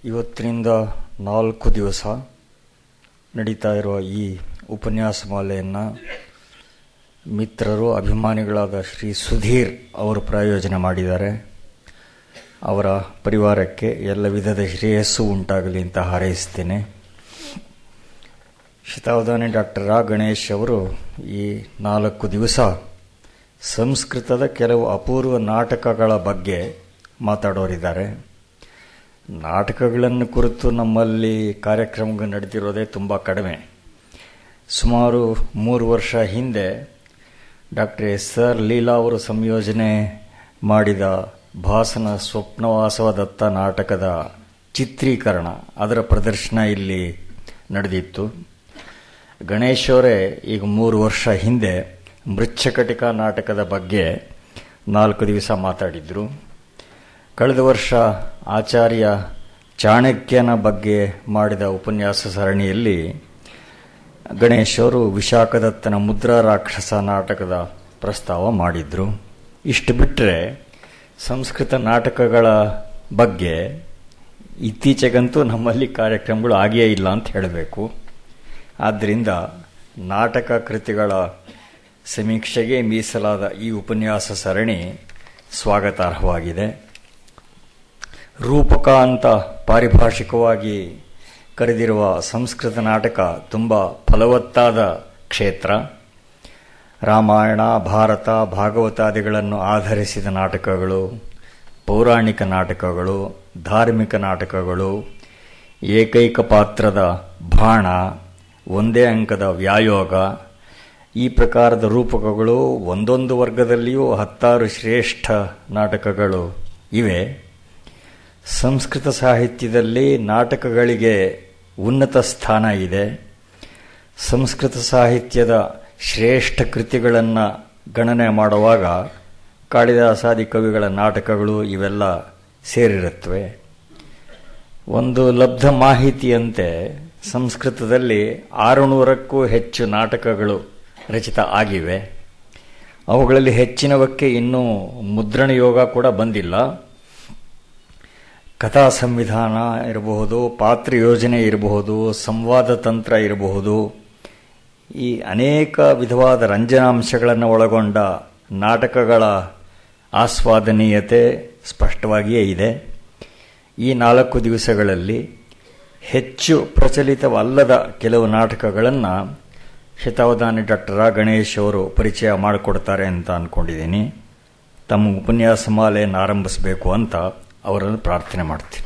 ಇವತ್ತಿನಿಂದ ನಾಲ್ಕು ದಿವಸ ನಡೀತಾ ಇರುವ ಈ ಉಪನ್ಯಾಸ ಮಾಲೆಯನ್ನು ಮಿತ್ರರು ಅಭಿಮಾನಿಗಳಾದ ಶ್ರೀ ಸುಧೀರ್ ಅವರು ಪ್ರಾಯೋಜನೆ ಮಾಡಿದ್ದಾರೆ ಅವರ ಪರಿವಾರಕ್ಕೆ ಎಲ್ಲ ವಿಧದ ಶ್ರೇಯಸ್ಸು ಉಂಟಾಗಲಿ ಅಂತ ಹಾರೈಸ್ತೇನೆ ಶತಾವಧಾನಿ ಡಾಕ್ಟರ್ ರಾ ಗಣೇಶ್ ಅವರು ಈ ನಾಲ್ಕು ದಿವಸ ಸಂಸ್ಕೃತದ ಕೆಲವು ಅಪೂರ್ವ ನಾಟಕಗಳ ಬಗ್ಗೆ ಮಾತಾಡೋರಿದ್ದಾರೆ ನಾಟಕಗಳನ್ನು ಕುರಿತು ನಮ್ಮಲ್ಲಿ ಕಾರ್ಯಕ್ರಮ ನಡೆದಿರೋದೇ ತುಂಬ ಕಡಿಮೆ ಸುಮಾರು ಮೂರು ವರ್ಷ ಹಿಂದೆ ಡಾಕ್ಟರ್ ಎಸ್ ಆರ್ ಲೀಲಾ ಅವರು ಸಂಯೋಜನೆ ಮಾಡಿದ ಭಾಸನ ಸ್ವಪ್ನವಾಸವದತ್ತ ನಾಟಕದ ಚಿತ್ರೀಕರಣ ಅದರ ಪ್ರದರ್ಶನ ಇಲ್ಲಿ ನಡೆದಿತ್ತು ಗಣೇಶ್ ಅವರೇ ಈಗ ಮೂರು ವರ್ಷ ಹಿಂದೆ ಮೃಚ್ಛಕಟಿಕ ನಾಟಕದ ಬಗ್ಗೆ ನಾಲ್ಕು ದಿವಸ ಮಾತಾಡಿದರು ಕಳೆದ ವರ್ಷ ಆಚಾರ್ಯ ಚಾಣಕ್ಯನ ಬಗ್ಗೆ ಮಾಡಿದ ಉಪನ್ಯಾಸ ಸರಣಿಯಲ್ಲಿ ಗಣೇಶ್ ಅವರು ವಿಶಾಖದತ್ತನ ಮುದ್ರಾ ರಾಕ್ಷಸ ನಾಟಕದ ಪ್ರಸ್ತಾವ ಮಾಡಿದ್ರು ಇಷ್ಟು ಬಿಟ್ಟರೆ ಸಂಸ್ಕೃತ ನಾಟಕಗಳ ಬಗ್ಗೆ ಇತ್ತೀಚೆಗಂತೂ ನಮ್ಮಲ್ಲಿ ಕಾರ್ಯಕ್ರಮಗಳು ಆಗಿಯೇ ಇಲ್ಲ ಅಂತ ಹೇಳಬೇಕು ಆದ್ದರಿಂದ ನಾಟಕ ಕೃತಿಗಳ ಸಮೀಕ್ಷೆಗೆ ಮೀಸಲಾದ ಈ ಉಪನ್ಯಾಸ ಸರಣಿ ಸ್ವಾಗತಾರ್ಹವಾಗಿದೆ ರೂಪಕ ಅಂತ ಪಾರಿಭಾಷಿಕವಾಗಿ ಕರೆದಿರುವ ಸಂಸ್ಕೃತ ನಾಟಕ ತುಂಬ ಫಲವತ್ತಾದ ಕ್ಷೇತ್ರ ರಾಮಾಯಣ ಭಾರತ ಭಾಗವತಾದಿಗಳನ್ನು ಆಧರಿಸಿದ ನಾಟಕಗಳು ಪೌರಾಣಿಕ ನಾಟಕಗಳು ಧಾರ್ಮಿಕ ನಾಟಕಗಳು ಏಕೈಕ ಪಾತ್ರದ ಬಾಣ ಒಂದೇ ಅಂಕದ ವ್ಯಾಯೋಗ ಈ ಪ್ರಕಾರದ ರೂಪಕಗಳು ಒಂದೊಂದು ವರ್ಗದಲ್ಲಿಯೂ ಹತ್ತಾರು ಶ್ರೇಷ್ಠ ನಾಟಕಗಳು ಇವೆ ಸಂಸ್ಕೃತ ಸಾಹಿತ್ಯದಲ್ಲಿ ನಾಟಕಗಳಿಗೆ ಉನ್ನತ ಸ್ಥಾನ ಇದೆ ಸಂಸ್ಕೃತ ಸಾಹಿತ್ಯದ ಶ್ರೇಷ್ಠ ಕೃತಿಗಳನ್ನು ಗಣನೆ ಮಾಡುವಾಗ ಕಾಳಿದಾಸಾದಿ ಕವಿಗಳ ನಾಟಕಗಳು ಇವೆಲ್ಲ ಸೇರಿರುತ್ತವೆ ಒಂದು ಲಬ್ಧ ಮಾಹಿತಿಯಂತೆ ಸಂಸ್ಕೃತದಲ್ಲಿ ಆರುನೂರಕ್ಕೂ ಹೆಚ್ಚು ನಾಟಕಗಳು ರಚಿತ ಆಗಿವೆ ಅವುಗಳಲ್ಲಿ ಹೆಚ್ಚಿನವಕ್ಕೆ ಇನ್ನೂ ಮುದ್ರಣ ಯೋಗ ಕೂಡ ಬಂದಿಲ್ಲ ಕಥಾ ಸಂವಿಧಾನ ಇರಬಹುದು ಪಾತ್ರ ಯೋಜನೆ ಇರಬಹುದು ಸಂವಾದ ತಂತ್ರ ಇರಬಹುದು ಈ ಅನೇಕ ವಿಧವಾದ ರಂಜನಾಂಶಗಳನ್ನು ಒಳಗೊಂಡ ನಾಟಕಗಳ ಆಸ್ವಾದನೀಯತೆ ಸ್ಪಷ್ಟವಾಗಿಯೇ ಇದೆ ಈ ನಾಲ್ಕು ದಿವಸಗಳಲ್ಲಿ ಹೆಚ್ಚು ಪ್ರಚಲಿತವಲ್ಲದ ಕೆಲವು ನಾಟಕಗಳನ್ನು ಶತಾವಧಾನಿ ಡಾಕ್ಟರ್ ರಾ ಗಣೇಶ್ ಅವರು ಪರಿಚಯ ಮಾಡಿಕೊಡ್ತಾರೆ ಅಂತ ಅಂದ್ಕೊಂಡಿದ್ದೀನಿ ತಮ್ಮ ಉಪನ್ಯಾಸ ಮಾಲೆಯನ್ನು ಆರಂಭಿಸಬೇಕು ಅಂತ ಅವರನ್ನು ಪ್ರಾರ್ಥನೆ ಮಾಡ್ತೀನಿ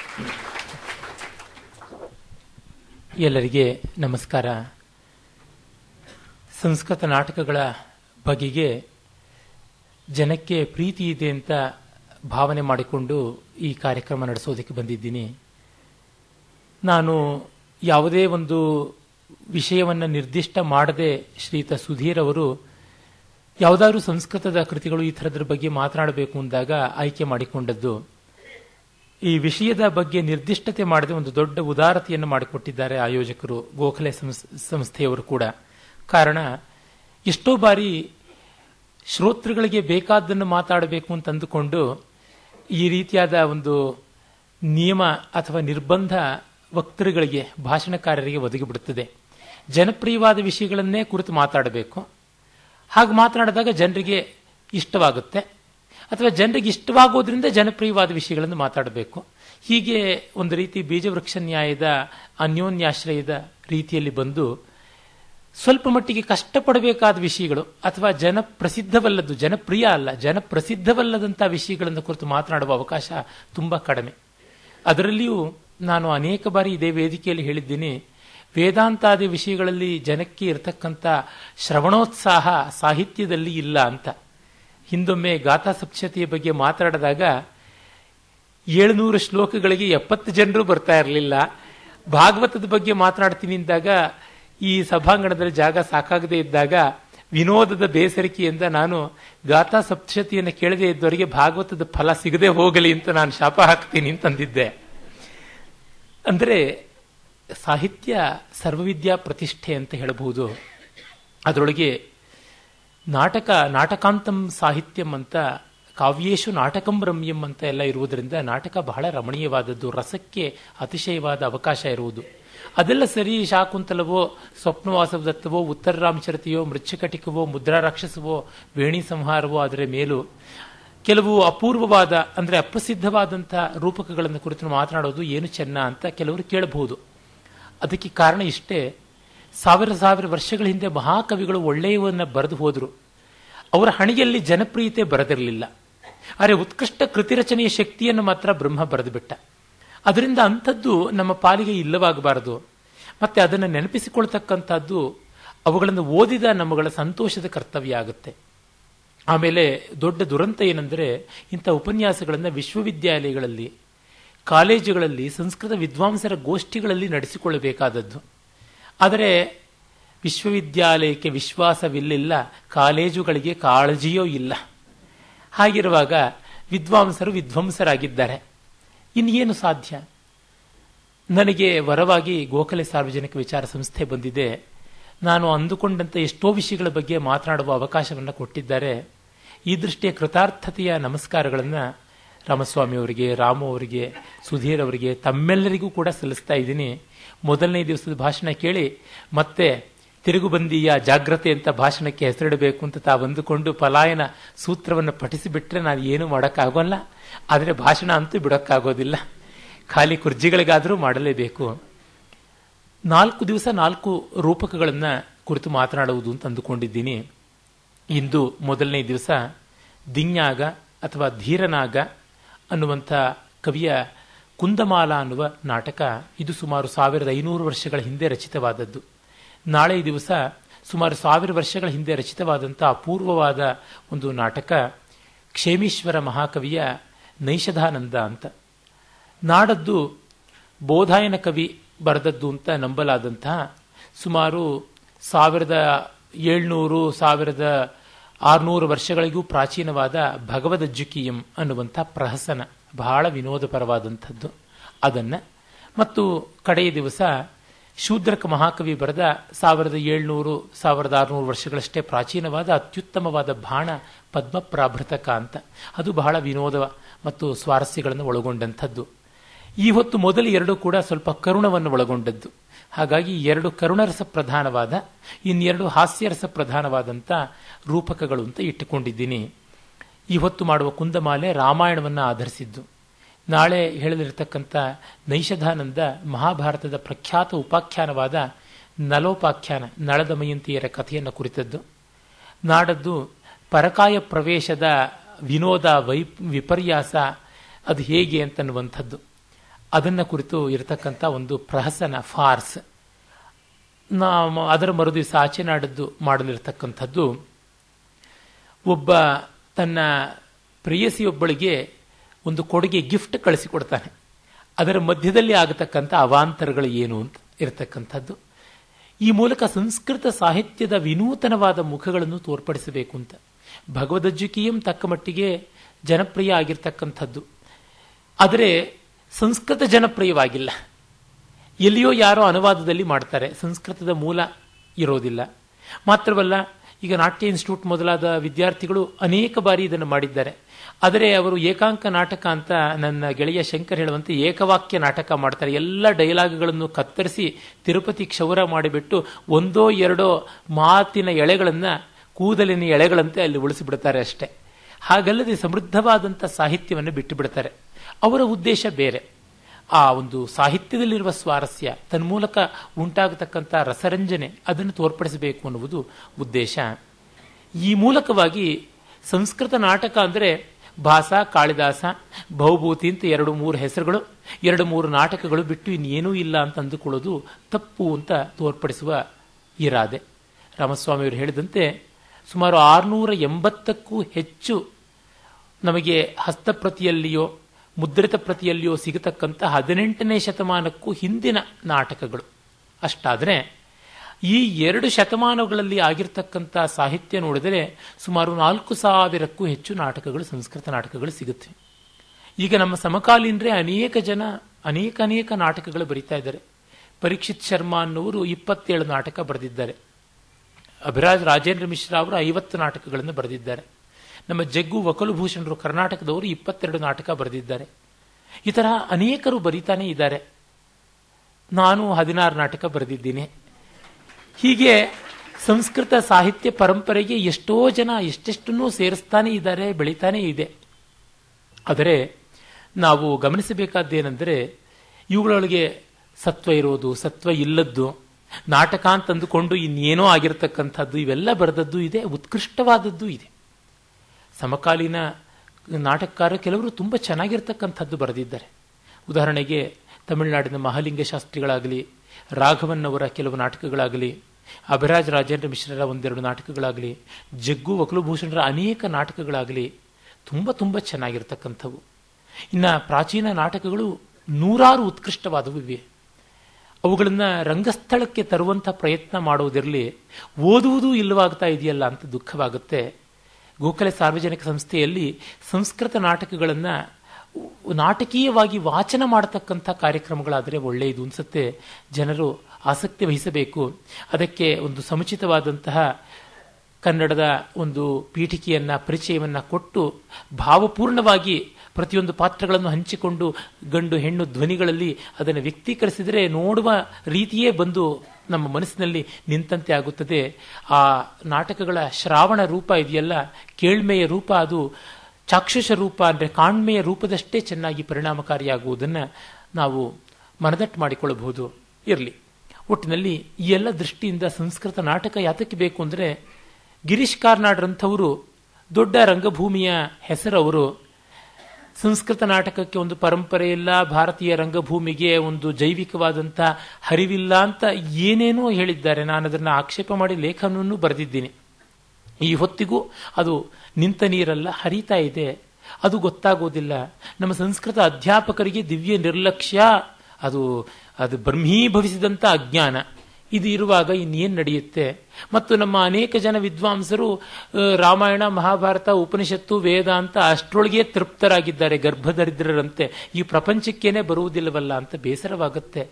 ಎಲ್ಲರಿಗೆ ನಮಸ್ಕಾರ ಸಂಸ್ಕೃತ ನಾಟಕಗಳ ಬಗೆಗೆ ಜನಕ್ಕೆ ಪ್ರೀತಿ ಇದೆ ಅಂತ ಭಾವನೆ ಮಾಡಿಕೊಂಡು ಈ ಕಾರ್ಯಕ್ರಮ ನಡೆಸೋದಕ್ಕೆ ಬಂದಿದ್ದೀನಿ ನಾನು ಯಾವುದೇ ಒಂದು ವಿಷಯವನ್ನು ನಿರ್ದಿಷ್ಟ ಮಾಡದೆ ಶ್ರೀಯುತ ಸುಧೀರ್ ಅವರು ಯಾವುದಾದ್ರೂ ಸಂಸ್ಕೃತದ ಕೃತಿಗಳು ಈ ಥರದ್ರ ಬಗ್ಗೆ ಮಾತನಾಡಬೇಕು ಅಂದಾಗ ಆಯ್ಕೆ ಮಾಡಿಕೊಂಡದ್ದು ಈ ವಿಷಯದ ಬಗ್ಗೆ ನಿರ್ದಿಷ್ಟತೆ ಮಾಡದೆ ಒಂದು ದೊಡ್ಡ ಉದಾರತೆಯನ್ನು ಮಾಡಿಕೊಟ್ಟಿದ್ದಾರೆ ಆಯೋಜಕರು ಗೋಖಲೆ ಸಂಸ್ಥೆಯವರು ಕೂಡ ಕಾರಣ ಎಷ್ಟೋ ಬಾರಿ ಶ್ರೋತೃಗಳಿಗೆ ಬೇಕಾದ್ದನ್ನು ಮಾತಾಡಬೇಕು ಅಂತ ಅಂದುಕೊಂಡು ಈ ರೀತಿಯಾದ ಒಂದು ನಿಯಮ ಅಥವಾ ನಿರ್ಬಂಧ ವಕ್ತೃಗಳಿಗೆ ಭಾಷಣಕಾರರಿಗೆ ಒದಗಿಬಿಡುತ್ತದೆ ಜನಪ್ರಿಯವಾದ ವಿಷಯಗಳನ್ನೇ ಕುರಿತು ಮಾತಾಡಬೇಕು ಹಾಗೆ ಮಾತನಾಡಿದಾಗ ಜನರಿಗೆ ಇಷ್ಟವಾಗುತ್ತೆ ಅಥವಾ ಜನರಿಗೆ ಇಷ್ಟವಾಗೋದ್ರಿಂದ ಜನಪ್ರಿಯವಾದ ವಿಷಯಗಳನ್ನು ಮಾತಾಡಬೇಕು ಹೀಗೆ ಒಂದು ರೀತಿ ಬೀಜವೃಕ್ಷ ನ್ಯಾಯದ ಅನ್ಯೋನ್ಯಾಶ್ರಯದ ರೀತಿಯಲ್ಲಿ ಬಂದು ಸ್ವಲ್ಪ ಮಟ್ಟಿಗೆ ಕಷ್ಟಪಡಬೇಕಾದ ವಿಷಯಗಳು ಅಥವಾ ಜನಪ್ರಸಿದ್ಧವಲ್ಲದ್ದು ಜನಪ್ರಿಯ ಅಲ್ಲ ಜನಪ್ರಸಿದ್ಧವಲ್ಲದಂಥ ವಿಷಯಗಳನ್ನು ಕುರಿತು ಮಾತನಾಡುವ ಅವಕಾಶ ತುಂಬ ಕಡಿಮೆ ಅದರಲ್ಲಿಯೂ ನಾನು ಅನೇಕ ಬಾರಿ ಇದೇ ವೇದಿಕೆಯಲ್ಲಿ ಹೇಳಿದ್ದೀನಿ ವೇದಾಂತಾದಿ ವಿಷಯಗಳಲ್ಲಿ ಜನಕ್ಕೆ ಇರತಕ್ಕಂಥ ಶ್ರವಣೋತ್ಸಾಹ ಸಾಹಿತ್ಯದಲ್ಲಿ ಇಲ್ಲ ಅಂತ ಹಿಂದೊಮ್ಮೆ ಗಾಥಾ ಸಪ್ತಶತಿಯ ಬಗ್ಗೆ ಮಾತಾಡಿದಾಗ ಏಳುನೂರು ಶ್ಲೋಕಗಳಿಗೆ ಎಪ್ಪತ್ತು ಜನರು ಬರ್ತಾ ಇರಲಿಲ್ಲ ಭಾಗವತದ ಬಗ್ಗೆ ಮಾತನಾಡ್ತೀನಿ ಅಂದಾಗ ಈ ಸಭಾಂಗಣದಲ್ಲಿ ಜಾಗ ಸಾಕಾಗದೇ ಇದ್ದಾಗ ವಿನೋದದ ಬೇಸರಿಕೆಯಿಂದ ನಾನು ಗಾಥಾ ಸಪ್ತಶತಿಯನ್ನು ಕೇಳದೇ ಇದ್ದವರಿಗೆ ಭಾಗವತದ ಫಲ ಸಿಗದೆ ಹೋಗಲಿ ಅಂತ ನಾನು ಶಾಪ ಹಾಕ್ತೀನಿ ಅಂತಂದಿದ್ದೆ ಅಂದರೆ ಸಾಹಿತ್ಯ ಸರ್ವವಿದ್ಯಾ ಪ್ರತಿಷ್ಠೆ ಅಂತ ಹೇಳಬಹುದು ಅದರೊಳಗೆ ನಾಟಕ ನಾಟಕಾಂತಂ ಸಾಹಿತ್ಯಂ ಅಂತ ಕಾವ್ಯೇಶು ನಾಟಕಂ ರಮ್ಯಂ ಅಂತ ಎಲ್ಲ ಇರುವುದರಿಂದ ನಾಟಕ ಬಹಳ ರಮಣೀಯವಾದದ್ದು ರಸಕ್ಕೆ ಅತಿಶಯವಾದ ಅವಕಾಶ ಇರುವುದು ಅದೆಲ್ಲ ಸರಿ ಶಾಕುಂತಲವೋ ಸ್ವಪ್ನವಾಸವದತ್ತವೋ ಉತ್ತರ ರಾಮಚರಿತೆಯೋ ಮೃಚ್ಛಕಟಿಕವೋ ಮುದ್ರಾ ರಾಕ್ಷಸವೋ ವೇಣಿ ಸಂಹಾರವೋ ಅದರ ಮೇಲೂ ಕೆಲವು ಅಪೂರ್ವವಾದ ಅಂದರೆ ಅಪ್ರಸಿದ್ಧವಾದಂತಹ ರೂಪಕಗಳನ್ನು ಕುರಿತು ಮಾತನಾಡೋದು ಏನು ಚೆನ್ನ ಅಂತ ಕೆಲವರು ಕೇಳಬಹುದು ಅದಕ್ಕೆ ಕಾರಣ ಇಷ್ಟೇ ಸಾವಿರ ಸಾವಿರ ವರ್ಷಗಳ ಹಿಂದೆ ಮಹಾಕವಿಗಳು ಒಳ್ಳೆಯವನ್ನ ಬರೆದು ಹೋದರು ಅವರ ಹಣೆಯಲ್ಲಿ ಜನಪ್ರಿಯತೆ ಬರೆದಿರಲಿಲ್ಲ ಆದರೆ ಉತ್ಕೃಷ್ಟ ಕೃತಿ ರಚನೆಯ ಶಕ್ತಿಯನ್ನು ಮಾತ್ರ ಬ್ರಹ್ಮ ಬರೆದು ಬಿಟ್ಟ ಅದರಿಂದ ಅಂಥದ್ದು ನಮ್ಮ ಪಾಲಿಗೆ ಇಲ್ಲವಾಗಬಾರದು ಮತ್ತೆ ಅದನ್ನು ನೆನಪಿಸಿಕೊಳ್ತಕ್ಕಂಥದ್ದು ಅವುಗಳನ್ನು ಓದಿದ ನಮ್ಮಗಳ ಸಂತೋಷದ ಕರ್ತವ್ಯ ಆಗುತ್ತೆ ಆಮೇಲೆ ದೊಡ್ಡ ದುರಂತ ಏನೆಂದರೆ ಇಂಥ ಉಪನ್ಯಾಸಗಳನ್ನು ವಿಶ್ವವಿದ್ಯಾಲಯಗಳಲ್ಲಿ ಕಾಲೇಜುಗಳಲ್ಲಿ ಸಂಸ್ಕೃತ ವಿದ್ವಾಂಸರ ಗೋಷ್ಠಿಗಳಲ್ಲಿ ನಡೆಸಿಕೊಳ್ಳಬೇಕಾದದ್ದು ಆದರೆ ವಿಶ್ವವಿದ್ಯಾಲಯಕ್ಕೆ ವಿಶ್ವಾಸವಿಲ್ಲ ಕಾಲೇಜುಗಳಿಗೆ ಕಾಳಜಿಯೋ ಇಲ್ಲ ಹಾಗಿರುವಾಗ ವಿದ್ವಾಂಸರು ವಿಧ್ವಂಸರಾಗಿದ್ದಾರೆ ಇನ್ನೇನು ಸಾಧ್ಯ ನನಗೆ ವರವಾಗಿ ಗೋಖಲೆ ಸಾರ್ವಜನಿಕ ವಿಚಾರ ಸಂಸ್ಥೆ ಬಂದಿದೆ ನಾನು ಅಂದುಕೊಂಡಂತೆ ಎಷ್ಟೋ ವಿಷಯಗಳ ಬಗ್ಗೆ ಮಾತನಾಡುವ ಅವಕಾಶವನ್ನು ಕೊಟ್ಟಿದ್ದಾರೆ ಈ ದೃಷ್ಟಿಯ ಕೃತಾರ್ಥತೆಯ ನಮಸ್ಕಾರಗಳನ್ನು ರಾಮಸ್ವಾಮಿ ಅವರಿಗೆ ರಾಮು ಅವರಿಗೆ ಸುಧೀರ್ ಅವರಿಗೆ ತಮ್ಮೆಲ್ಲರಿಗೂ ಕೂಡ ಸಲ್ಲಿಸ್ತಾ ಇದ್ದೀನಿ ಮೊದಲನೇ ದಿವಸದ ಭಾಷಣ ಕೇಳಿ ಮತ್ತೆ ತಿರುಗುಬಂದಿಯ ಜಾಗ್ರತೆ ಅಂತ ಭಾಷಣಕ್ಕೆ ಹೆಸರಿಡಬೇಕು ಅಂತ ತಾವು ಅಂದುಕೊಂಡು ಪಲಾಯನ ಸೂತ್ರವನ್ನು ಪಠಿಸಿಬಿಟ್ರೆ ನಾನು ಏನು ಮಾಡೋಕ್ಕಾಗೋಲ್ಲ ಆದರೆ ಭಾಷಣ ಅಂತೂ ಬಿಡೋಕ್ಕಾಗೋದಿಲ್ಲ ಖಾಲಿ ಕುರ್ಜಿಗಳಿಗಾದರೂ ಮಾಡಲೇಬೇಕು ನಾಲ್ಕು ದಿವಸ ನಾಲ್ಕು ರೂಪಕಗಳನ್ನು ಕುರಿತು ಮಾತನಾಡುವುದು ಅಂತ ಅಂದುಕೊಂಡಿದ್ದೀನಿ ಇಂದು ಮೊದಲನೇ ದಿವಸ ದಿನ್ಯಾಗ ಅಥವಾ ಧೀರನಾಗ ಅನ್ನುವಂಥ ಕವಿಯ ಕುಂದಮಾಲ ಅನ್ನುವ ನಾಟಕ ಇದು ಸುಮಾರು ಸಾವಿರದ ಐನೂರು ವರ್ಷಗಳ ಹಿಂದೆ ರಚಿತವಾದದ್ದು ನಾಳೆ ದಿವಸ ಸುಮಾರು ಸಾವಿರ ವರ್ಷಗಳ ಹಿಂದೆ ರಚಿತವಾದಂಥ ಅಪೂರ್ವವಾದ ಒಂದು ನಾಟಕ ಕ್ಷೇಮೀಶ್ವರ ಮಹಾಕವಿಯ ನೈಷಧಾನಂದ ಅಂತ ನಾಡದ್ದು ಬೋಧಾಯನ ಕವಿ ಬರೆದದ್ದು ಅಂತ ನಂಬಲಾದಂತಹ ಸುಮಾರು ಸಾವಿರದ ಏಳ್ನೂರು ಸಾವಿರದ ಆರುನೂರು ವರ್ಷಗಳಿಗೂ ಪ್ರಾಚೀನವಾದ ಭಗವದಜ್ಜುಕೀಯಂ ಅನ್ನುವಂಥ ಪ್ರಹಸನ ಬಹಳ ವಿನೋದಪರವಾದಂಥದ್ದು ಅದನ್ನು ಮತ್ತು ಕಡೆಯ ದಿವಸ ಶೂದ್ರಕ ಮಹಾಕವಿ ಬರೆದ ಸಾವಿರದ ಏಳ್ನೂರು ಸಾವಿರದ ಆರುನೂರು ವರ್ಷಗಳಷ್ಟೇ ಪ್ರಾಚೀನವಾದ ಅತ್ಯುತ್ತಮವಾದ ಬಾಣ ಪದ್ಮಪ್ರಾಭೃತಕ ಅಂತ ಅದು ಬಹಳ ವಿನೋದ ಮತ್ತು ಸ್ವಾರಸ್ಯಗಳನ್ನು ಒಳಗೊಂಡಂಥದ್ದು ಈ ಹೊತ್ತು ಮೊದಲು ಎರಡು ಕೂಡ ಸ್ವಲ್ಪ ಕರುಣವನ್ನು ಒಳಗೊಂಡದ್ದು ಹಾಗಾಗಿ ಎರಡು ಕರುಣರಸ ಪ್ರಧಾನವಾದ ಇನ್ನೆರಡು ಹಾಸ್ಯರಸ ಪ್ರಧಾನವಾದಂಥ ರೂಪಕಗಳು ಅಂತ ಇಟ್ಟುಕೊಂಡಿದ್ದೀನಿ ಈ ಹೊತ್ತು ಮಾಡುವ ಕುಂದಮಾಲೆ ರಾಮಾಯಣವನ್ನು ಆಧರಿಸಿದ್ದು ನಾಳೆ ಹೇಳಲಿರತಕ್ಕಂಥ ನೈಷಧಾನಂದ ಮಹಾಭಾರತದ ಪ್ರಖ್ಯಾತ ಉಪಾಖ್ಯಾನವಾದ ನಲೋಪಾಖ್ಯಾನ ನಳದಮಯಂತಿಯರ ಕಥೆಯನ್ನು ಕುರಿತದ್ದು ನಾಡದ್ದು ಪರಕಾಯ ಪ್ರವೇಶದ ವಿನೋದ ವೈ ವಿಪರ್ಯಾಸ ಅದು ಹೇಗೆ ಅಂತನ್ನುವಂಥದ್ದು ಅದನ್ನು ಕುರಿತು ಇರತಕ್ಕಂಥ ಒಂದು ಪ್ರಹಸನ ಫಾರ್ಸ್ ನಾ ಅದರ ಮರುದಿವಸ ಆಚೆ ನಾಡದ್ದು ಮಾಡಲಿರ್ತಕ್ಕಂಥದ್ದು ಒಬ್ಬ ತನ್ನ ಪ್ರೇಯಸಿಯೊಬ್ಬಳಿಗೆ ಒಂದು ಕೊಡುಗೆ ಗಿಫ್ಟ್ ಕಳಿಸಿಕೊಡ್ತಾನೆ ಅದರ ಮಧ್ಯದಲ್ಲಿ ಆಗತಕ್ಕಂಥ ಅವಾಂತರಗಳು ಏನು ಅಂತ ಇರತಕ್ಕಂಥದ್ದು ಈ ಮೂಲಕ ಸಂಸ್ಕೃತ ಸಾಹಿತ್ಯದ ವಿನೂತನವಾದ ಮುಖಗಳನ್ನು ತೋರ್ಪಡಿಸಬೇಕು ಅಂತ ಭಗವದಜ್ಜುಕಿಯಂ ತಕ್ಕ ಮಟ್ಟಿಗೆ ಜನಪ್ರಿಯ ಆಗಿರ್ತಕ್ಕಂಥದ್ದು ಆದರೆ ಸಂಸ್ಕೃತ ಜನಪ್ರಿಯವಾಗಿಲ್ಲ ಎಲ್ಲಿಯೋ ಯಾರೋ ಅನುವಾದದಲ್ಲಿ ಮಾಡ್ತಾರೆ ಸಂಸ್ಕೃತದ ಮೂಲ ಇರೋದಿಲ್ಲ ಮಾತ್ರವಲ್ಲ ಈಗ ನಾಟ್ಯ ಇನ್ಸ್ಟಿಟ್ಯೂಟ್ ಮೊದಲಾದ ವಿದ್ಯಾರ್ಥಿಗಳು ಅನೇಕ ಬಾರಿ ಇದನ್ನು ಮಾಡಿದ್ದಾರೆ ಆದರೆ ಅವರು ಏಕಾಂಕ ನಾಟಕ ಅಂತ ನನ್ನ ಗೆಳೆಯ ಶಂಕರ್ ಹೇಳುವಂತೆ ಏಕವಾಕ್ಯ ನಾಟಕ ಮಾಡ್ತಾರೆ ಎಲ್ಲ ಡೈಲಾಗ್ಗಳನ್ನು ಕತ್ತರಿಸಿ ತಿರುಪತಿ ಕ್ಷೌರ ಮಾಡಿಬಿಟ್ಟು ಒಂದೋ ಎರಡೋ ಮಾತಿನ ಎಳೆಗಳನ್ನು ಕೂದಲಿನ ಎಳೆಗಳಂತೆ ಅಲ್ಲಿ ಉಳಿಸಿಬಿಡ್ತಾರೆ ಅಷ್ಟೇ ಹಾಗಲ್ಲದೆ ಸಮೃದ್ಧವಾದಂಥ ಸಾಹಿತ್ಯವನ್ನು ಬಿಟ್ಟು ಬಿಡ್ತಾರೆ ಅವರ ಉದ್ದೇಶ ಬೇರೆ ಆ ಒಂದು ಸಾಹಿತ್ಯದಲ್ಲಿರುವ ಸ್ವಾರಸ್ಯ ತನ್ಮೂಲಕ ಉಂಟಾಗತಕ್ಕಂಥ ರಸರಂಜನೆ ಅದನ್ನು ತೋರ್ಪಡಿಸಬೇಕು ಅನ್ನುವುದು ಉದ್ದೇಶ ಈ ಮೂಲಕವಾಗಿ ಸಂಸ್ಕೃತ ನಾಟಕ ಅಂದರೆ ಭಾಸ ಕಾಳಿದಾಸ ಬಹುಭೂತಿ ಅಂತ ಎರಡು ಮೂರು ಹೆಸರುಗಳು ಎರಡು ಮೂರು ನಾಟಕಗಳು ಬಿಟ್ಟು ಇನ್ನೇನೂ ಇಲ್ಲ ಅಂತ ಅಂದುಕೊಳ್ಳೋದು ತಪ್ಪು ಅಂತ ತೋರ್ಪಡಿಸುವ ಇರಾದೆ ರಾಮಸ್ವಾಮಿಯವರು ಹೇಳಿದಂತೆ ಸುಮಾರು ಆರುನೂರ ಎಂಬತ್ತಕ್ಕೂ ಹೆಚ್ಚು ನಮಗೆ ಹಸ್ತಪ್ರತಿಯಲ್ಲಿಯೋ ಮುದ್ರಿತ ಪ್ರತಿಯಲ್ಲಿಯೋ ಸಿಗತಕ್ಕಂಥ ಹದಿನೆಂಟನೇ ಶತಮಾನಕ್ಕೂ ಹಿಂದಿನ ನಾಟಕಗಳು ಅಷ್ಟಾದರೆ ಈ ಎರಡು ಶತಮಾನಗಳಲ್ಲಿ ಆಗಿರ್ತಕ್ಕಂಥ ಸಾಹಿತ್ಯ ನೋಡಿದರೆ ಸುಮಾರು ನಾಲ್ಕು ಸಾವಿರಕ್ಕೂ ಹೆಚ್ಚು ನಾಟಕಗಳು ಸಂಸ್ಕೃತ ನಾಟಕಗಳು ಸಿಗುತ್ತವೆ ಈಗ ನಮ್ಮ ಸಮಕಾಲೀನರೇ ಅನೇಕ ಜನ ಅನೇಕ ಅನೇಕ ನಾಟಕಗಳು ಬರೀತಾ ಇದ್ದಾರೆ ಪರೀಕ್ಷಿತ್ ಶರ್ಮಾ ಅನ್ನೋರು ಇಪ್ಪತ್ತೇಳು ನಾಟಕ ಬರೆದಿದ್ದಾರೆ ಅಭಿರಾಜ್ ರಾಜೇಂದ್ರ ಮಿಶ್ರಾ ಅವರು ಐವತ್ತು ನಾಟಕಗಳನ್ನು ಬರೆದಿದ್ದಾರೆ ನಮ್ಮ ಜಗ್ಗು ವಕಲುಭೂಷಣರು ಕರ್ನಾಟಕದವರು ಇಪ್ಪತ್ತೆರಡು ನಾಟಕ ಬರೆದಿದ್ದಾರೆ ಈ ತರಹ ಅನೇಕರು ಬರೀತಾನೆ ಇದ್ದಾರೆ ನಾನು ಹದಿನಾರು ನಾಟಕ ಬರೆದಿದ್ದೀನಿ ಹೀಗೆ ಸಂಸ್ಕೃತ ಸಾಹಿತ್ಯ ಪರಂಪರೆಗೆ ಎಷ್ಟೋ ಜನ ಎಷ್ಟೆಷ್ಟನ್ನೂ ಸೇರಿಸ್ತಾನೆ ಇದ್ದಾರೆ ಬೆಳೀತಾನೆ ಇದೆ ಆದರೆ ನಾವು ಗಮನಿಸಬೇಕಾದ್ದೇನೆಂದರೆ ಇವುಗಳೊಳಗೆ ಸತ್ವ ಇರೋದು ಸತ್ವ ಇಲ್ಲದ್ದು ನಾಟಕ ಅಂತಂದುಕೊಂಡು ಇನ್ನೇನೋ ಆಗಿರತಕ್ಕಂಥದ್ದು ಇವೆಲ್ಲ ಬರೆದದ್ದು ಇದೆ ಉತ್ಕೃಷ್ಟವಾದದ್ದು ಇದೆ ಸಮಕಾಲೀನ ನಾಟಕಕಾರ ಕೆಲವರು ತುಂಬ ಚೆನ್ನಾಗಿರ್ತಕ್ಕಂಥದ್ದು ಬರೆದಿದ್ದಾರೆ ಉದಾಹರಣೆಗೆ ತಮಿಳುನಾಡಿನ ಮಹಾಲಿಂಗ ಶಾಸ್ತ್ರಿಗಳಾಗಲಿ ರಾಘವನ್ ಅವರ ಕೆಲವು ನಾಟಕಗಳಾಗಲಿ ಅಭಿರಾಜ್ ರಾಜೇಂದ್ರ ಮಿಶ್ರರ ಒಂದೆರಡು ನಾಟಕಗಳಾಗಲಿ ಜಗ್ಗು ವಕಲುಭೂಷಣರ ಅನೇಕ ನಾಟಕಗಳಾಗಲಿ ತುಂಬ ತುಂಬ ಚೆನ್ನಾಗಿರ್ತಕ್ಕಂಥವು ಇನ್ನು ಪ್ರಾಚೀನ ನಾಟಕಗಳು ನೂರಾರು ಉತ್ಕೃಷ್ಟವಾದವು ಇವೆ ಅವುಗಳನ್ನು ರಂಗಸ್ಥಳಕ್ಕೆ ತರುವಂಥ ಪ್ರಯತ್ನ ಮಾಡುವುದಿರಲಿ ಓದುವುದು ಇಲ್ಲವಾಗ್ತಾ ಇದೆಯಲ್ಲ ಅಂತ ದುಃಖವಾಗುತ್ತೆ ಗೋಖಲೆ ಸಾರ್ವಜನಿಕ ಸಂಸ್ಥೆಯಲ್ಲಿ ಸಂಸ್ಕೃತ ನಾಟಕಗಳನ್ನು ನಾಟಕೀಯವಾಗಿ ವಾಚನ ಮಾಡತಕ್ಕಂಥ ಕಾರ್ಯಕ್ರಮಗಳಾದರೆ ಒಳ್ಳೆಯದು ಅನಿಸುತ್ತೆ ಜನರು ಆಸಕ್ತಿ ವಹಿಸಬೇಕು ಅದಕ್ಕೆ ಒಂದು ಸಮುಚಿತವಾದಂತಹ ಕನ್ನಡದ ಒಂದು ಪೀಠಿಕೆಯನ್ನ ಪರಿಚಯವನ್ನ ಕೊಟ್ಟು ಭಾವಪೂರ್ಣವಾಗಿ ಪ್ರತಿಯೊಂದು ಪಾತ್ರಗಳನ್ನು ಹಂಚಿಕೊಂಡು ಗಂಡು ಹೆಣ್ಣು ಧ್ವನಿಗಳಲ್ಲಿ ಅದನ್ನು ವ್ಯಕ್ತೀಕರಿಸಿದರೆ ನೋಡುವ ರೀತಿಯೇ ಬಂದು ನಮ್ಮ ಮನಸ್ಸಿನಲ್ಲಿ ನಿಂತಂತೆ ಆಗುತ್ತದೆ ಆ ನಾಟಕಗಳ ಶ್ರಾವಣ ರೂಪ ಇದೆಯಲ್ಲ ಕೇಳ್ಮೆಯ ರೂಪ ಅದು ಚಾಕ್ಷುಷ ರೂಪ ಅಂದರೆ ಕಾಣ್ಮೆಯ ರೂಪದಷ್ಟೇ ಚೆನ್ನಾಗಿ ಪರಿಣಾಮಕಾರಿಯಾಗುವುದನ್ನು ನಾವು ಮನದಟ್ಟು ಮಾಡಿಕೊಳ್ಳಬಹುದು ಇರಲಿ ಒಟ್ಟಿನಲ್ಲಿ ಈ ಎಲ್ಲ ದೃಷ್ಟಿಯಿಂದ ಸಂಸ್ಕೃತ ನಾಟಕ ಯಾತಕ್ಕೆ ಬೇಕು ಅಂದರೆ ಗಿರೀಶ್ ಕಾರ್ನಾಡ್ರಂಥವರು ದೊಡ್ಡ ರಂಗಭೂಮಿಯ ಹೆಸರವರು ಸಂಸ್ಕೃತ ನಾಟಕಕ್ಕೆ ಒಂದು ಪರಂಪರೆ ಇಲ್ಲ ಭಾರತೀಯ ರಂಗಭೂಮಿಗೆ ಒಂದು ಜೈವಿಕವಾದಂಥ ಹರಿವಿಲ್ಲ ಅಂತ ಏನೇನೋ ಹೇಳಿದ್ದಾರೆ ನಾನು ಅದನ್ನು ಆಕ್ಷೇಪ ಮಾಡಿ ಲೇಖನವನ್ನು ಬರೆದಿದ್ದೀನಿ ಈ ಹೊತ್ತಿಗೂ ಅದು ನಿಂತ ನೀರಲ್ಲ ಹರಿತಾ ಇದೆ ಅದು ಗೊತ್ತಾಗೋದಿಲ್ಲ ನಮ್ಮ ಸಂಸ್ಕೃತ ಅಧ್ಯಾಪಕರಿಗೆ ದಿವ್ಯ ನಿರ್ಲಕ್ಷ್ಯ ಅದು ಅದು ಬ್ರಹ್ಮೀಭವಿಸಿದಂಥ ಅಜ್ಞಾನ ಇದು ಇರುವಾಗ ಇನ್ನೇನು ನಡೆಯುತ್ತೆ ಮತ್ತು ನಮ್ಮ ಅನೇಕ ಜನ ವಿದ್ವಾಂಸರು ರಾಮಾಯಣ ಮಹಾಭಾರತ ಉಪನಿಷತ್ತು ವೇದ ಅಂತ ಅಷ್ಟರೊಳಗೆ ತೃಪ್ತರಾಗಿದ್ದಾರೆ ಗರ್ಭದರಿದ್ರರಂತೆ ಈ ಪ್ರಪಂಚಕ್ಕೇನೆ ಬರುವುದಿಲ್ಲವಲ್ಲ ಅಂತ ಬೇಸರವಾಗುತ್ತೆ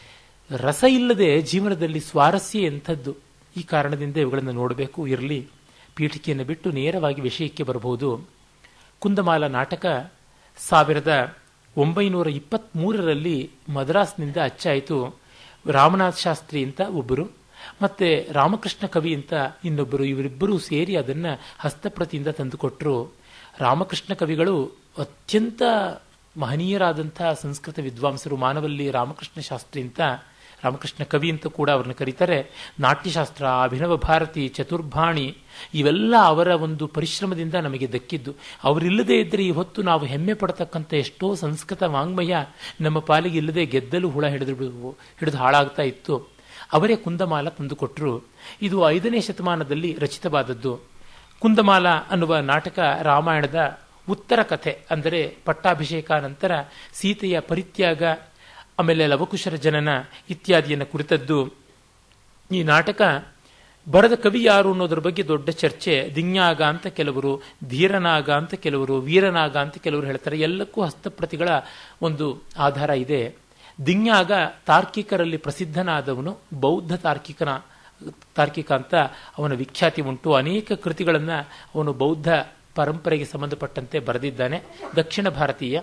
ರಸ ಇಲ್ಲದೆ ಜೀವನದಲ್ಲಿ ಸ್ವಾರಸ್ಯ ಎಂಥದ್ದು ಈ ಕಾರಣದಿಂದ ಇವುಗಳನ್ನು ನೋಡಬೇಕು ಇರಲಿ ಪೀಠಿಕೆಯನ್ನು ಬಿಟ್ಟು ನೇರವಾಗಿ ವಿಷಯಕ್ಕೆ ಬರಬಹುದು ಕುಂದಮಾಲ ನಾಟಕ ಸಾವಿರದ ಒಂಬೈನೂರ ಇಪ್ಪತ್ತ್ಮೂರರಲ್ಲಿ ಮದ್ರಾಸ್ನಿಂದ ಅಚ್ಚಾಯಿತು ರಾಮನಾಥ್ ಶಾಸ್ತ್ರಿ ಅಂತ ಒಬ್ಬರು ಮತ್ತೆ ರಾಮಕೃಷ್ಣ ಕವಿ ಅಂತ ಇನ್ನೊಬ್ಬರು ಇವರಿಬ್ಬರೂ ಸೇರಿ ಅದನ್ನು ಹಸ್ತಪ್ರತಿಯಿಂದ ತಂದುಕೊಟ್ಟರು ರಾಮಕೃಷ್ಣ ಕವಿಗಳು ಅತ್ಯಂತ ಮಹನೀಯರಾದಂಥ ಸಂಸ್ಕೃತ ವಿದ್ವಾಂಸರು ಮಾನವಲ್ಲಿ ರಾಮಕೃಷ್ಣ ಶಾಸ್ತ್ರಿ ಅಂತ ರಾಮಕೃಷ್ಣ ಕವಿ ಅಂತ ಕೂಡ ಅವ್ರನ್ನ ಕರೀತಾರೆ ನಾಟ್ಯಶಾಸ್ತ್ರ ಅಭಿನವ ಭಾರತಿ ಚತುರ್ಭಾಣಿ ಇವೆಲ್ಲ ಅವರ ಒಂದು ಪರಿಶ್ರಮದಿಂದ ನಮಗೆ ದಕ್ಕಿದ್ದು ಅವರಿಲ್ಲದೆ ಇದ್ದರೆ ಈ ಹೊತ್ತು ನಾವು ಹೆಮ್ಮೆ ಪಡತಕ್ಕಂಥ ಎಷ್ಟೋ ಸಂಸ್ಕೃತ ವಾಂಗ್ಮಯ ನಮ್ಮ ಪಾಲಿಗೆ ಇಲ್ಲದೆ ಗೆದ್ದಲು ಹುಳ ಹಿಡಿದು ಹಿಡಿದು ಹಾಳಾಗ್ತಾ ಇತ್ತು ಅವರೇ ಕುಂದಮಾಲ ತಂದುಕೊಟ್ಟರು ಇದು ಐದನೇ ಶತಮಾನದಲ್ಲಿ ರಚಿತವಾದದ್ದು ಕುಂದಮಾಲ ಅನ್ನುವ ನಾಟಕ ರಾಮಾಯಣದ ಉತ್ತರ ಕಥೆ ಅಂದರೆ ಪಟ್ಟಾಭಿಷೇಕ ನಂತರ ಸೀತೆಯ ಪರಿತ್ಯಾಗ ಆಮೇಲೆ ಲವಕುಶರ ಜನನ ಇತ್ಯಾದಿಯನ್ನು ಕುರಿತದ್ದು ಈ ನಾಟಕ ಬರದ ಕವಿ ಯಾರು ಅನ್ನೋದ್ರ ಬಗ್ಗೆ ದೊಡ್ಡ ಚರ್ಚೆ ದಿನ್ಯಾಗ ಅಂತ ಕೆಲವರು ಧೀರನಾಗ ಅಂತ ಕೆಲವರು ವೀರನಾಗ ಅಂತ ಕೆಲವರು ಹೇಳ್ತಾರೆ ಎಲ್ಲಕ್ಕೂ ಹಸ್ತಪ್ರತಿಗಳ ಒಂದು ಆಧಾರ ಇದೆ ದಿನ್ಯಾಗ ತಾರ್ಕಿಕರಲ್ಲಿ ಪ್ರಸಿದ್ಧನಾದವನು ಬೌದ್ಧ ತಾರ್ಕಿಕನ ತಾರ್ಕಿಕ ಅಂತ ಅವನ ವಿಖ್ಯಾತಿ ಉಂಟು ಅನೇಕ ಕೃತಿಗಳನ್ನು ಅವನು ಬೌದ್ಧ ಪರಂಪರೆಗೆ ಸಂಬಂಧಪಟ್ಟಂತೆ ಬರೆದಿದ್ದಾನೆ ದಕ್ಷಿಣ ಭಾರತೀಯ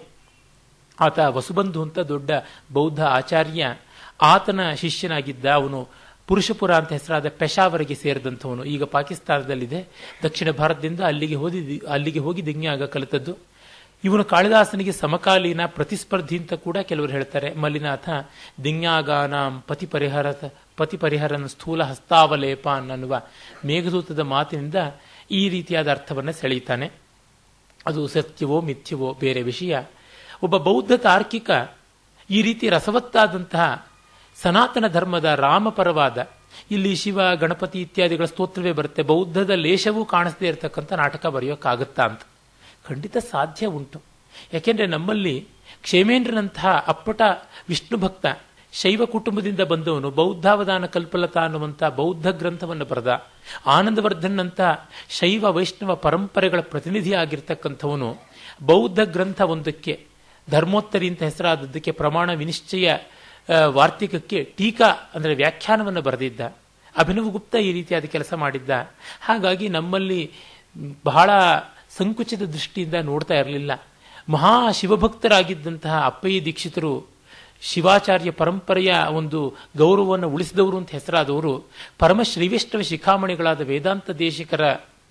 ಆತ ವಸುಬಂಧು ಅಂತ ದೊಡ್ಡ ಬೌದ್ಧ ಆಚಾರ್ಯ ಆತನ ಶಿಷ್ಯನಾಗಿದ್ದ ಅವನು ಪುರುಷಪುರ ಅಂತ ಹೆಸರಾದ ಪೆಶಾವರಿಗೆ ಸೇರಿದಂಥವನು ಈಗ ಪಾಕಿಸ್ತಾನದಲ್ಲಿದೆ ದಕ್ಷಿಣ ಭಾರತದಿಂದ ಅಲ್ಲಿಗೆ ಹೋಗಿ ಅಲ್ಲಿಗೆ ಹೋಗಿ ದಿಗ್ನ್ಯಾಗ ಕಲಿತದ್ದು ಇವನು ಕಾಳಿದಾಸನಿಗೆ ಸಮಕಾಲೀನ ಪ್ರತಿಸ್ಪರ್ಧಿ ಅಂತ ಕೂಡ ಕೆಲವರು ಹೇಳ್ತಾರೆ ಮಲ್ಲಿನಾಥ ದಿಗ್ನ್ಯಾಗಾನಾಂ ಪತಿ ಪರಿಹರ ಪತಿ ಪರಿಹರನ ಸ್ಥೂಲ ಹಸ್ತಾವಲೇಪ ಅನ್ನುವ ಮೇಘದೂತದ ಮಾತಿನಿಂದ ಈ ರೀತಿಯಾದ ಅರ್ಥವನ್ನು ಸೆಳೆಯುತ್ತಾನೆ ಅದು ಸತ್ಯವೋ ಮಿಥ್ಯವೋ ಬೇರೆ ವಿಷಯ ಒಬ್ಬ ಬೌದ್ಧ ತಾರ್ಕಿಕ ಈ ರೀತಿ ರಸವತ್ತಾದಂತಹ ಸನಾತನ ಧರ್ಮದ ರಾಮಪರವಾದ ಇಲ್ಲಿ ಶಿವ ಗಣಪತಿ ಇತ್ಯಾದಿಗಳ ಸ್ತೋತ್ರವೇ ಬರುತ್ತೆ ಬೌದ್ಧದ ಲೇಷವೂ ಕಾಣಿಸದೇ ಇರತಕ್ಕಂಥ ನಾಟಕ ಬರೆಯೋಕ್ಕಾಗತ್ತಾ ಅಂತ ಖಂಡಿತ ಸಾಧ್ಯ ಉಂಟು ಯಾಕೆಂದ್ರೆ ನಮ್ಮಲ್ಲಿ ಕ್ಷೇಮೇಂದ್ರನಂತಹ ಅಪ್ಪಟ ವಿಷ್ಣು ಭಕ್ತ ಶೈವ ಕುಟುಂಬದಿಂದ ಬಂದವನು ಬೌದ್ಧಾವಧಾನ ಕಲ್ಪಲತಾ ಅನ್ನುವಂಥ ಬೌದ್ಧ ಗ್ರಂಥವನ್ನು ಬರೆದ ಆನಂದವರ್ಧನ್ ಅಂತ ಶೈವ ವೈಷ್ಣವ ಪರಂಪರೆಗಳ ಪ್ರತಿನಿಧಿ ಆಗಿರ್ತಕ್ಕಂಥವನು ಬೌದ್ಧ ಗ್ರಂಥ ಒಂದಕ್ಕೆ ಧರ್ಮೋತ್ತರಿ ಅಂತ ಹೆಸರಾದದ್ದಕ್ಕೆ ಪ್ರಮಾಣ ವಿನಿಶ್ಚಯ ವಾರ್ತಿಕಕ್ಕೆ ಟೀಕಾ ಅಂದರೆ ವ್ಯಾಖ್ಯಾನವನ್ನು ಬರೆದಿದ್ದ ಅಭಿನವ ಗುಪ್ತ ಈ ರೀತಿಯಾದ ಕೆಲಸ ಮಾಡಿದ್ದ ಹಾಗಾಗಿ ನಮ್ಮಲ್ಲಿ ಬಹಳ ಸಂಕುಚಿತ ದೃಷ್ಟಿಯಿಂದ ನೋಡ್ತಾ ಇರಲಿಲ್ಲ ಮಹಾ ಶಿವಭಕ್ತರಾಗಿದ್ದಂತಹ ಅಪ್ಪಯ್ಯ ದೀಕ್ಷಿತರು ಶಿವಾಚಾರ್ಯ ಪರಂಪರೆಯ ಒಂದು ಗೌರವವನ್ನು ಉಳಿಸಿದವರು ಅಂತ ಹೆಸರಾದವರು ಪರಮ ಶ್ರೀವಿಷ್ಣವ ಶಿಖಾಮಣಿಗಳಾದ ವೇದಾಂತ ದೇಶಿಕರ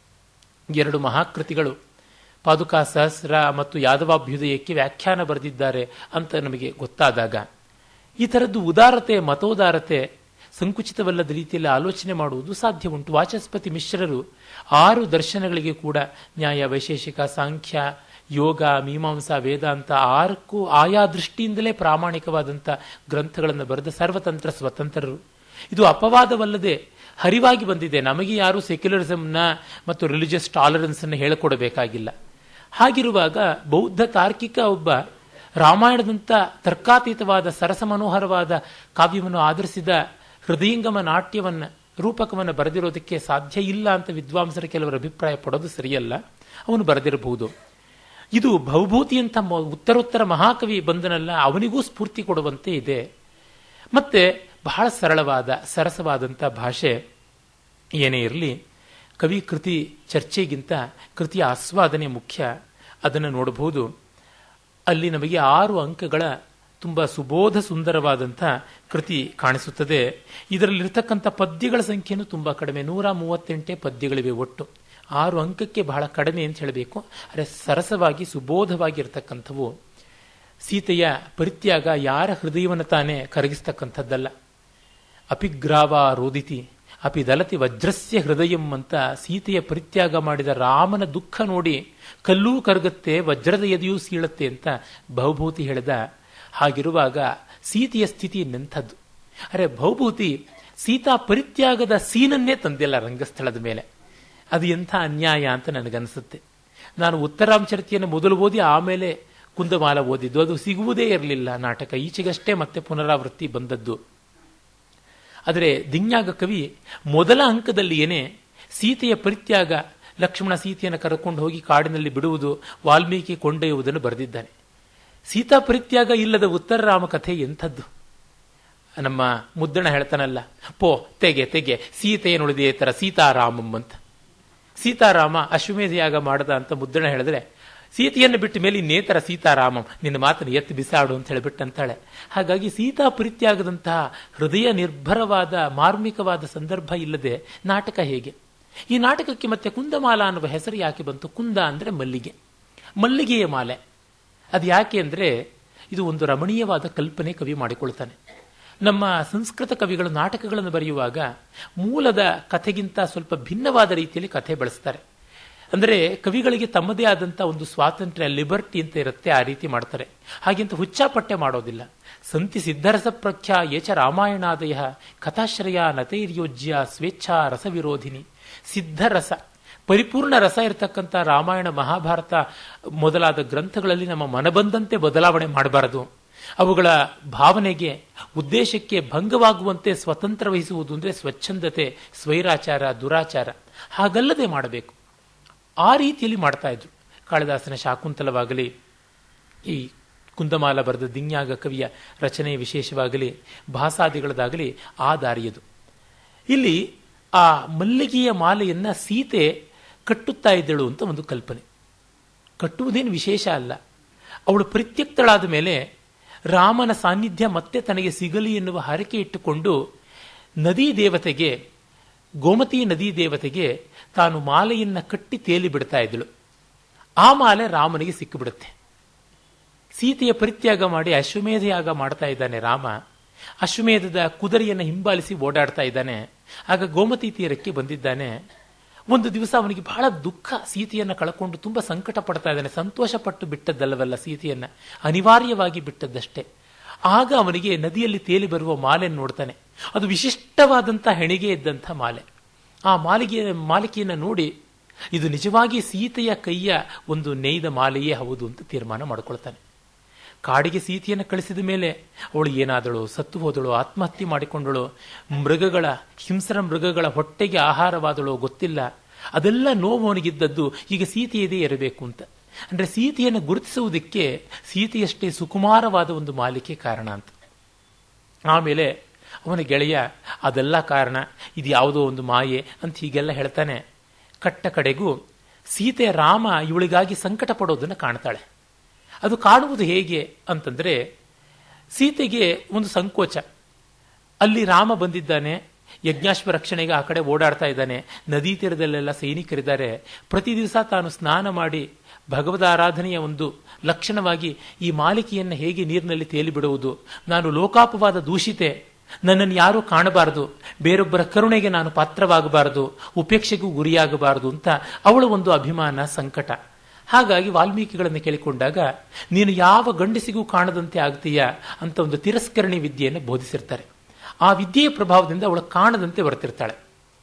ಎರಡು ಮಹಾಕೃತಿಗಳು ಪಾದುಕಾ ಸಹಸ್ರ ಮತ್ತು ಯಾದವಾಭ್ಯುದಯಕ್ಕೆ ವ್ಯಾಖ್ಯಾನ ಬರೆದಿದ್ದಾರೆ ಅಂತ ನಮಗೆ ಗೊತ್ತಾದಾಗ ಈ ಥರದ್ದು ಉದಾರತೆ ಮತೋದಾರತೆ ಸಂಕುಚಿತವಲ್ಲದ ರೀತಿಯಲ್ಲಿ ಆಲೋಚನೆ ಮಾಡುವುದು ಸಾಧ್ಯ ಉಂಟು ವಾಚಸ್ಪತಿ ಮಿಶ್ರರು ಆರು ದರ್ಶನಗಳಿಗೆ ಕೂಡ ನ್ಯಾಯ ವೈಶೇಷಿಕ ಸಾಂಖ್ಯ ಯೋಗ ಮೀಮಾಂಸಾ ವೇದಾಂತ ಆರಕ್ಕೂ ಆಯಾ ದೃಷ್ಟಿಯಿಂದಲೇ ಪ್ರಾಮಾಣಿಕವಾದಂಥ ಗ್ರಂಥಗಳನ್ನು ಬರೆದ ಸರ್ವತಂತ್ರ ಸ್ವತಂತ್ರರು ಇದು ಅಪವಾದವಲ್ಲದೆ ಹರಿವಾಗಿ ಬಂದಿದೆ ನಮಗೆ ಯಾರು ಸೆಕ್ಯುಲರಿಸಮ್ನ ಮತ್ತು ರಿಲಿಜಿಯಸ್ ಟಾಲರೆನ್ಸ್ ಅನ್ನು ಹೇಳಿಕೊಡಬೇಕಾಗಿಲ್ಲ ಹಾಗಿರುವಾಗ ಬೌದ್ಧ ತಾರ್ಕಿಕ ಒಬ್ಬ ರಾಮಾಯಣದಂಥ ತರ್ಕಾತೀತವಾದ ಸರಸ ಮನೋಹರವಾದ ಕಾವ್ಯವನ್ನು ಆಧರಿಸಿದ ಹೃದಯಂಗಮ ನಾಟ್ಯವನ್ನು ರೂಪಕವನ್ನು ಬರೆದಿರೋದಕ್ಕೆ ಸಾಧ್ಯ ಇಲ್ಲ ಅಂತ ವಿದ್ವಾಂಸರ ಕೆಲವರು ಅಭಿಪ್ರಾಯ ಪಡೋದು ಸರಿಯಲ್ಲ ಅವನು ಬರೆದಿರಬಹುದು ಇದು ಭವಭೂತಿ ಅಂತ ಉತ್ತರೋತ್ತರ ಮಹಾಕವಿ ಬಂದನಲ್ಲ ಅವನಿಗೂ ಸ್ಫೂರ್ತಿ ಕೊಡುವಂತೆ ಇದೆ ಮತ್ತೆ ಬಹಳ ಸರಳವಾದ ಸರಸವಾದಂಥ ಭಾಷೆ ಏನೇ ಇರಲಿ ಕವಿ ಕೃತಿ ಚರ್ಚೆಗಿಂತ ಕೃತಿಯ ಆಸ್ವಾದನೆ ಮುಖ್ಯ ಅದನ್ನು ನೋಡಬಹುದು ಅಲ್ಲಿ ನಮಗೆ ಆರು ಅಂಕಗಳ ತುಂಬ ಸುಬೋಧ ಸುಂದರವಾದಂಥ ಕೃತಿ ಕಾಣಿಸುತ್ತದೆ ಇದರಲ್ಲಿರ್ತಕ್ಕಂಥ ಪದ್ಯಗಳ ಸಂಖ್ಯೆನೂ ತುಂಬ ಕಡಿಮೆ ನೂರ ಮೂವತ್ತೆಂಟೇ ಪದ್ಯಗಳಿವೆ ಒಟ್ಟು ಆರು ಅಂಕಕ್ಕೆ ಬಹಳ ಕಡಿಮೆ ಅಂತ ಹೇಳಬೇಕು ಆದರೆ ಸರಸವಾಗಿ ಸುಬೋಧವಾಗಿರ್ತಕ್ಕಂಥವು ಸೀತೆಯ ಪರಿತ್ಯಾಗ ಯಾರ ಹೃದಯವನ್ನು ತಾನೇ ಕರಗಿಸ್ತಕ್ಕಂಥದ್ದಲ್ಲ ಅಪಿಗ್ರಾವ ರೋದಿತಿ ಅಪಿ ದಲತಿ ವಜ್ರಸ್ಯ ಹೃದಯಂ ಅಂತ ಸೀತೆಯ ಪರಿತ್ಯಾಗ ಮಾಡಿದ ರಾಮನ ದುಃಖ ನೋಡಿ ಕಲ್ಲೂ ಕರಗುತ್ತೆ ವಜ್ರದ ಎದೆಯೂ ಸೀಳತ್ತೆ ಅಂತ ಬಹುಭೂತಿ ಹೇಳಿದ ಹಾಗಿರುವಾಗ ಸೀತೆಯ ಸ್ಥಿತಿ ನಿಂಥದ್ದು ಅರೆ ಬಹುಭೂತಿ ಸೀತಾ ಪರಿತ್ಯಾಗದ ಸೀನನ್ನೇ ತಂದಿಲ್ಲ ರಂಗಸ್ಥಳದ ಮೇಲೆ ಅದು ಎಂಥ ಅನ್ಯಾಯ ಅಂತ ನನಗನ್ಸುತ್ತೆ ನಾನು ಉತ್ತರಾಂಚರಿತೆಯನ್ನು ಮೊದಲು ಓದಿ ಆಮೇಲೆ ಕುಂದಮಾಲ ಓದಿದ್ದು ಅದು ಸಿಗುವುದೇ ಇರಲಿಲ್ಲ ನಾಟಕ ಈಚೆಗಷ್ಟೇ ಮತ್ತೆ ಪುನರಾವೃತ್ತಿ ಬಂದದ್ದು ಆದರೆ ದಿನ್ಯಾಗ ಕವಿ ಮೊದಲ ಅಂಕದಲ್ಲಿ ಏನೇ ಸೀತೆಯ ಪರಿತ್ಯಾಗ ಲಕ್ಷ್ಮಣ ಸೀತೆಯನ್ನು ಕರ್ಕೊಂಡು ಹೋಗಿ ಕಾಡಿನಲ್ಲಿ ಬಿಡುವುದು ವಾಲ್ಮೀಕಿ ಕೊಂಡೊಯ್ಯುವುದನ್ನು ಬರೆದಿದ್ದಾನೆ ಸೀತಾ ಪರಿತ್ಯಾಗ ಇಲ್ಲದ ಉತ್ತರ ರಾಮ ಕಥೆ ಎಂಥದ್ದು ನಮ್ಮ ಮುದ್ದಣ ಹೇಳ್ತಾನಲ್ಲ ಪೋ ತೆಗೆ ತೆಗೆ ಸೀತೆಯನ್ನುಳಿದೇ ತರ ಸೀತಾರಾಮಂ ಅಂತ ಸೀತಾರಾಮ ಅಶ್ವಮೇಧ ಯಾಗ ಮಾಡದ ಅಂತ ಮುದ್ದಣ ಹೇಳಿದ್ರೆ ಸೀತೆಯನ್ನು ಬಿಟ್ಟ ಮೇಲೆ ಇನ್ನೇತರ ಸೀತಾರಾಮಂ ನಿನ್ನ ಮಾತನ್ನು ಎತ್ತು ಬಿಸಾಡು ಅಂತ ಹೇಳಿಬಿಟ್ಟು ಅಂತಾಳೆ ಹಾಗಾಗಿ ಸೀತಾ ಪ್ರೀತಿಯಾಗದಂತಹ ಹೃದಯ ನಿರ್ಭರವಾದ ಮಾರ್ಮಿಕವಾದ ಸಂದರ್ಭ ಇಲ್ಲದೆ ನಾಟಕ ಹೇಗೆ ಈ ನಾಟಕಕ್ಕೆ ಮತ್ತೆ ಕುಂದಮಾಲ ಅನ್ನುವ ಹೆಸರು ಯಾಕೆ ಬಂತು ಕುಂದ ಅಂದ್ರೆ ಮಲ್ಲಿಗೆ ಮಲ್ಲಿಗೆಯ ಮಾಲೆ ಅದು ಯಾಕೆ ಅಂದ್ರೆ ಇದು ಒಂದು ರಮಣೀಯವಾದ ಕಲ್ಪನೆ ಕವಿ ಮಾಡಿಕೊಳ್ತಾನೆ ನಮ್ಮ ಸಂಸ್ಕೃತ ಕವಿಗಳು ನಾಟಕಗಳನ್ನು ಬರೆಯುವಾಗ ಮೂಲದ ಕಥೆಗಿಂತ ಸ್ವಲ್ಪ ಭಿನ್ನವಾದ ರೀತಿಯಲ್ಲಿ ಕಥೆ ಬೆಳೆಸ್ತಾರೆ ಅಂದರೆ ಕವಿಗಳಿಗೆ ತಮ್ಮದೇ ಆದಂಥ ಒಂದು ಸ್ವಾತಂತ್ರ್ಯ ಲಿಬರ್ಟಿ ಅಂತ ಇರುತ್ತೆ ಆ ರೀತಿ ಮಾಡ್ತಾರೆ ಹಾಗೆಂತ ಹುಚ್ಚಾಪಟ್ಟೆ ಮಾಡೋದಿಲ್ಲ ಸಂತಿ ಸಿದ್ಧರಸ ಪ್ರಖ್ಯಾ ಏಚ ರಾಮಾಯಣಾದಯ ಕಥಾಶ್ರಯ ನತೈರ್ಯೋಜ್ಯ ಸ್ವೇಚ್ಛಾ ರಸವಿರೋಧಿನಿ ಸಿದ್ಧರಸ ಪರಿಪೂರ್ಣ ರಸ ಇರತಕ್ಕಂಥ ರಾಮಾಯಣ ಮಹಾಭಾರತ ಮೊದಲಾದ ಗ್ರಂಥಗಳಲ್ಲಿ ನಮ್ಮ ಮನಬಂದಂತೆ ಬದಲಾವಣೆ ಮಾಡಬಾರದು ಅವುಗಳ ಭಾವನೆಗೆ ಉದ್ದೇಶಕ್ಕೆ ಭಂಗವಾಗುವಂತೆ ಸ್ವತಂತ್ರ ವಹಿಸುವುದು ಅಂದರೆ ಸ್ವಚ್ಛಂದತೆ ಸ್ವೈರಾಚಾರ ದುರಾಚಾರ ಹಾಗಲ್ಲದೆ ಮಾಡಬೇಕು ಆ ರೀತಿಯಲ್ಲಿ ಮಾಡ್ತಾ ಇದ್ರು ಕಾಳಿದಾಸನ ಶಾಕುಂತಲವಾಗಲಿ ಈ ಕುಂದಮಾಲ ಬರೆದ ದಿನ್ಯಾಗ ಕವಿಯ ರಚನೆ ವಿಶೇಷವಾಗಲಿ ಭಾಸಾದಿಗಳದಾಗಲಿ ಆ ದಾರಿಯದು ಇಲ್ಲಿ ಆ ಮಲ್ಲಿಗೆಯ ಮಾಲೆಯನ್ನ ಸೀತೆ ಕಟ್ಟುತ್ತಾ ಇದ್ದಳು ಅಂತ ಒಂದು ಕಲ್ಪನೆ ಕಟ್ಟುವುದೇನು ವಿಶೇಷ ಅಲ್ಲ ಅವಳು ಪರಿತ್ಯಕ್ತಳಾದ ಮೇಲೆ ರಾಮನ ಸಾನ್ನಿಧ್ಯ ಮತ್ತೆ ತನಗೆ ಸಿಗಲಿ ಎನ್ನುವ ಹರಕೆ ಇಟ್ಟುಕೊಂಡು ನದಿ ದೇವತೆಗೆ ಗೋಮತಿ ನದಿ ದೇವತೆಗೆ ತಾನು ಮಾಲೆಯನ್ನ ಕಟ್ಟಿ ತೇಲಿ ಬಿಡ್ತಾ ಇದ್ದಳು ಆ ಮಾಲೆ ರಾಮನಿಗೆ ಸಿಕ್ಕಿಬಿಡುತ್ತೆ ಸೀತೆಯ ಪರಿತ್ಯಾಗ ಮಾಡಿ ಅಶ್ವಮೇಧ ಯಾಗ ಮಾಡ್ತಾ ಇದ್ದಾನೆ ರಾಮ ಅಶ್ವಮೇಧದ ಕುದುರೆಯನ್ನು ಹಿಂಬಾಲಿಸಿ ಓಡಾಡ್ತಾ ಇದ್ದಾನೆ ಆಗ ಗೋಮತಿ ತೀರಕ್ಕೆ ಬಂದಿದ್ದಾನೆ ಒಂದು ದಿವಸ ಅವನಿಗೆ ಬಹಳ ದುಃಖ ಸೀತೆಯನ್ನು ಕಳ್ಕೊಂಡು ತುಂಬಾ ಸಂಕಟ ಪಡ್ತಾ ಇದ್ದಾನೆ ಸಂತೋಷ ಪಟ್ಟು ಬಿಟ್ಟದ್ದಲ್ಲವಲ್ಲ ಸೀತೆಯನ್ನ ಅನಿವಾರ್ಯವಾಗಿ ಬಿಟ್ಟದ್ದಷ್ಟೇ ಆಗ ಅವನಿಗೆ ನದಿಯಲ್ಲಿ ತೇಲಿ ಬರುವ ಮಾಲೆಯನ್ನು ನೋಡ್ತಾನೆ ಅದು ವಿಶಿಷ್ಟವಾದಂಥ ಹೆಣಿಗೆ ಇದ್ದಂಥ ಮಾಲೆ ಆ ಮಾಲಿಗೆ ಮಾಲಿಕೆಯನ್ನು ನೋಡಿ ಇದು ನಿಜವಾಗಿ ಸೀತೆಯ ಕೈಯ ಒಂದು ನೇಯ್ದ ಮಾಲೆಯೇ ಹೌದು ಅಂತ ತೀರ್ಮಾನ ಮಾಡಿಕೊಳ್ತಾನೆ ಕಾಡಿಗೆ ಸೀತೆಯನ್ನು ಕಳಿಸಿದ ಮೇಲೆ ಅವಳು ಏನಾದಳು ಸತ್ತು ಹೋದಳು ಆತ್ಮಹತ್ಯೆ ಮಾಡಿಕೊಂಡಳು ಮೃಗಗಳ ಹಿಂಸರ ಮೃಗಗಳ ಹೊಟ್ಟೆಗೆ ಆಹಾರವಾದಳು ಗೊತ್ತಿಲ್ಲ ಅದೆಲ್ಲ ನೋವು ಅವನಿಗಿದ್ದದ್ದು ಈಗ ಸೀತೆಯದೇ ಇರಬೇಕು ಅಂತ ಅಂದ್ರೆ ಸೀತೆಯನ್ನು ಗುರುತಿಸುವುದಕ್ಕೆ ಸೀತೆಯಷ್ಟೇ ಸುಕುಮಾರವಾದ ಒಂದು ಮಾಲಿಕೆ ಕಾರಣ ಅಂತ ಆಮೇಲೆ ಅವನ ಗೆಳೆಯ ಅದೆಲ್ಲ ಕಾರಣ ಇದು ಯಾವುದೋ ಒಂದು ಮಾಯೆ ಅಂತ ಹೀಗೆಲ್ಲ ಹೇಳ್ತಾನೆ ಕಟ್ಟ ಕಡೆಗೂ ಸೀತೆ ರಾಮ ಇವಳಿಗಾಗಿ ಸಂಕಟ ಪಡೋದನ್ನು ಕಾಣ್ತಾಳೆ ಅದು ಕಾಣುವುದು ಹೇಗೆ ಅಂತಂದ್ರೆ ಸೀತೆಗೆ ಒಂದು ಸಂಕೋಚ ಅಲ್ಲಿ ರಾಮ ಬಂದಿದ್ದಾನೆ ಯಜ್ಞಾಶ್ವ ರಕ್ಷಣೆಗೆ ಆ ಕಡೆ ಓಡಾಡ್ತಾ ಇದ್ದಾನೆ ನದಿ ತೀರದಲ್ಲೆಲ್ಲ ಸೈನಿಕರಿದ್ದಾರೆ ಪ್ರತಿ ದಿವಸ ತಾನು ಸ್ನಾನ ಮಾಡಿ ಭಗವದ ಆರಾಧನೆಯ ಒಂದು ಲಕ್ಷಣವಾಗಿ ಈ ಮಾಲಿಕೆಯನ್ನು ಹೇಗೆ ನೀರಿನಲ್ಲಿ ತೇಲಿ ಬಿಡುವುದು ನಾನು ಲೋಕಾಪವಾದ ದೂಷಿತೆ ನನ್ನನ್ನು ಯಾರೂ ಕಾಣಬಾರದು ಬೇರೊಬ್ಬರ ಕರುಣೆಗೆ ನಾನು ಪಾತ್ರವಾಗಬಾರದು ಉಪೇಕ್ಷೆಗೂ ಗುರಿಯಾಗಬಾರದು ಅಂತ ಅವಳ ಒಂದು ಅಭಿಮಾನ ಸಂಕಟ ಹಾಗಾಗಿ ವಾಲ್ಮೀಕಿಗಳನ್ನು ಕೇಳಿಕೊಂಡಾಗ ನೀನು ಯಾವ ಗಂಡಸಿಗೂ ಕಾಣದಂತೆ ಆಗ್ತೀಯಾ ಅಂತ ಒಂದು ತಿರಸ್ಕರಣಿ ವಿದ್ಯೆಯನ್ನು ಬೋಧಿಸಿರ್ತಾರೆ ಆ ವಿದ್ಯೆಯ ಪ್ರಭಾವದಿಂದ ಅವಳು ಕಾಣದಂತೆ ಬರ್ತಿರ್ತಾಳೆ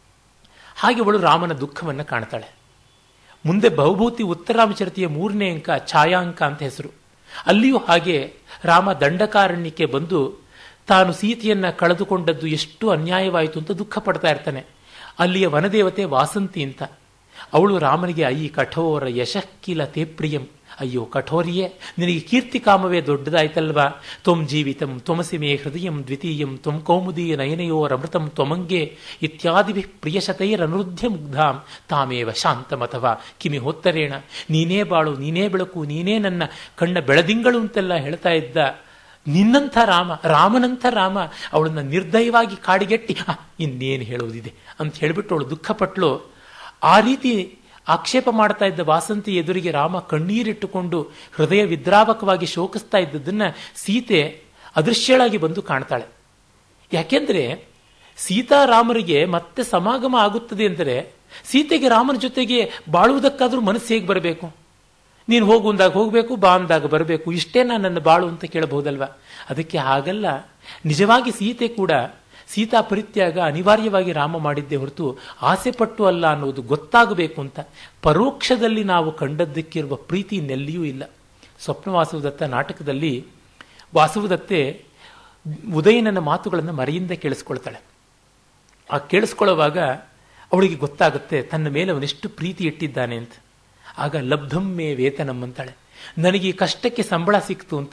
ಹಾಗೆ ಅವಳು ರಾಮನ ದುಃಖವನ್ನು ಕಾಣ್ತಾಳೆ ಮುಂದೆ ಬಹುಭೂತಿ ಉತ್ತರಾಮಚರಿತೆಯ ಮೂರನೇ ಅಂಕ ಛಾಯಾಂಕ ಅಂತ ಹೆಸರು ಅಲ್ಲಿಯೂ ಹಾಗೆ ರಾಮ ದಂಡಕಾರಣ್ಯಕ್ಕೆ ಬಂದು ತಾನು ಸೀತೆಯನ್ನ ಕಳೆದುಕೊಂಡದ್ದು ಎಷ್ಟು ಅನ್ಯಾಯವಾಯಿತು ಅಂತ ದುಃಖ ಪಡ್ತಾ ಇರ್ತಾನೆ ಅಲ್ಲಿಯ ವನದೇವತೆ ವಾಸಂತಿ ಅಂತ ಅವಳು ರಾಮನಿಗೆ ಅಯ್ಯಿ ಕಠೋರ ಯಶಕ್ಕಿಲ ತೇ ಪ್ರಿಯಂ ಅಯ್ಯೋ ಕಠೋರಿಯೇ ನಿನಗೆ ಕೀರ್ತಿ ಕಾಮವೇ ದೊಡ್ಡದಾಯ್ತಲ್ವಾ ತ್ವಂ ಜೀವಿತಂ ತ್ವಮಸಿ ಮೇ ಹೃದಯಂ ದ್ವಿತೀಯಂ ತ್ವಂ ಕೌಮುದೀಯ ನಯನಯೋರಮೃತಂ ತ್ವಮಂಗೆ ಇತ್ಯಾದಿ ಪ್ರಿಯಶತೈರನುರುದ್ಧ ಮುಗ್ಧಾಂ ತಾಮೇವ ಶಾಂತಮಥವಾ ಕಿಮಿ ಹೊತ್ತರೇಣ ನೀನೇ ಬಾಳು ನೀನೇ ಬೆಳಕು ನೀನೇ ನನ್ನ ಕಣ್ಣ ಬೆಳದಿಂಗಳು ಅಂತೆಲ್ಲ ಹೇಳ್ತಾ ಇದ್ದ ನಿನ್ನಂಥ ರಾಮ ರಾಮನಂಥ ರಾಮ ಅವಳನ್ನ ನಿರ್ದಯವಾಗಿ ಕಾಡಿಗೆಟ್ಟಿ ಇನ್ನೇನು ಹೇಳುವುದಿದೆ ಅಂತ ಹೇಳಿಬಿಟ್ಟು ಅವಳು ದುಃಖಪಟ್ಲು ಆ ರೀತಿ ಆಕ್ಷೇಪ ಮಾಡ್ತಾ ಇದ್ದ ವಾಸಂತಿ ಎದುರಿಗೆ ರಾಮ ಕಣ್ಣೀರಿಟ್ಟುಕೊಂಡು ಹೃದಯ ವಿದ್ರಾವಕವಾಗಿ ಶೋಕಿಸ್ತಾ ಇದ್ದದನ್ನ ಸೀತೆ ಅದೃಶ್ಯಳಾಗಿ ಬಂದು ಕಾಣ್ತಾಳೆ ಯಾಕೆಂದ್ರೆ ಸೀತಾರಾಮರಿಗೆ ಮತ್ತೆ ಸಮಾಗಮ ಆಗುತ್ತದೆ ಅಂದರೆ ಸೀತೆಗೆ ರಾಮನ ಜೊತೆಗೆ ಬಾಳುವುದಕ್ಕಾದ್ರೂ ಮನಸ್ಸು ಹೇಗೆ ಬರಬೇಕು ನೀನು ಹೋಗು ಅಂದಾಗ ಹೋಗಬೇಕು ಬಾ ಅಂದಾಗ ಬರಬೇಕು ಇಷ್ಟೇ ನಾನು ನನ್ನ ಬಾಳು ಅಂತ ಕೇಳಬಹುದಲ್ವಾ ಅದಕ್ಕೆ ಹಾಗಲ್ಲ ನಿಜವಾಗಿ ಸೀತೆ ಕೂಡ ಸೀತಾ ಪರಿತ್ಯಾಗ ಅನಿವಾರ್ಯವಾಗಿ ರಾಮ ಮಾಡಿದ್ದೇ ಹೊರತು ಆಸೆ ಪಟ್ಟು ಅಲ್ಲ ಅನ್ನೋದು ಗೊತ್ತಾಗಬೇಕು ಅಂತ ಪರೋಕ್ಷದಲ್ಲಿ ನಾವು ಕಂಡದ್ದಕ್ಕಿರುವ ಪ್ರೀತಿ ಇನ್ನೆಲ್ಲಿಯೂ ಇಲ್ಲ ಸ್ವಪ್ನ ವಾಸುದತ್ತ ನಾಟಕದಲ್ಲಿ ವಾಸುದತ್ತೆ ಉದಯನನ ಮಾತುಗಳನ್ನು ಮರೆಯಿಂದ ಕೇಳಿಸ್ಕೊಳ್ತಾಳೆ ಆ ಕೇಳಿಸ್ಕೊಳ್ಳುವಾಗ ಅವಳಿಗೆ ಗೊತ್ತಾಗುತ್ತೆ ತನ್ನ ಮೇಲೆ ಅವನೆಷ್ಟು ಪ್ರೀತಿ ಇಟ್ಟಿದ್ದಾನೆ ಅಂತ ಆಗ ಲಬ್ಧಂ ಮೇ ವೇತನಂ ಅಂತಾಳೆ ನನಗೆ ಈ ಕಷ್ಟಕ್ಕೆ ಸಂಬಳ ಸಿಕ್ತು ಅಂತ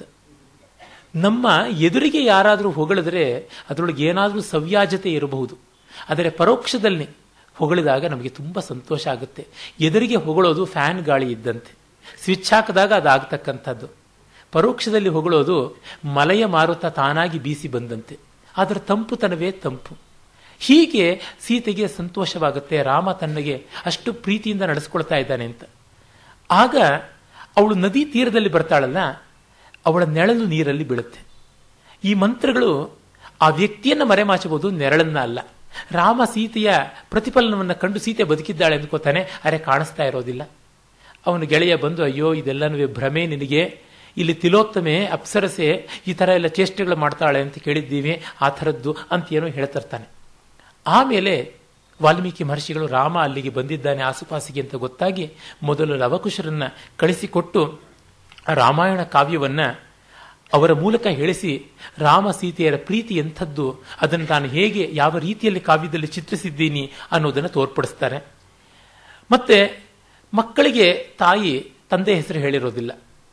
ನಮ್ಮ ಎದುರಿಗೆ ಯಾರಾದರೂ ಹೊಗಳಿದ್ರೆ ಅದರೊಳಗೆ ಏನಾದರೂ ಸವ್ಯಾಜತೆ ಇರಬಹುದು ಆದರೆ ಪರೋಕ್ಷದಲ್ಲಿ ಹೊಗಳಿದಾಗ ನಮಗೆ ತುಂಬ ಸಂತೋಷ ಆಗುತ್ತೆ ಎದುರಿಗೆ ಹೊಗಳೋದು ಫ್ಯಾನ್ ಗಾಳಿ ಇದ್ದಂತೆ ಸ್ವಿಚ್ ಹಾಕಿದಾಗ ಅದಾಗತಕ್ಕಂಥದ್ದು ಪರೋಕ್ಷದಲ್ಲಿ ಹೊಗಳೋದು ಮಲೆಯ ಮಾರುತ ತಾನಾಗಿ ಬೀಸಿ ಬಂದಂತೆ ಅದರ ತಂಪುತನವೇ ತಂಪು ಹೀಗೆ ಸೀತೆಗೆ ಸಂತೋಷವಾಗುತ್ತೆ ರಾಮ ತನ್ನಗೆ ಅಷ್ಟು ಪ್ರೀತಿಯಿಂದ ನಡೆಸ್ಕೊಳ್ತಾ ಇದ್ದಾನೆ ಅಂತ ಆಗ ಅವಳು ನದಿ ತೀರದಲ್ಲಿ ಬರ್ತಾಳಲ್ಲ ಅವಳ ನೆರಳು ನೀರಲ್ಲಿ ಬೀಳುತ್ತೆ ಈ ಮಂತ್ರಗಳು ಆ ವ್ಯಕ್ತಿಯನ್ನು ಮರೆಮಾಚಬಹುದು ನೆರಳನ್ನ ಅಲ್ಲ ರಾಮ ಸೀತೆಯ ಪ್ರತಿಫಲನವನ್ನು ಕಂಡು ಸೀತೆ ಬದುಕಿದ್ದಾಳೆ ಅಂದ್ಕೋತಾನೆ ಅರೆ ಕಾಣಿಸ್ತಾ ಇರೋದಿಲ್ಲ ಅವನು ಗೆಳೆಯ ಬಂದು ಅಯ್ಯೋ ಇದೆಲ್ಲನೂ ಭ್ರಮೆ ನಿನಗೆ ಇಲ್ಲಿ ತಿಲೋತ್ತಮೆ ಅಪ್ಸರಸೆ ಈ ಥರ ಎಲ್ಲ ಚೇಷ್ಟೆಗಳು ಮಾಡ್ತಾಳೆ ಅಂತ ಕೇಳಿದ್ದೀವಿ ಆ ಥರದ್ದು ಅಂತ ಏನೋ ಹೇಳ್ತಿರ್ತಾನೆ ಆಮೇಲೆ ವಾಲ್ಮೀಕಿ ಮಹರ್ಷಿಗಳು ರಾಮ ಅಲ್ಲಿಗೆ ಬಂದಿದ್ದಾನೆ ಆಸುಪಾಸಿಗೆ ಅಂತ ಗೊತ್ತಾಗಿ ಮೊದಲು ಲವಕುಶರನ್ನ ಕಳಿಸಿಕೊಟ್ಟು ರಾಮಾಯಣ ಕಾವ್ಯವನ್ನ ಅವರ ಮೂಲಕ ಹೇಳಿಸಿ ರಾಮ ಸೀತೆಯರ ಪ್ರೀತಿ ಎಂಥದ್ದು ಅದನ್ನು ತಾನು ಹೇಗೆ ಯಾವ ರೀತಿಯಲ್ಲಿ ಕಾವ್ಯದಲ್ಲಿ ಚಿತ್ರಿಸಿದ್ದೀನಿ ಅನ್ನೋದನ್ನು ತೋರ್ಪಡಿಸ್ತಾರೆ ಮತ್ತೆ ಮಕ್ಕಳಿಗೆ ತಾಯಿ ತಂದೆ ಹೆಸರು ಹೇಳಿರೋದಿಲ್ಲ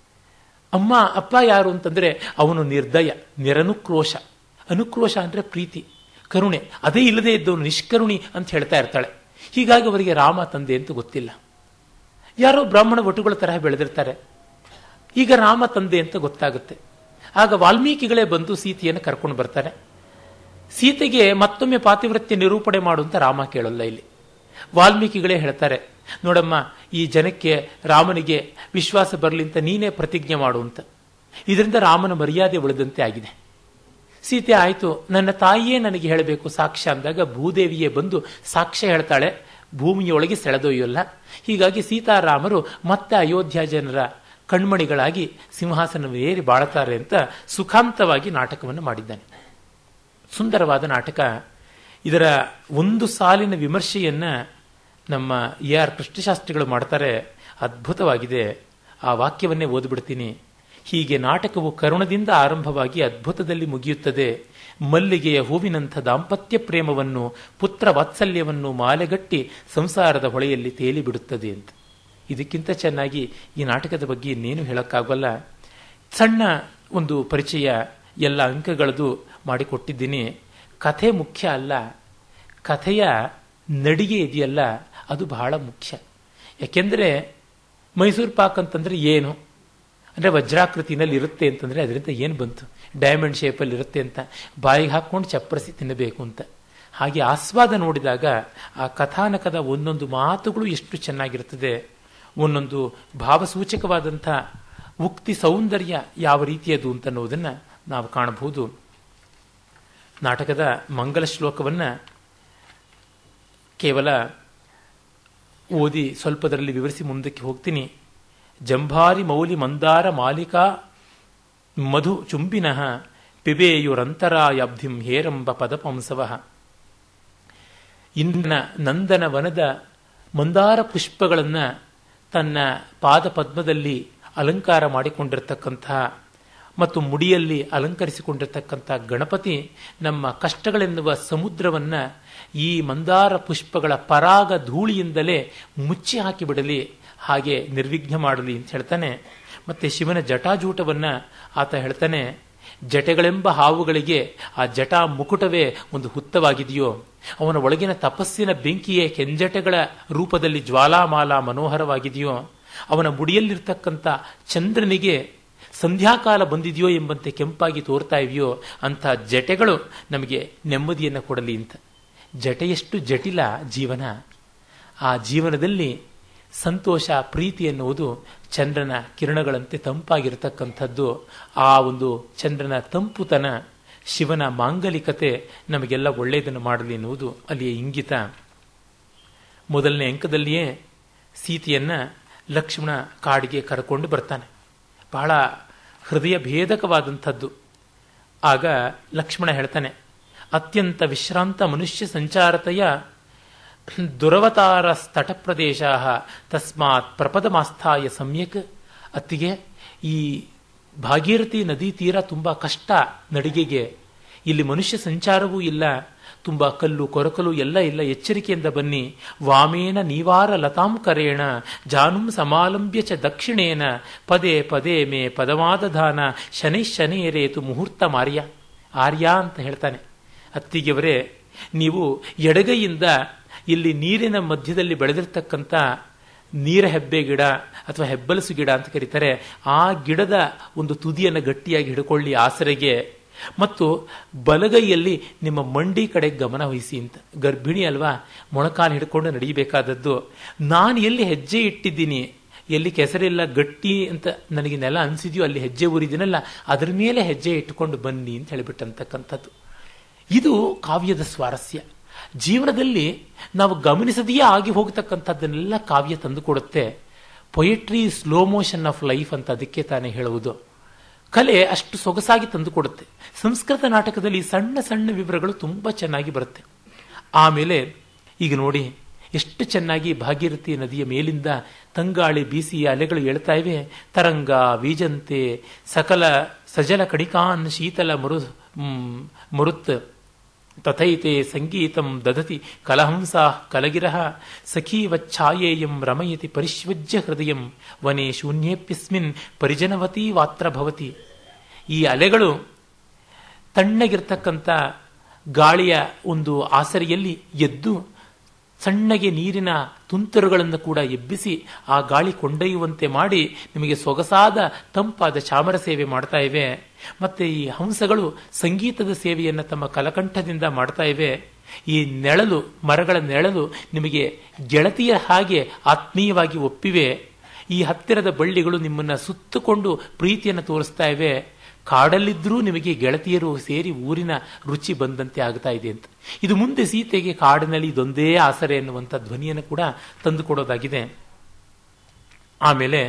ಅಮ್ಮ ಅಪ್ಪ ಯಾರು ಅಂತಂದ್ರೆ ಅವನು ನಿರ್ದಯ ನಿರನುಕ್ರೋಶ ಅನುಕ್ರೋಶ ಅಂದ್ರೆ ಪ್ರೀತಿ ಕರುಣೆ ಅದೇ ಇಲ್ಲದೆ ಇದ್ದವನು ನಿಷ್ಕರುಣಿ ಅಂತ ಹೇಳ್ತಾ ಇರ್ತಾಳೆ ಹೀಗಾಗಿ ಅವರಿಗೆ ರಾಮ ತಂದೆ ಅಂತ ಗೊತ್ತಿಲ್ಲ ಯಾರೋ ಬ್ರಾಹ್ಮಣ ಒಟುಗಳ ತರಹ ಬೆಳೆದಿರ್ತಾರೆ ಈಗ ರಾಮ ತಂದೆ ಅಂತ ಗೊತ್ತಾಗುತ್ತೆ ಆಗ ವಾಲ್ಮೀಕಿಗಳೇ ಬಂದು ಸೀತೆಯನ್ನು ಕರ್ಕೊಂಡು ಬರ್ತಾರೆ ಸೀತೆಗೆ ಮತ್ತೊಮ್ಮೆ ಪಾತಿವೃತ್ಯ ನಿರೂಪಣೆ ಮಾಡುವಂತ ರಾಮ ಕೇಳಲ್ಲ ಇಲ್ಲಿ ವಾಲ್ಮೀಕಿಗಳೇ ಹೇಳ್ತಾರೆ ನೋಡಮ್ಮ ಈ ಜನಕ್ಕೆ ರಾಮನಿಗೆ ವಿಶ್ವಾಸ ಬರಲಿ ಅಂತ ನೀನೇ ಪ್ರತಿಜ್ಞೆ ಮಾಡು ಅಂತ ಇದರಿಂದ ರಾಮನ ಮರ್ಯಾದೆ ಉಳಿದಂತೆ ಆಗಿದೆ ಸೀತೆ ಆಯಿತು ನನ್ನ ತಾಯಿಯೇ ನನಗೆ ಹೇಳಬೇಕು ಸಾಕ್ಷ್ಯ ಅಂದಾಗ ಭೂದೇವಿಯೇ ಬಂದು ಸಾಕ್ಷ್ಯ ಹೇಳ್ತಾಳೆ ಭೂಮಿಯೊಳಗೆ ಸೆಳೆದೊಯ್ಯಲ್ಲ ಹೀಗಾಗಿ ಸೀತಾರಾಮರು ಮತ್ತೆ ಅಯೋಧ್ಯ ಜನರ ಕಣ್ಮಣಿಗಳಾಗಿ ಸಿಂಹಾಸನವೇರಿ ಬಾಳುತ್ತಾರೆ ಅಂತ ಸುಖಾಂತವಾಗಿ ನಾಟಕವನ್ನು ಮಾಡಿದ್ದಾನೆ ಸುಂದರವಾದ ನಾಟಕ ಇದರ ಒಂದು ಸಾಲಿನ ವಿಮರ್ಶೆಯನ್ನ ನಮ್ಮ ಎ ಆರ್ ಕೃಷ್ಣಶಾಸ್ತ್ರಿಗಳು ಮಾಡ್ತಾರೆ ಅದ್ಭುತವಾಗಿದೆ ಆ ವಾಕ್ಯವನ್ನೇ ಓದ್ಬಿಡ್ತೀನಿ ಹೀಗೆ ನಾಟಕವು ಕರುಣದಿಂದ ಆರಂಭವಾಗಿ ಅದ್ಭುತದಲ್ಲಿ ಮುಗಿಯುತ್ತದೆ ಮಲ್ಲಿಗೆಯ ಹೂವಿನಂಥ ದಾಂಪತ್ಯ ಪ್ರೇಮವನ್ನು ಪುತ್ರ ವಾತ್ಸಲ್ಯವನ್ನು ಮಾಲೆಗಟ್ಟಿ ಸಂಸಾರದ ಹೊಳೆಯಲ್ಲಿ ತೇಲಿ ಬಿಡುತ್ತದೆ ಅಂತ ಇದಕ್ಕಿಂತ ಚೆನ್ನಾಗಿ ಈ ನಾಟಕದ ಬಗ್ಗೆ ಇನ್ನೇನು ಹೇಳೋಕ್ಕಾಗಲ್ಲ ಸಣ್ಣ ಒಂದು ಪರಿಚಯ ಎಲ್ಲ ಅಂಕಗಳದು ಮಾಡಿಕೊಟ್ಟಿದ್ದೀನಿ ಕಥೆ ಮುಖ್ಯ ಅಲ್ಲ ಕಥೆಯ ನಡಿಗೆ ಇದೆಯಲ್ಲ ಅದು ಬಹಳ ಮುಖ್ಯ ಯಾಕೆಂದರೆ ಮೈಸೂರು ಪಾಕ್ ಅಂತಂದರೆ ಏನು ಅಂದರೆ ವಜ್ರಾಕೃತಿನಲ್ಲಿ ಇರುತ್ತೆ ಅಂತಂದರೆ ಅದರಿಂದ ಏನು ಬಂತು ಡೈಮಂಡ್ ಶೇಪಲ್ಲಿ ಇರುತ್ತೆ ಅಂತ ಬಾಯಿಗೆ ಹಾಕ್ಕೊಂಡು ಚಪ್ಪರಿಸಿ ತಿನ್ನಬೇಕು ಅಂತ ಹಾಗೆ ಆಸ್ವಾದ ನೋಡಿದಾಗ ಆ ಕಥಾನಕದ ಒಂದೊಂದು ಮಾತುಗಳು ಎಷ್ಟು ಚೆನ್ನಾಗಿರ್ತದೆ ಒಂದೊಂದು ಭಾವಸೂಚಕವಾದಂಥ ಉಕ್ತಿ ಸೌಂದರ್ಯ ಯಾವ ರೀತಿಯದು ಅಂತ ಅನ್ನೋದನ್ನು ನಾವು ಕಾಣಬಹುದು ನಾಟಕದ ಮಂಗಲ ಶ್ಲೋಕವನ್ನು ಕೇವಲ ಓದಿ ಸ್ವಲ್ಪದರಲ್ಲಿ ವಿವರಿಸಿ ಮುಂದಕ್ಕೆ ಹೋಗ್ತೀನಿ ಜಂಭಾರಿ ಮೌಲಿ ಮಂದಾರ ಮಾಲಿಕಾ ಮಧು ಚುಂಬಿನಃ ಪಿಬೇಯುರಂತರಾಯಬ್ಧಿಂ ಹೇರಂಬ ಪದಪಂಸವ ಇಂದ್ರನ ನಂದನ ವನದ ಮಂದಾರ ಪುಷ್ಪಗಳನ್ನು ತನ್ನ ಪಾದ ಪದ್ಮದಲ್ಲಿ ಅಲಂಕಾರ ಮಾಡಿಕೊಂಡಿರ್ತಕ್ಕಂತಹ ಮತ್ತು ಮುಡಿಯಲ್ಲಿ ಅಲಂಕರಿಸಿಕೊಂಡಿರ್ತಕ್ಕಂಥ ಗಣಪತಿ ನಮ್ಮ ಕಷ್ಟಗಳೆನ್ನುವ ಸಮುದ್ರವನ್ನ ಈ ಮಂದಾರ ಪುಷ್ಪಗಳ ಪರಾಗ ಧೂಳಿಯಿಂದಲೇ ಮುಚ್ಚಿ ಹಾಕಿಬಿಡಲಿ ಹಾಗೆ ನಿರ್ವಿಘ್ನ ಮಾಡಲಿ ಅಂತ ಹೇಳ್ತಾನೆ ಮತ್ತೆ ಶಿವನ ಜಟಾಜೂಟವನ್ನ ಆತ ಹೇಳ್ತಾನೆ ಜಟೆಗಳೆಂಬ ಹಾವುಗಳಿಗೆ ಆ ಜಟಾ ಮುಕುಟವೇ ಒಂದು ಹುತ್ತವಾಗಿದೆಯೋ ಅವನ ಒಳಗಿನ ತಪಸ್ಸಿನ ಬೆಂಕಿಯೇ ಕೆಂಜಟೆಗಳ ರೂಪದಲ್ಲಿ ಜ್ವಾಲಾಮಾಲ ಮನೋಹರವಾಗಿದೆಯೋ ಅವನ ಮುಡಿಯಲ್ಲಿರ್ತಕ್ಕಂಥ ಚಂದ್ರನಿಗೆ ಸಂಧ್ಯಾಕಾಲ ಬಂದಿದೆಯೋ ಎಂಬಂತೆ ಕೆಂಪಾಗಿ ತೋರ್ತಾ ಇದೆಯೋ ಅಂಥ ಜಟೆಗಳು ನಮಗೆ ನೆಮ್ಮದಿಯನ್ನು ಕೊಡಲಿ ಅಂತ ಜಟೆಯಷ್ಟು ಜಟಿಲ ಜೀವನ ಆ ಜೀವನದಲ್ಲಿ ಸಂತೋಷ ಪ್ರೀತಿ ಎನ್ನುವುದು ಚಂದ್ರನ ಕಿರಣಗಳಂತೆ ತಂಪಾಗಿರತಕ್ಕಂಥದ್ದು ಆ ಒಂದು ಚಂದ್ರನ ತಂಪುತನ ಶಿವನ ಮಾಂಗಲಿಕತೆ ನಮಗೆಲ್ಲ ಒಳ್ಳೆಯದನ್ನು ಮಾಡಲಿ ಎನ್ನುವುದು ಅಲ್ಲಿಯ ಇಂಗಿತ ಮೊದಲನೇ ಅಂಕದಲ್ಲಿಯೇ ಸೀತೆಯನ್ನ ಲಕ್ಷ್ಮಣ ಕಾಡಿಗೆ ಕರ್ಕೊಂಡು ಬರ್ತಾನೆ ಬಹಳ ಹೃದಯ ಭೇದಕವಾದಂಥದ್ದು ಆಗ ಲಕ್ಷ್ಮಣ ಹೇಳ್ತಾನೆ ಅತ್ಯಂತ ವಿಶ್ರಾಂತ ಮನುಷ್ಯ ಸಂಚಾರತೆಯ ದುರವತಾರ ಸ್ತಟ ಪ್ರದೇಶ ತಸ್ಮಾತ್ ಪ್ರಪದಮಾಸ್ಥಾಯ ಸಮ್ಯಕ್ ಅತ್ತಿಗೆ ಈ ಭಾಗೀರಥಿ ನದಿ ತೀರ ತುಂಬಾ ಕಷ್ಟ ನಡಿಗೆಗೆ ಇಲ್ಲಿ ಮನುಷ್ಯ ಸಂಚಾರವೂ ಇಲ್ಲ ತುಂಬಾ ಕಲ್ಲು ಕೊರಕಲು ಎಲ್ಲ ಇಲ್ಲ ಎಚ್ಚರಿಕೆಯಿಂದ ಬನ್ನಿ ವಾಮೇನ ನೀವಾರ ಲತಾಂ ಕರೇಣ ಜಾನುಂ ಸಮಾಲಂಬ್ಯ ಚ ದಕ್ಷಿಣೇನ ಪದೇ ಪದೇ ಮೇ ಪದವಾದಧಾನ ಶನಿ ಶನೇರೇತು ಮುಹೂರ್ತ ಮಾರ್ಯ ಆರ್ಯ ಅಂತ ಹೇಳ್ತಾನೆ ಅತ್ತಿಗೆವರೇ ನೀವು ಎಡಗೈಯಿಂದ ಇಲ್ಲಿ ನೀರಿನ ಮಧ್ಯದಲ್ಲಿ ಬೆಳೆದಿರ್ತಕ್ಕಂಥ ನೀರ ಹೆಬ್ಬೆ ಗಿಡ ಅಥವಾ ಹೆಬ್ಬಲಸು ಗಿಡ ಅಂತ ಕರೀತಾರೆ ಆ ಗಿಡದ ಒಂದು ತುದಿಯನ್ನು ಗಟ್ಟಿಯಾಗಿ ಹಿಡ್ಕೊಳ್ಳಿ ಆಸರೆಗೆ ಮತ್ತು ಬಲಗೈಯಲ್ಲಿ ನಿಮ್ಮ ಮಂಡಿ ಕಡೆ ಗಮನ ವಹಿಸಿ ಅಂತ ಗರ್ಭಿಣಿ ಅಲ್ವಾ ಮೊಣಕಾಲು ಹಿಡ್ಕೊಂಡು ನಡೀಬೇಕಾದದ್ದು ನಾನು ಎಲ್ಲಿ ಹೆಜ್ಜೆ ಇಟ್ಟಿದ್ದೀನಿ ಎಲ್ಲಿ ಕೆಸರಿಲ್ಲ ಗಟ್ಟಿ ಅಂತ ನನಗೆ ನೆಲ ಅನಿಸಿದ್ಯೋ ಅಲ್ಲಿ ಹೆಜ್ಜೆ ಊರಿದ್ದೀನಲ್ಲ ಅದರ ಮೇಲೆ ಹೆಜ್ಜೆ ಇಟ್ಟುಕೊಂಡು ಬನ್ನಿ ಅಂತ ಹೇಳಿಬಿಟ್ಟಂತಕ್ಕಂಥದ್ದು ಇದು ಕಾವ್ಯದ ಸ್ವಾರಸ್ಯ ಜೀವನದಲ್ಲಿ ನಾವು ಗಮನಿಸದೆಯೇ ಆಗಿ ಹೋಗತಕ್ಕಂಥದ್ದನ್ನೆಲ್ಲ ಕಾವ್ಯ ತಂದುಕೊಡುತ್ತೆ poetry slow motion of life ಅಂತ ಅದಕ್ಕೆ ತಾನೇ ಹೇಳುವುದು ಕಲೆ ಅಷ್ಟು ಸೊಗಸಾಗಿ ತಂದುಕೊಡುತ್ತೆ ಸಂಸ್ಕೃತ ನಾಟಕದಲ್ಲಿ ಸಣ್ಣ ಸಣ್ಣ ವಿವರಗಳು ತುಂಬಾ ಚೆನ್ನಾಗಿ ಬರುತ್ತೆ ಆಮೇಲೆ ಈಗ ನೋಡಿ ಎಷ್ಟು ಚೆನ್ನಾಗಿ ಭಾಗೀರಥಿ ನದಿಯ ಮೇಲಿಂದ ತಂಗಾಳಿ ಬೀಸಿ ಅಲೆಗಳು ಹೇಳ್ತಾ ಇವೆ ತರಂಗ ವೀಜಂತೆ ಸಕಲ ಸಜಲ ಕಣಿಕಾನ್ ಶೀತಲ ಮರು ಮರುತ್ ತಥೈತೆ ಸಂಗೀತಂ ದದತಿ ಕಲಹಂಸ ಕಲಗಿರ ಸಖೀವಚ್ಛಾಯೇಯಂ ರಮಯತಿ ಪರಿಶ್ವಜ್ಯ ಹೃದಯಂ ವನೆ ಶೂನ್ಯೇಪ್ಯಸ್ಮಿನ್ ಪರಿಜನವತಿ ವಾತ್ರ ಭವತಿ ಈ ಅಲೆಗಳು ತಣ್ಣಗಿರ್ತಕ್ಕಂಥ ಗಾಳಿಯ ಒಂದು ಆಸರೆಯಲ್ಲಿ ಎದ್ದು ಸಣ್ಣಗೆ ನೀರಿನ ತುಂತರುಗಳನ್ನು ಕೂಡ ಎಬ್ಬಿಸಿ ಆ ಗಾಳಿ ಕೊಂಡೊಯ್ಯುವಂತೆ ಮಾಡಿ ನಿಮಗೆ ಸೊಗಸಾದ ತಂಪಾದ ಚಾಮರ ಸೇವೆ ಮಾಡ್ತಾ ಇವೆ ಮತ್ತೆ ಈ ಹಂಸಗಳು ಸಂಗೀತದ ಸೇವೆಯನ್ನು ತಮ್ಮ ಕಲಕಂಠದಿಂದ ಮಾಡ್ತಾ ಇವೆ ಈ ನೆಳಲು ಮರಗಳ ನೆಳಲು ನಿಮಗೆ ಗೆಳತಿಯ ಹಾಗೆ ಆತ್ಮೀಯವಾಗಿ ಒಪ್ಪಿವೆ ಈ ಹತ್ತಿರದ ಬಳ್ಳಿಗಳು ನಿಮ್ಮನ್ನ ಸುತ್ತಕೊಂಡು ಪ್ರೀತಿಯನ್ನು ತೋರಿಸ್ತಾ ಇವೆ ಕಾಡಲ್ಲಿದ್ದರೂ ನಿಮಗೆ ಗೆಳತಿಯರು ಸೇರಿ ಊರಿನ ರುಚಿ ಬಂದಂತೆ ಆಗ್ತಾ ಇದೆ ಅಂತ ಇದು ಮುಂದೆ ಸೀತೆಗೆ ಕಾಡಿನಲ್ಲಿ ಇದೊಂದೇ ಆಸರೆ ಎನ್ನುವಂಥ ಧ್ವನಿಯನ್ನು ಕೂಡ ತಂದುಕೊಡೋದಾಗಿದೆ ಆಮೇಲೆ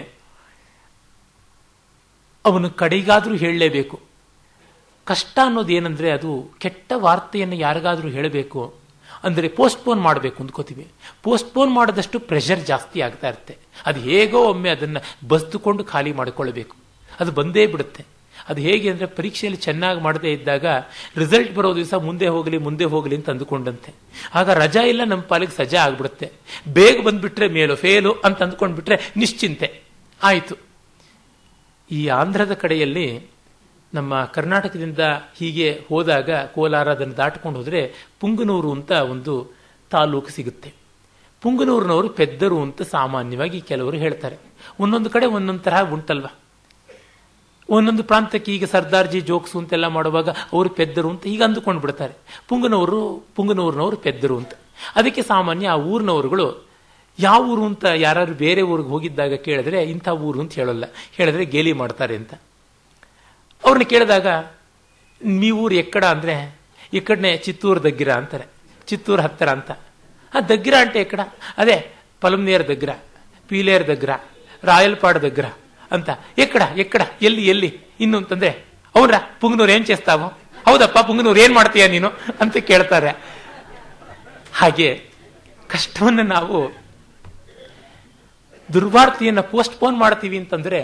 ಅವನು ಕಡೆಗಾದರೂ ಹೇಳಲೇಬೇಕು ಕಷ್ಟ ಅನ್ನೋದು ಏನಂದ್ರೆ ಅದು ಕೆಟ್ಟ ವಾರ್ತೆಯನ್ನು ಯಾರಿಗಾದರೂ ಹೇಳಬೇಕು ಅಂದರೆ ಪೋಸ್ಟ್ಪೋನ್ ಮಾಡಬೇಕು ಅಂದ್ಕೋತೀವಿ ಪೋಸ್ಟ್ಪೋನ್ ಮಾಡಿದಷ್ಟು ಪ್ರೆಷರ್ ಜಾಸ್ತಿ ಆಗ್ತಾ ಇರುತ್ತೆ ಅದು ಹೇಗೋ ಒಮ್ಮೆ ಅದನ್ನು ಬಸ್ದುಕೊಂಡು ಖಾಲಿ ಮಾಡಿಕೊಳ್ಬೇಕು ಅದು ಬಂದೇ ಬಿಡುತ್ತೆ ಅದು ಹೇಗೆ ಅಂದರೆ ಪರೀಕ್ಷೆಯಲ್ಲಿ ಚೆನ್ನಾಗಿ ಮಾಡದೇ ಇದ್ದಾಗ ರಿಸಲ್ಟ್ ಬರೋ ದಿವಸ ಮುಂದೆ ಹೋಗಲಿ ಮುಂದೆ ಹೋಗಲಿ ಅಂತ ಅಂದುಕೊಂಡಂತೆ ಆಗ ರಜಾ ಇಲ್ಲ ನಮ್ಮ ಪಾಲಿಗೆ ಸಜಾ ಆಗ್ಬಿಡುತ್ತೆ ಬೇಗ ಬಂದ್ಬಿಟ್ರೆ ಮೇಲು ಫೇಲು ಅಂತ ಅಂದ್ಕೊಂಡ್ಬಿಟ್ರೆ ನಿಶ್ಚಿಂತೆ ಆಯಿತು ಈ ಆಂಧ್ರದ ಕಡೆಯಲ್ಲಿ ನಮ್ಮ ಕರ್ನಾಟಕದಿಂದ ಹೀಗೆ ಹೋದಾಗ ಕೋಲಾರ ಅದನ್ನು ದಾಟ್ಕೊಂಡು ಹೋದರೆ ಪುಂಗನೂರು ಅಂತ ಒಂದು ತಾಲೂಕು ಸಿಗುತ್ತೆ ಪುಂಗನೂರಿನವರು ಪೆದ್ದರು ಅಂತ ಸಾಮಾನ್ಯವಾಗಿ ಕೆಲವರು ಹೇಳ್ತಾರೆ ಒಂದೊಂದು ಕಡೆ ಒಂದೊಂದು ತರಹ ಉಂಟಲ್ವ ಒಂದೊಂದು ಪ್ರಾಂತಕ್ಕೆ ಈಗ ಸರ್ದಾರ್ಜಿ ಜೋಕ್ಸು ಅಂತೆಲ್ಲ ಮಾಡುವಾಗ ಅವರು ಪೆದ್ದರು ಅಂತ ಈಗ ಅಂದುಕೊಂಡು ಬಿಡ್ತಾರೆ ಪುಂಗನವರು ಪುಂಗನೂರಿನವರು ಪೆದ್ದರು ಅಂತ ಅದಕ್ಕೆ ಸಾಮಾನ್ಯ ಆ ಊರಿನವರುಗಳು ಯಾವ ಊರು ಅಂತ ಯಾರು ಬೇರೆ ಊರಿಗೆ ಹೋಗಿದ್ದಾಗ ಕೇಳಿದ್ರೆ ಇಂಥ ಊರು ಅಂತ ಹೇಳಲ್ಲ ಹೇಳಿದ್ರೆ ಗೇಲಿ ಮಾಡ್ತಾರೆ ಅಂತ ಅವ್ರನ್ನ ಕೇಳಿದಾಗ మీ ఊరు ఎక్కడ ಅಂದ್ರೆ ఇక్కడనే చిత్తూరు దగ్గర అంటారు చిత్తూరు హత్తర అంత ఆ దగ్గర అంటే ఎక్కడ అదే పలంనేరు దగ్గర పీలేరు దగ్గర రాయలపాడు దగ్గర ಅಂತ ఎక్కడ ఎక్కడ ಎಲ್ಲಿ ಎಲ್ಲಿ ಇನ್ನು ಅಂತಂದ್ರೆ ಅವ್ರ ಪುಂಗನೂರು ಏನ್ చేస్తావు ಹೌದಪ್ಪ ಪುಂಗನೂರು ಏನ್ ಮಾಡ್ತೀಯ ನೀನು ಅಂತ ಕೇಳ್ತಾರೆ ಹಾಗೆ ಕಷ್ಟವನ್ನು ನಾವು ದುರ್ವಾರ್ತೆಯನ್ನ ಪೋಸ್ಟ್ಪೋನ್ ಮಾಡ್ತೀವಿ ಅಂತಂದ್ರೆ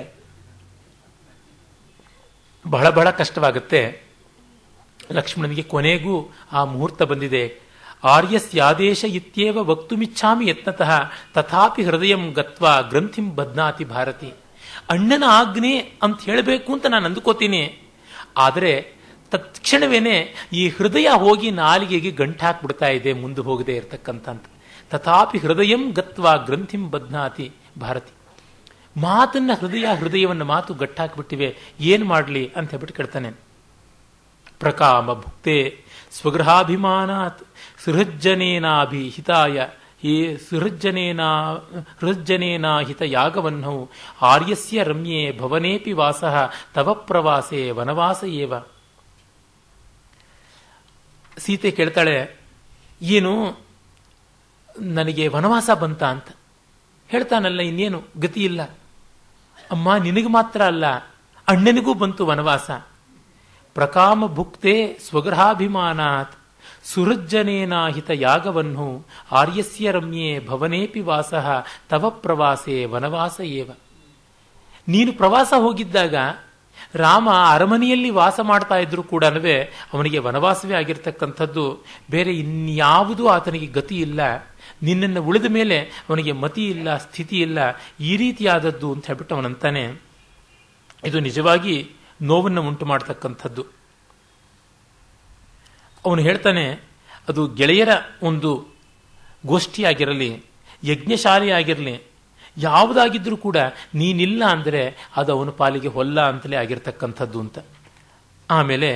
ಬಹಳ ಬಹಳ ಕಷ್ಟವಾಗುತ್ತೆ ಲಕ್ಷ್ಮಣನಿಗೆ ಕೊನೆಗೂ ಆ ಮುಹೂರ್ತ ಬಂದಿದೆ ಆರ್ಯಸ್ಯಾದೇಶ ಇತ್ಯೇವ ವಕ್ತುಮಿಚ್ಛಾಮಿ ಯತ್ನತಃ ತಥಾಪಿ ಹೃದಯಂ ಗತ್ವ ಗ್ರಂಥಿಂ ಬದ್ನಾತಿ ಭಾರತಿ ಅಣ್ಣನ ಆಜ್ಞೆ ಅಂತ ಹೇಳಬೇಕು ಅಂತ ನಾನು ಅಂದುಕೋತೀನಿ ಆದರೆ ತತ್ಕ್ಷಣವೇನೆ ಈ ಹೃದಯ ಹೋಗಿ ನಾಲಿಗೆಗೆ ಗಂಟಾಕ್ಬಿಡ್ತಾ ಇದೆ ಮುಂದೆ ಹೋಗದೆ ಇರತಕ್ಕಂಥ ತಥಾಪಿ ಹೃದಯಂ ಗತ್ವ ಗ್ರಂಥಿಂ ಬದ್ನಾತಿ ಭಾರತಿ ಮಾತನ್ನ ಹೃದಯ ಹೃದಯವನ್ನು ಮಾತು ಗಟ್ಟಾಕ್ಬಿಟ್ಟಿವೆ ಏನ್ ಮಾಡಲಿ ಅಂತ ಹೇಳ್ಬಿಟ್ಟು ಕೇಳ್ತಾನೆ ಪ್ರಕಾಮ ಭುಕ್ತೆ ಸ್ವಗೃಹಾಭಿಮಾನಾತ್ ಸೃಹಜ್ಜನೇನಾಭಿಹಿತಾಯ ಹೇ ಸೃಹಜ್ಜನೇನಾ ಹೃಜ್ಜನೇನಾ ಹಿತ ಯಾಗವನ್ನೌ ಆರ್ಯಸ್ಯ ರಮ್ಯೆ ಭವನೇಪಿ ವಾಸಃ ತವ ಪ್ರವಾಸೆ ವನವಾಸ ಏವ ಸೀತೆ ಕೇಳ್ತಾಳೆ ಏನು ನನಗೆ ವನವಾಸ ಬಂತ ಅಂತ ಹೇಳ್ತಾನಲ್ಲ ಇನ್ನೇನು ಗತಿ ಇಲ್ಲ ಅಮ್ಮ ನಿನಗೆ ಮಾತ್ರ ಅಲ್ಲ ಅಣ್ಣನಿಗೂ ಬಂತು ವನವಾಸ ಪ್ರಕಾಮ ಭುಕ್ತೆ ಸ್ವಗೃಹಾಭಿಮಾನಾತ್ ಸುಹೃಜ್ಜನೇನಾಹಿತ ಯಾಗವನ್ನು ಆರ್ಯಸ್ಯ ರಮ್ಯೆ ಭವನೇಪಿ ವಾಸಃ ತವ ಪ್ರವಾಸೆ ವನವಾಸ ಏವ ನೀನು ಪ್ರವಾಸ ಹೋಗಿದ್ದಾಗ ರಾಮ ಅರಮನೆಯಲ್ಲಿ ವಾಸ ಮಾಡ್ತಾ ಇದ್ರು ಕೂಡ ಅವನಿಗೆ ವನವಾಸವೇ ಆಗಿರ್ತಕ್ಕಂಥದ್ದು ಬೇರೆ ಇನ್ಯಾವುದೂ ಆತನಿಗೆ ಗತಿ ಇಲ್ಲ ನಿನ್ನನ್ನು ಉಳಿದ ಮೇಲೆ ಅವನಿಗೆ ಮತಿ ಇಲ್ಲ ಸ್ಥಿತಿ ಇಲ್ಲ ಈ ರೀತಿಯಾದದ್ದು ಅಂತ ಹೇಳ್ಬಿಟ್ಟು ಅವನಂತಾನೆ ಇದು ನಿಜವಾಗಿ ನೋವನ್ನು ಉಂಟು ಮಾಡತಕ್ಕಂಥದ್ದು ಅವನು ಹೇಳ್ತಾನೆ ಅದು ಗೆಳೆಯರ ಒಂದು ಗೋಷ್ಠಿಯಾಗಿರಲಿ ಯಜ್ಞಶಾಲೆಯಾಗಿರಲಿ ಯಾವುದಾಗಿದ್ರೂ ಕೂಡ ನೀನಿಲ್ಲ ಅಂದರೆ ಅದು ಅವನ ಪಾಲಿಗೆ ಹೊಲ್ಲ ಅಂತಲೇ ಆಗಿರ್ತಕ್ಕಂಥದ್ದು ಅಂತ ಆಮೇಲೆ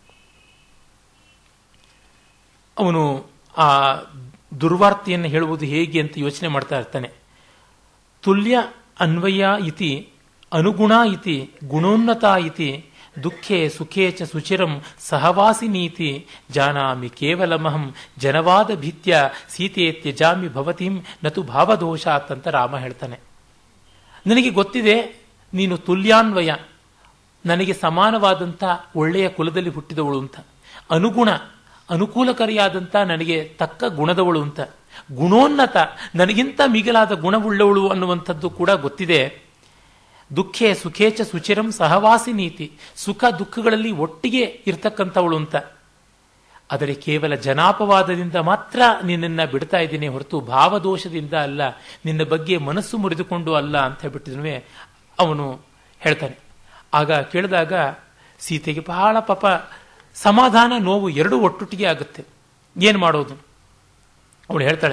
ಅವನು ಆ ದುರ್ವಾರ್ತೆಯನ್ನು ಹೇಳುವುದು ಹೇಗೆ ಅಂತ ಯೋಚನೆ ಮಾಡ್ತಾ ಇರ್ತಾನೆ ತುಲ್ಯ ಅನ್ವಯ ಇತಿ ಅನುಗುಣ ಇತಿ ಗುಣೋನ್ನತ ಇತಿ ದುಃಖೆ ಸುಖೇ ಚ ಸುಚಿರಂ ಸಹವಾಸಿನೀತಿ ಜಾನಾಮಿ ಕೇವಲಮಹಂ ಜನವಾದ ಭೀತ್ಯ ಸೀತೆ ತ್ಯಜಾಮಿ ಭವತಿಂ ನತು ಭಾವದೋಷಾತ್ ಅಂತ ರಾಮ ಹೇಳ್ತಾನೆ ನನಗೆ ಗೊತ್ತಿದೆ ನೀನು ತುಲ್ಯಾನ್ವಯ ನನಗೆ ಸಮಾನವಾದಂಥ ಒಳ್ಳೆಯ ಕುಲದಲ್ಲಿ ಹುಟ್ಟಿದವಳು ಅಂತ ಅನುಗುಣ ಅನುಕೂಲಕಾರಿಯಾದಂಥ ನನಗೆ ತಕ್ಕ ಗುಣದವಳು ಅಂತ ಗುಣೋನ್ನತ ನನಗಿಂತ ಮಿಗಿಲಾದ ಗುಣವುಳ್ಳವಳು ಅನ್ನುವಂಥದ್ದು ಕೂಡ ಗೊತ್ತಿದೆ ದುಃಖೇ ಸುಖೇಚ ಸುಚಿರಂ ಸಹವಾಸಿ ನೀತಿ ಸುಖ ದುಃಖಗಳಲ್ಲಿ ಒಟ್ಟಿಗೆ ಇರ್ತಕ್ಕಂಥವಳು ಅಂತ ಆದರೆ ಕೇವಲ ಜನಾಪವಾದದಿಂದ ಮಾತ್ರ ನಿನ್ನನ್ನು ಬಿಡ್ತಾ ಇದ್ದೀನಿ ಹೊರತು ಭಾವದೋಷದಿಂದ ಅಲ್ಲ ನಿನ್ನ ಬಗ್ಗೆ ಮನಸ್ಸು ಮುರಿದುಕೊಂಡು ಅಲ್ಲ ಅಂತ ಹೇಳ್ಬಿಟ್ಟಿದ್ನು ಅವನು ಹೇಳ್ತಾನೆ ಆಗ ಕೇಳಿದಾಗ ಸೀತೆಗೆ ಬಹಳ ಪಾಪ ಸಮಾಧಾನ ನೋವು ಎರಡು ಒಟ್ಟೊಟ್ಟಿಗೆ ಆಗುತ್ತೆ ಏನು ಮಾಡೋದು ಅವಳು ಹೇಳ್ತಾಳೆ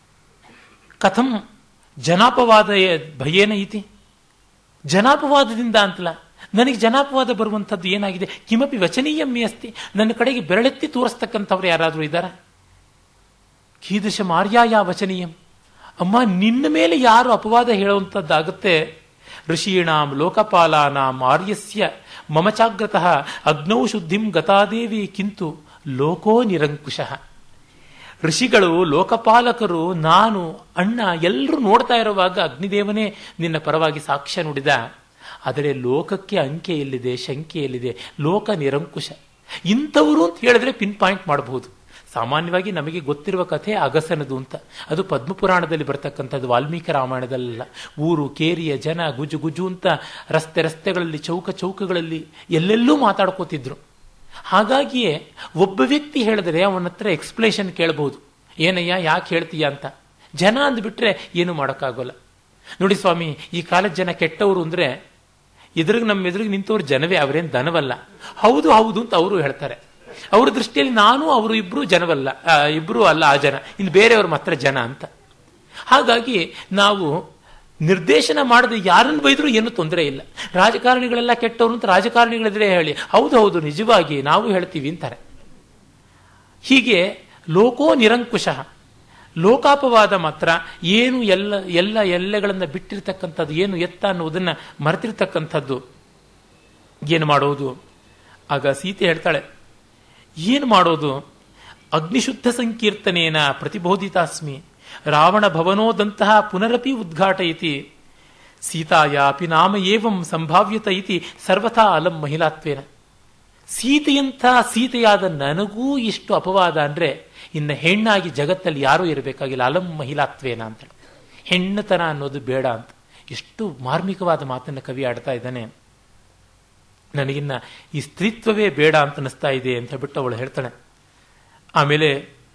ಕಥಂ ಜನಾಪವಾದ ಭಯೇನ ಇತಿ ಜನಾಪವಾದದಿಂದ ಅಂತಲ್ಲ ನನಗೆ ಜನಾಪವಾದ ಬರುವಂಥದ್ದು ಏನಾಗಿದೆ ಕಿಮಪಿ ವಚನೀಯಮ್ಮಿ ಅಸ್ತಿ ನನ್ನ ಕಡೆಗೆ ಬೆರಳೆತ್ತಿ ತೋರಿಸ್ತಕ್ಕಂಥವ್ರು ಯಾರಾದರೂ ಇದ್ದಾರಾ ಕೀದೃಶ ಮಾರ್ಯಾಯ ವಚನೀಯಂ ಅಮ್ಮ ನಿನ್ನ ಮೇಲೆ ಯಾರು ಅಪವಾದ ಹೇಳುವಂಥದ್ದಾಗುತ್ತೆ ಋಷೀಣಾಂ ಲೋಕಪಾಲಾನಾಂ ಆರ್ಯಸ್ಯ ಮಮಚಾಗ್ರತಃ ಅಗ್ನೌ ಶುದ್ಧಿಂ ಗತಾದೇವಿ ಕಿಂತು ಲೋಕೋ ನಿರಂಕುಶಃ ಋಷಿಗಳು ಲೋಕಪಾಲಕರು ನಾನು ಅಣ್ಣ ಎಲ್ಲರೂ ನೋಡ್ತಾ ಇರುವಾಗ ಅಗ್ನಿದೇವನೇ ನಿನ್ನ ಪರವಾಗಿ ಸಾಕ್ಷ್ಯ ನುಡಿದ ಆದರೆ ಲೋಕಕ್ಕೆ ಅಂಕೆ ಎಲ್ಲಿದೆ ಶಂಕೆ ಎಲ್ಲಿದೆ ಲೋಕ ನಿರಂಕುಶ ಇಂಥವರು ಅಂತ ಹೇಳಿದ್ರೆ ಪಿನ್ ಪಾಯಿಂಟ್ ಮಾಡಬಹುದು ಸಾಮಾನ್ಯವಾಗಿ ನಮಗೆ ಗೊತ್ತಿರುವ ಕಥೆ ಅಗಸನದು ಅಂತ ಅದು ಪದ್ಮಪುರಾಣದಲ್ಲಿ ಬರ್ತಕ್ಕಂಥದ್ದು ವಾಲ್ಮೀಕಿ ರಾಮಾಯಣದಲ್ಲ ಊರು ಕೇರಿಯ ಜನ ಗುಜು ಗುಜು ಅಂತ ರಸ್ತೆ ರಸ್ತೆಗಳಲ್ಲಿ ಚೌಕ ಚೌಕಗಳಲ್ಲಿ ಎಲ್ಲೆಲ್ಲೂ ಮಾತಾಡ್ಕೋತಿದ್ರು ಹಾಗಾಗಿಯೇ ಒಬ್ಬ ವ್ಯಕ್ತಿ ಹೇಳಿದ್ರೆ ಅವನ ಹತ್ರ ಎಕ್ಸ್ಪ್ಲೇಷನ್ ಕೇಳಬಹುದು ಏನಯ್ಯ ಯಾಕೆ ಹೇಳ್ತೀಯ ಅಂತ ಜನ ಅಂದ್ಬಿಟ್ರೆ ಏನು ಮಾಡೋಕ್ಕಾಗೋಲ್ಲ ನೋಡಿ ಸ್ವಾಮಿ ಈ ಕಾಲದ ಜನ ಕೆಟ್ಟವರು ಅಂದ್ರೆ ಎದುರಿಗೆ ನಮ್ಮ ಎದುರಿಗೆ ನಿಂತವ್ರು ಜನವೇ ಅವರೇನು ದನವಲ್ಲ ಹೌದು ಹೌದು ಅಂತ ಅವರು ಹೇಳ್ತಾರೆ ಅವ್ರ ದೃಷ್ಟಿಯಲ್ಲಿ ನಾನು ಅವರು ಇಬ್ರು ಜನವಲ್ಲ ಇಬ್ರು ಅಲ್ಲ ಆ ಜನ ಇನ್ನು ಬೇರೆಯವ್ರ ಮಾತ್ರ ಜನ ಅಂತ ಹಾಗಾಗಿ ನಾವು ನಿರ್ದೇಶನ ಮಾಡದೆ ಯಾರನ್ನು ಬೈದರೂ ಏನು ತೊಂದರೆ ಇಲ್ಲ ರಾಜಕಾರಣಿಗಳೆಲ್ಲ ಕೆಟ್ಟವರು ಅಂತ ರಾಜಕಾರಣಿಗಳಿದ್ರೆ ಹೇಳಿ ಹೌದು ಹೌದು ನಿಜವಾಗಿ ನಾವು ಹೇಳ್ತೀವಿ ಅಂತಾರೆ ಹೀಗೆ ಲೋಕೋ ನಿರಂಕುಶ ಲೋಕಾಪವಾದ ಮಾತ್ರ ಏನು ಎಲ್ಲ ಎಲ್ಲ ಎಲ್ಲೆಗಳನ್ನು ಬಿಟ್ಟಿರ್ತಕ್ಕಂಥದ್ದು ಏನು ಎತ್ತ ಅನ್ನೋದನ್ನ ಮರೆತಿರ್ತಕ್ಕಂಥದ್ದು ಏನು ಮಾಡೋದು ಆಗ ಸೀತೆ ಹೇಳ್ತಾಳೆ ಏನು ಮಾಡೋದು ಅಗ್ನಿಶುದ್ಧ ಸಂಕೀರ್ತನೇನ ಪ್ರತಿಬೋಧಿತಾಸ್ಮಿ ರಾವಣ ಭವನೋದಂತಹ ಪುನರಪಿ ಉದ್ಘಾಟಯತಿ ಸೀತಾಯಾಪಿ ನಾಮ ಏವಂ ಸಂಭಾವ್ಯತ ಇತಿ ಸರ್ವಥಾ ಅಲಂ ಮಹಿಳಾತ್ವೇನ ಸೀತೆಯಂಥ ಸೀತೆಯಾದ ನನಗೂ ಇಷ್ಟು ಅಪವಾದ ಅಂದ್ರೆ ಇನ್ನು ಹೆಣ್ಣಾಗಿ ಜಗತ್ತಲ್ಲಿ ಯಾರೂ ಇರಬೇಕಾಗಿಲ್ಲ ಅಲಂ ಮಹಿಳಾತ್ವೇನ ಅಂತ ಹೆಣ್ಣುತನ ಅನ್ನೋದು ಬೇಡ ಅಂತ ಎಷ್ಟು ಮಾರ್ಮಿಕವಾದ ಮಾತನ್ನು ಕವಿ ಆಡ್ತಾ ಇದ್ದಾನೆ ನನಗಿನ್ನ ಈ ಸ್ತ್ರೀತ್ವವೇ ಬೇಡ ಅಂತ ಅನಿಸ್ತಾ ಇದೆ ಅಂತ ಹೇಳ್ಬಿಟ್ಟು ಅವಳು ಹೇಳ್ತಾಳೆ ಆಮೇಲೆ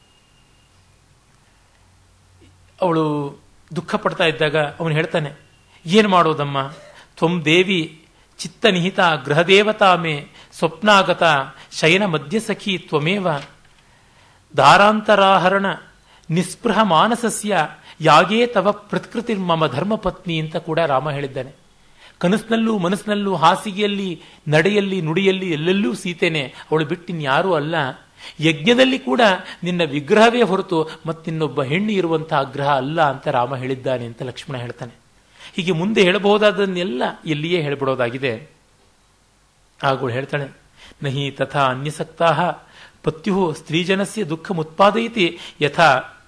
ಅವಳು ದುಃಖ ಪಡ್ತಾ ಇದ್ದಾಗ ಅವನು ಹೇಳ್ತಾನೆ ಏನು ಮಾಡೋದಮ್ಮ ತ್ವಂ ದೇವಿ ಚಿತ್ತ ನಿಹಿತ ಗೃಹದೇವತಾ ಮೇ ಸ್ವಪ್ನಾಗತ ಶಯನ ಮಧ್ಯಸಖಿ ತ್ವಮೇವ ದಾರಾಂತರಾಹರಣ ನಿಸ್ಪೃಹ ಮಾನಸಸ್ಯ ಯಾಗೇ ತವ ಪ್ರಕೃತಿ ಮಮ ಧರ್ಮಪತ್ನಿ ಅಂತ ಕೂಡ ರಾಮ ಹೇಳಿದ್ದಾನೆ ಕನಸಿನಲ್ಲೂ ಮನಸ್ಸಿನಲ್ಲೂ ಹಾಸಿಗೆಯಲ್ಲಿ ನಡೆಯಲ್ಲಿ ನುಡಿಯಲ್ಲಿ ಎಲ್ಲೆಲ್ಲೂ ಸೀತೇನೆ ಅವಳು ಬಿಟ್ಟಿನ್ಯಾರೂ ಅಲ್ಲ ಯಜ್ಞದಲ್ಲಿ ಕೂಡ ನಿನ್ನ ವಿಗ್ರಹವೇ ಹೊರತು ಮತ್ತಿನ್ನೊಬ್ಬ ಹೆಣ್ಣು ಇರುವಂತಹ ಆಗ್ರಹ ಅಲ್ಲ ಅಂತ ರಾಮ ಹೇಳಿದ್ದಾನೆ ಅಂತ ಲಕ್ಷ್ಮಣ ಹೇಳ್ತಾನೆ ಹೀಗೆ ಮುಂದೆ ಹೇಳಬಹುದಾದನ್ನೆಲ್ಲ ಎಲ್ಲಿಯೇ ಹೇಳ್ಬಿಡೋದಾಗಿದೆ ಆಗಳು ಹೇಳ್ತಾಳೆ ನಹಿ ತಥಾ ಅನ್ಯಸಕ್ತಾ ಪತ್ಯು ಸ್ತ್ರೀಜನಸ್ಯ ದುಃಖ ಉತ್ಪಾದಯತಿ ಯಥಾ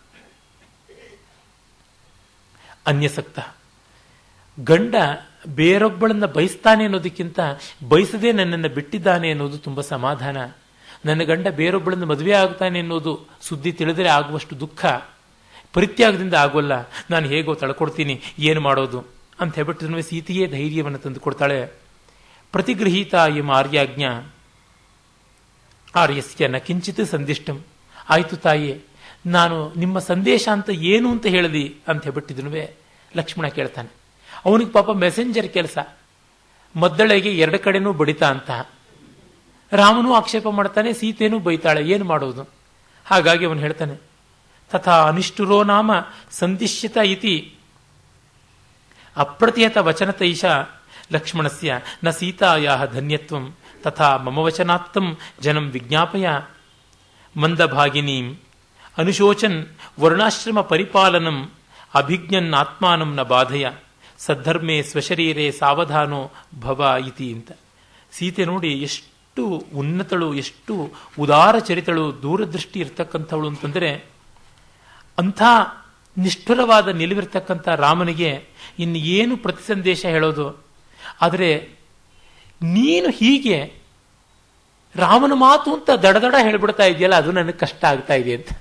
ಅನ್ಯಸಕ್ತ ಗಂಡ ಬೇರೊಬ್ಬಳನ್ನ ಬಯಸ್ತಾನೆ ಅನ್ನೋದಕ್ಕಿಂತ ಬಯಸದೆ ನನ್ನನ್ನು ಬಿಟ್ಟಿದ್ದಾನೆ ಅನ್ನೋದು ತುಂಬಾ ಸಮಾಧಾನ ನನ್ನ ಗಂಡ ಬೇರೊಬ್ಬಳನ್ನು ಮದುವೆ ಆಗ್ತಾನೆ ಅನ್ನೋದು ಸುದ್ದಿ ತಿಳಿದರೆ ಆಗುವಷ್ಟು ದುಃಖ ಪರಿತ್ಯಾಗದಿಂದ ಆಗೋಲ್ಲ ನಾನು ಹೇಗೋ ತಳ್ಕೊಡ್ತೀನಿ ಏನು ಮಾಡೋದು ಅಂತ ಹೇಳ್ಬಿಟ್ಟು ಸೀತೆಯೇ ಧೈರ್ಯವನ್ನು ತಂದುಕೊಡ್ತಾಳೆ ಪ್ರತಿಗೃಹೀತ ಎಂ ಆರ್ಯಾಜ್ಞ ಆರ್ಯಸ್ಯ ನ ಕಿಂಚಿತ್ ಸಂದಿಷ್ಟಂ ಆಯ್ತು ತಾಯಿ ನಾನು ನಿಮ್ಮ ಸಂದೇಶ ಅಂತ ಏನು ಅಂತ ಹೇಳದಿ ಅಂತ ಹೇಳ್ಬಿಟ್ಟಿದ್ನುವೆ ಲಕ್ಷ್ಮಣ ಕೇಳ್ತಾನೆ ಅವನಿಗೆ ಪಾಪ ಮೆಸೆಂಜರ್ ಕೆಲಸ ಮದ್ದಳೆಗೆ ಎರಡು ಕಡೆನೂ ಬಡಿತಾ ಅಂತ ರಾಮನೂ ಆಕ್ಷೇಪ ಮಾಡ್ತಾನೆ ಸೀತೆನೂ ಬೈತಾಳೆ ಏನು ಮಾಡೋದು ಹಾಗಾಗಿ ಅವನು ಹೇಳ್ತಾನೆ ತಥಾ ಅನಿಷ್ಠುರೋ ನಾಮ ಸಂದಿಶ್ಯತ ಇತಿ ಅಪ್ರತಿಹತ ವಚನತೈಷ ಲಕ್ಷ್ಮಣಸ್ಯ ನ ಸೀತಾಯಾ ಧನ್ಯತ್ವಂ ತಥಾ ಮಮ ವಚನಾತ್ತಂ ಜನಂ ವಿಜ್ಞಾಪಯ ಮಂದಭಾಗಿನೀಂ ಅನುಶೋಚನ್ ವರ್ಣಾಶ್ರಮ ಪರಿಪಾಲನಂ ಅಭಿಜ್ಞನ್ ಆತ್ಮಾನಂ ನ ಬಾಧಯ ಸದ್ಧರ್ಮೇ ಸ್ವಶರೀರೇ ಸಾವಧಾನೋ ಭವ ಇತಿ ಅಂತ ಸೀತೆ ನೋಡಿ ಎಷ್ಟು ಉನ್ನತಳು ಎಷ್ಟು ಉದಾರ ಚರಿತಳು ದೂರದೃಷ್ಟಿ ಇರ್ತಕ್ಕಂಥವಳು ಅಂತಂದ್ರೆ ಅಂಥ ನಿಷ್ಠುರವಾದ ನಿಲುವಿರ್ತಕ್ಕಂಥ ರಾಮನಿಗೆ ಇನ್ನು ಏನು ಪ್ರತಿ ಸಂದೇಶ ಹೇಳೋದು ಆದರೆ ನೀನು ಹೀಗೆ ರಾಮನ ಮಾತು ಅಂತ ದಡದಡ ಹೇಳ್ಬಿಡ್ತಾ ಇದೆಯಲ್ಲ ಅದು ನನಗೆ ಕಷ್ಟ ಆಗ್ತಾ ಇದೆ ಅಂತ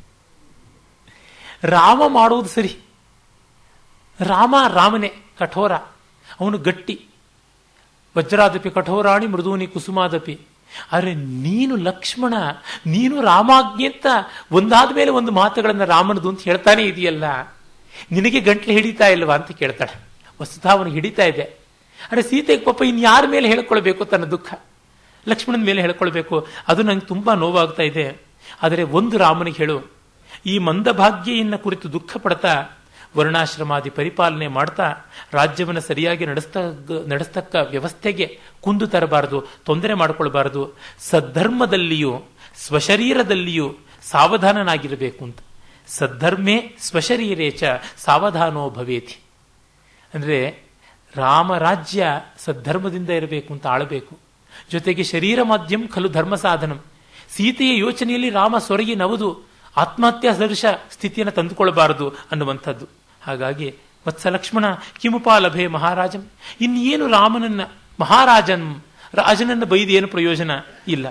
ರಾಮ ಮಾಡುವುದು ಸರಿ ರಾಮ ರಾಮನೇ ಕಠೋರ ಅವನು ಗಟ್ಟಿ ವಜ್ರಾದಪಿ ಕಠೋರಾಣಿ ಮೃದೂನಿ ಕುಸುಮಾದಪಿ ಆದರೆ ನೀನು ಲಕ್ಷ್ಮಣ ನೀನು ರಾಮಾಜ್ಞೆ ಅಂತ ಒಂದಾದ ಮೇಲೆ ಒಂದು ಮಾತುಗಳನ್ನು ರಾಮನದು ಅಂತ ಹೇಳ್ತಾನೆ ಇದೆಯಲ್ಲ ನಿನಗೆ ಗಂಟ್ಲೆ ಹಿಡಿತಾ ಇಲ್ವಾ ಅಂತ ಕೇಳ್ತಾಳೆ ವಸ್ತುತ ಅವನಿಗೆ ಹಿಡಿತಾ ಇದೆ ಅರೆ ಸೀತೆಗೆ ಪಾಪ ಇನ್ಯಾರ ಮೇಲೆ ಹೇಳ್ಕೊಳ್ಬೇಕು ತನ್ನ ದುಃಖ ಲಕ್ಷ್ಮಣನ ಮೇಲೆ ಹೇಳ್ಕೊಳ್ಬೇಕು ಅದು ನಂಗೆ ತುಂಬಾ ನೋವಾಗ್ತಾ ಇದೆ ಆದರೆ ಒಂದು ರಾಮನಿಗೆ ಹೇಳು ಈ ಮಂದಭಾಗ್ಯೆಯನ್ನ ಕುರಿತು ದುಃಖ ಪಡ್ತಾ ವರ್ಣಾಶ್ರಮಾದಿ ಪರಿಪಾಲನೆ ಮಾಡ್ತಾ ರಾಜ್ಯವನ್ನು ಸರಿಯಾಗಿ ನಡೆಸ್ತ ನಡೆಸ್ತಕ್ಕ ವ್ಯವಸ್ಥೆಗೆ ಕುಂದು ತರಬಾರದು ತೊಂದರೆ ಮಾಡಿಕೊಳ್ಬಾರದು ಸದ್ಧರ್ಮದಲ್ಲಿಯೂ ಸ್ವಶರೀರದಲ್ಲಿಯೂ ಸಾವಧಾನನಾಗಿರಬೇಕು ಅಂತ ಸದ್ಧರ್ಮೇ ಸ್ವಶರೀರೇಚ ಸಾವಧಾನೋ ಭವೇತಿ ಅಂದ್ರೆ ರಾಮರಾಜ್ಯ ಸದ್ಧರ್ಮದಿಂದ ಇರಬೇಕು ಅಂತ ಆಳಬೇಕು ಜೊತೆಗೆ ಶರೀರ ಮಾಧ್ಯಮ ಖಲು ಧರ್ಮ ಸಾಧನಂ ಸೀತೆಯ ಯೋಚನೆಯಲ್ಲಿ ರಾಮ ಸೊರಗಿ ನವದು ಆತ್ಮಹತ್ಯಾ ಸದೃಶ ಸ್ಥಿತಿಯನ್ನು ತಂದುಕೊಳ್ಬಾರದು ಅನ್ನುವಂಥದ್ದು ಹಾಗಾಗಿ ವತ್ಸ ಲಕ್ಷ್ಮಣ ಕಿಮುಪಾಲಭೆ ಮಹಾರಾಜಂ ಇನ್ನೇನು ರಾಮನನ್ನ ಮಹಾರಾಜನ್ ರಾಜನನ್ನ ಬೈದು ಏನು ಪ್ರಯೋಜನ ಇಲ್ಲ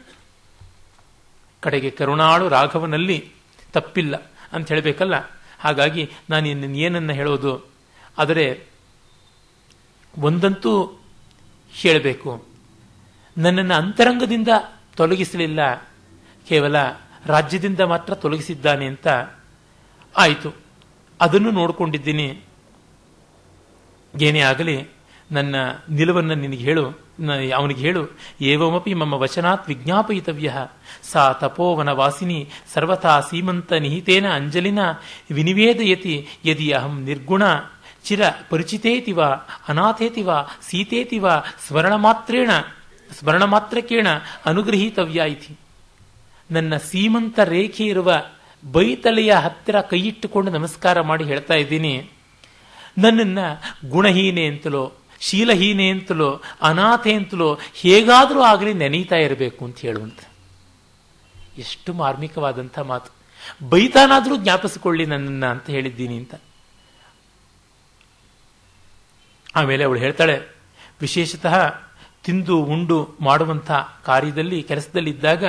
ಕಡೆಗೆ ಕರುಣಾಳು ರಾಘವನಲ್ಲಿ ತಪ್ಪಿಲ್ಲ ಅಂತ ಹೇಳಬೇಕಲ್ಲ ಹಾಗಾಗಿ ನಾನು ಇನ್ನು ಏನನ್ನ ಹೇಳೋದು ಆದರೆ ಒಂದಂತೂ ಹೇಳಬೇಕು ನನ್ನನ್ನು ಅಂತರಂಗದಿಂದ ತೊಲಗಿಸಲಿಲ್ಲ ಕೇವಲ ರಾಜ್ಯದಿಂದ ಮಾತ್ರ ತೊಲಗಿಸಿದ್ದಾನೆ ಅಂತ ಆಯಿತು ಅದನ್ನು ನೋಡಿಕೊಂಡಿದ್ದೀನಿ ಏನೇ ಆಗಲಿ ನನ್ನ ನಿಲುವನ್ನು ನಿನಗೆ ಹೇಳು ಅವನಿಗೆ ಹೇಳು ಏವಮಪಿ ಮಮ್ಮ ವಚನಾತ್ ವಿಜ್ಞಾಪಯಿತವ್ಯ ಸಾ ತಪೋವನ ವಾಸಿನಿ ಸರ್ವಥಾ ಸೀಮಂತ ನಿಹಿತೇನ ಅಂಜಲಿನ ವಿನಿವೇದಯತಿ ಯದಿ ಅಹಂ ನಿರ್ಗುಣ ಚಿರ ಪರಿಚಿತೇತಿ ವಾ ಅನಾಥೇತಿ ವಾ ಸೀತೇತಿ ವಾ ಸ್ಮರಣಮಾತ್ರೇಣ ಸ್ಮರಣಮಾತ್ರಕೇಣ ಅನುಗ್ರಹೀತವ್ಯ ಇತಿ ನನ್ನ ಸೀಮಂತ ರೇಖೆ ಇರುವ ಬೈತಲೆಯ ಹತ್ತಿರ ಕೈಯಿಟ್ಟುಕೊಂಡು ನಮಸ್ಕಾರ ಮಾಡಿ ಹೇಳ್ತಾ ಇದ್ದೀನಿ ನನ್ನನ್ನ ಗುಣಹೀನೆ ಅಂತಲೋ ಶೀಲಹೀನೆ ಅಂತಲೋ ಅನಾಥೆ ಅಂತಲೋ ಹೇಗಾದರೂ ಆಗಲಿ ನೆನೀತಾ ಇರಬೇಕು ಅಂತ ಹೇಳುವಂತ ಎಷ್ಟು ಮಾರ್ಮಿಕವಾದಂಥ ಮಾತು ಬೈತಾನಾದರೂ ಜ್ಞಾಪಿಸಿಕೊಳ್ಳಿ ನನ್ನನ್ನ ಅಂತ ಹೇಳಿದ್ದೀನಿ ಅಂತ ಆಮೇಲೆ ಅವಳು ಹೇಳ್ತಾಳೆ ವಿಶೇಷತಃ ತಿಂದು ಉಂಡು ಮಾಡುವಂಥ ಕಾರ್ಯದಲ್ಲಿ ಕೆಲಸದಲ್ಲಿದ್ದಾಗ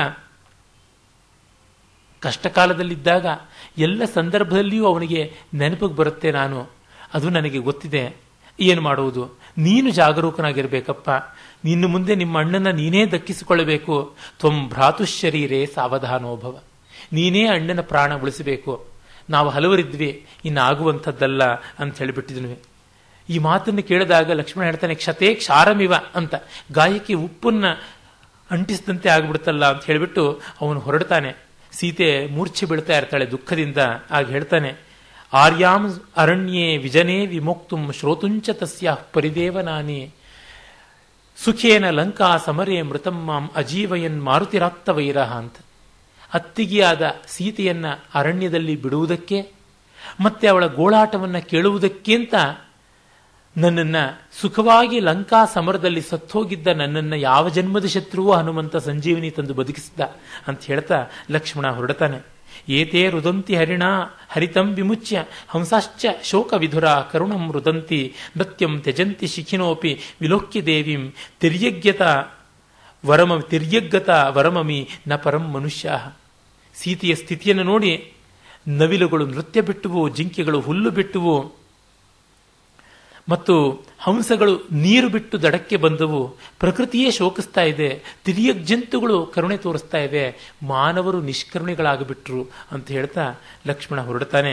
ಕಷ್ಟಕಾಲದಲ್ಲಿದ್ದಾಗ ಎಲ್ಲ ಸಂದರ್ಭದಲ್ಲಿಯೂ ಅವನಿಗೆ ನೆನಪಿಗೆ ಬರುತ್ತೆ ನಾನು ಅದು ನನಗೆ ಗೊತ್ತಿದೆ ಏನು ಮಾಡುವುದು ನೀನು ಜಾಗರೂಕನಾಗಿರ್ಬೇಕಪ್ಪ ನಿನ್ನ ಮುಂದೆ ನಿಮ್ಮ ಅಣ್ಣನ ನೀನೇ ದಕ್ಕಿಸಿಕೊಳ್ಳಬೇಕು ತ್ವಂ ಭ್ರಾತುಶರೀರೇ ಸಾವಧಾನೋಭವ ನೀನೇ ಅಣ್ಣನ ಪ್ರಾಣ ಉಳಿಸಬೇಕು ನಾವು ಹಲವರಿದ್ವಿ ಇನ್ನು ಆಗುವಂಥದ್ದಲ್ಲ ಅಂತ ಹೇಳಿಬಿಟ್ಟಿದ್ವಿ ಈ ಮಾತನ್ನು ಕೇಳಿದಾಗ ಲಕ್ಷ್ಮಣ ಹೇಳ್ತಾನೆ ಕ್ಷತೆ ಕ್ಷಾರಮಿವ ಅಂತ ಗಾಯಕ್ಕೆ ಉಪ್ಪನ್ನ ಅಂಟಿಸಿದಂತೆ ಆಗ್ಬಿಡ್ತಲ್ಲ ಅಂತ ಹೇಳಿಬಿಟ್ಟು ಅವನು ಹೊರಡ್ತಾನೆ ಸೀತೆ ಮೂರ್ಛೆ ಬೀಳ್ತಾ ಇರ್ತಾಳೆ ದುಃಖದಿಂದ ಆಗ ಹೇಳ್ತಾನೆ ಆರ್ಯಾಂ ಅರಣ್ಯೇ ವಿಜನೇ ವಿಮೋಕ್ತುಂ ಶ್ರೋತುಂಚ ತಸ್ಯ ಪರಿದೇವ ನಾನೇ ಸುಖೇನ ಲಂಕಾ ಸಮರೇ ಮೃತಂ ಮಾಂ ಅಜೀವಯನ್ ಮಾರುತಿರಾತ್ತವೈರಹ ಅಂತ ಅತ್ತಿಗೆಯಾದ ಸೀತೆಯನ್ನ ಅರಣ್ಯದಲ್ಲಿ ಬಿಡುವುದಕ್ಕೆ ಮತ್ತೆ ಅವಳ ಗೋಳಾಟವನ್ನ ಕೇಳುವುದಕ್ಕಿಂತ ನನ್ನನ್ನ ಸುಖವಾಗಿ ಲಂಕಾ ಸಮರದಲ್ಲಿ ಸತ್ತೋಗಿದ್ದ ನನ್ನನ್ನ ಯಾವ ಜನ್ಮದ ಶತ್ರುವೂ ಹನುಮಂತ ಸಂಜೀವಿನಿ ತಂದು ಬದುಕಿಸಿದ್ದ ಅಂತ ಹೇಳ್ತಾ ಲಕ್ಷ್ಮಣ ಹೊರಡತಾನೆ ಏತೇ ರುದಂತಿ ಹರಿಣ ಹರಿತಂ ವಿಮುಚ್ಯ ಹಂಸಾಶ್ಚ ಶೋಕ ವಿಧುರ ಕರುಣಂ ರುದಂತಿ ನೃತ್ಯಂ ತ್ಯಜಂತಿ ಶಿಖಿನೋಪಿ ವಿಲೋಕ್ಯ ದೇವಿಂ ತಿರ್ಯಜ್ಞತ ವರಮ ತಿರ್ಯಗ್ಗತ ವರಮಮಿ ನ ಪರಂ ಮನುಷ್ಯ ಸೀತೆಯ ಸ್ಥಿತಿಯನ್ನು ನೋಡಿ ನವಿಲುಗಳು ನೃತ್ಯ ಬಿಟ್ಟುವು ಜಿಂಕೆಗಳು ಹುಲ್ಲು ಬಿಟ್ಟುವು ಮತ್ತು ಹಂಸಗಳು ನೀರು ಬಿಟ್ಟು ದಡಕ್ಕೆ ಬಂದವು ಪ್ರಕೃತಿಯೇ ಶೋಕಿಸ್ತಾ ಇದೆ ತಿರಿಯ ಜಂತುಗಳು ಕರುಣೆ ತೋರಿಸ್ತಾ ಇದೆ ಮಾನವರು ನಿಷ್ಕರುಣೆಗಳಾಗಿಬಿಟ್ರು ಅಂತ ಹೇಳ್ತಾ ಲಕ್ಷ್ಮಣ ಹೊರಡ್ತಾನೆ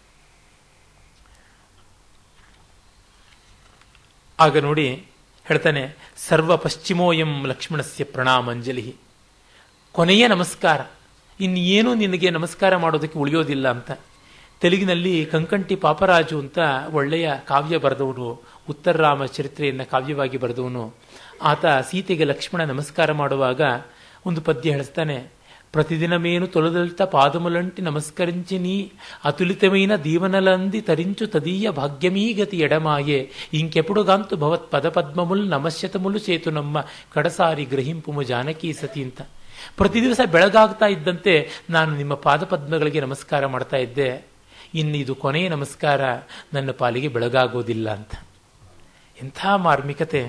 ಆಗ ನೋಡಿ ಹೇಳ್ತಾನೆ ಸರ್ವ ಪಶ್ಚಿಮೋಯಂ ಲಕ್ಷ್ಮಣಸ್ಯ ಪ್ರಣಾಮಂಜಲಿ ಕೊನೆಯ ನಮಸ್ಕಾರ ಇನ್ನೇನು ನಿನಗೆ ನಮಸ್ಕಾರ ಮಾಡೋದಕ್ಕೆ ಉಳಿಯೋದಿಲ್ಲ ಅಂತ ತೆಲುಗಿನಲ್ಲಿ ಕಂಕಂಟಿ ಪಾಪರಾಜು ಅಂತ ಒಳ್ಳೆಯ ಕಾವ್ಯ ಬರೆದವನು ಉತ್ತರರಾಮ ಚರಿತ್ರೆಯನ್ನ ಕಾವ್ಯವಾಗಿ ಬರೆದವನು ಆತ ಸೀತೆಗೆ ಲಕ್ಷ್ಮಣ ನಮಸ್ಕಾರ ಮಾಡುವಾಗ ಒಂದು ಪದ್ಯ ಹೇಳಿಸ್ತಾನೆ ప్రతిదినమేను తొలదలిత పాదములంటి నమస్కరించి నీ అతులితమైన దీవనలంది తరించు తదీయ భాగ్యమీగతి ఎడమాయే ఇంకెప్పుడుగాంతు భవత్ పదపద్మములు నమశ్యతములు చేతునమ్మ ಕಡಸಾರಿ ಗ್ರಹಿಂಪುಮು ಜಾನಕಿ ಸತಿ ಅಂತ ಪ್ರತಿ ದಿವಸ ಬೆಳಗಾಗ್ತಾ ಇದ್ದಂತೆ ನಾನು ನಿಮ್ಮ ಪಾದಪದ್ಮಗಳಿಗೆ ನಮಸ್ಕಾರ ಮಾಡ್ತಾ ಇದ್ದೆ ಇನ್ನು ಇದು ಕೊನೆಯ ನಮಸ್ಕಾರ ನನ್ನ ಪಾಲಿಗೆ ಬೆಳಗಾಗೋದಿಲ್ಲ ಅಂತ ಎಂಥ ಮಾರ್ಮಿಕತೆ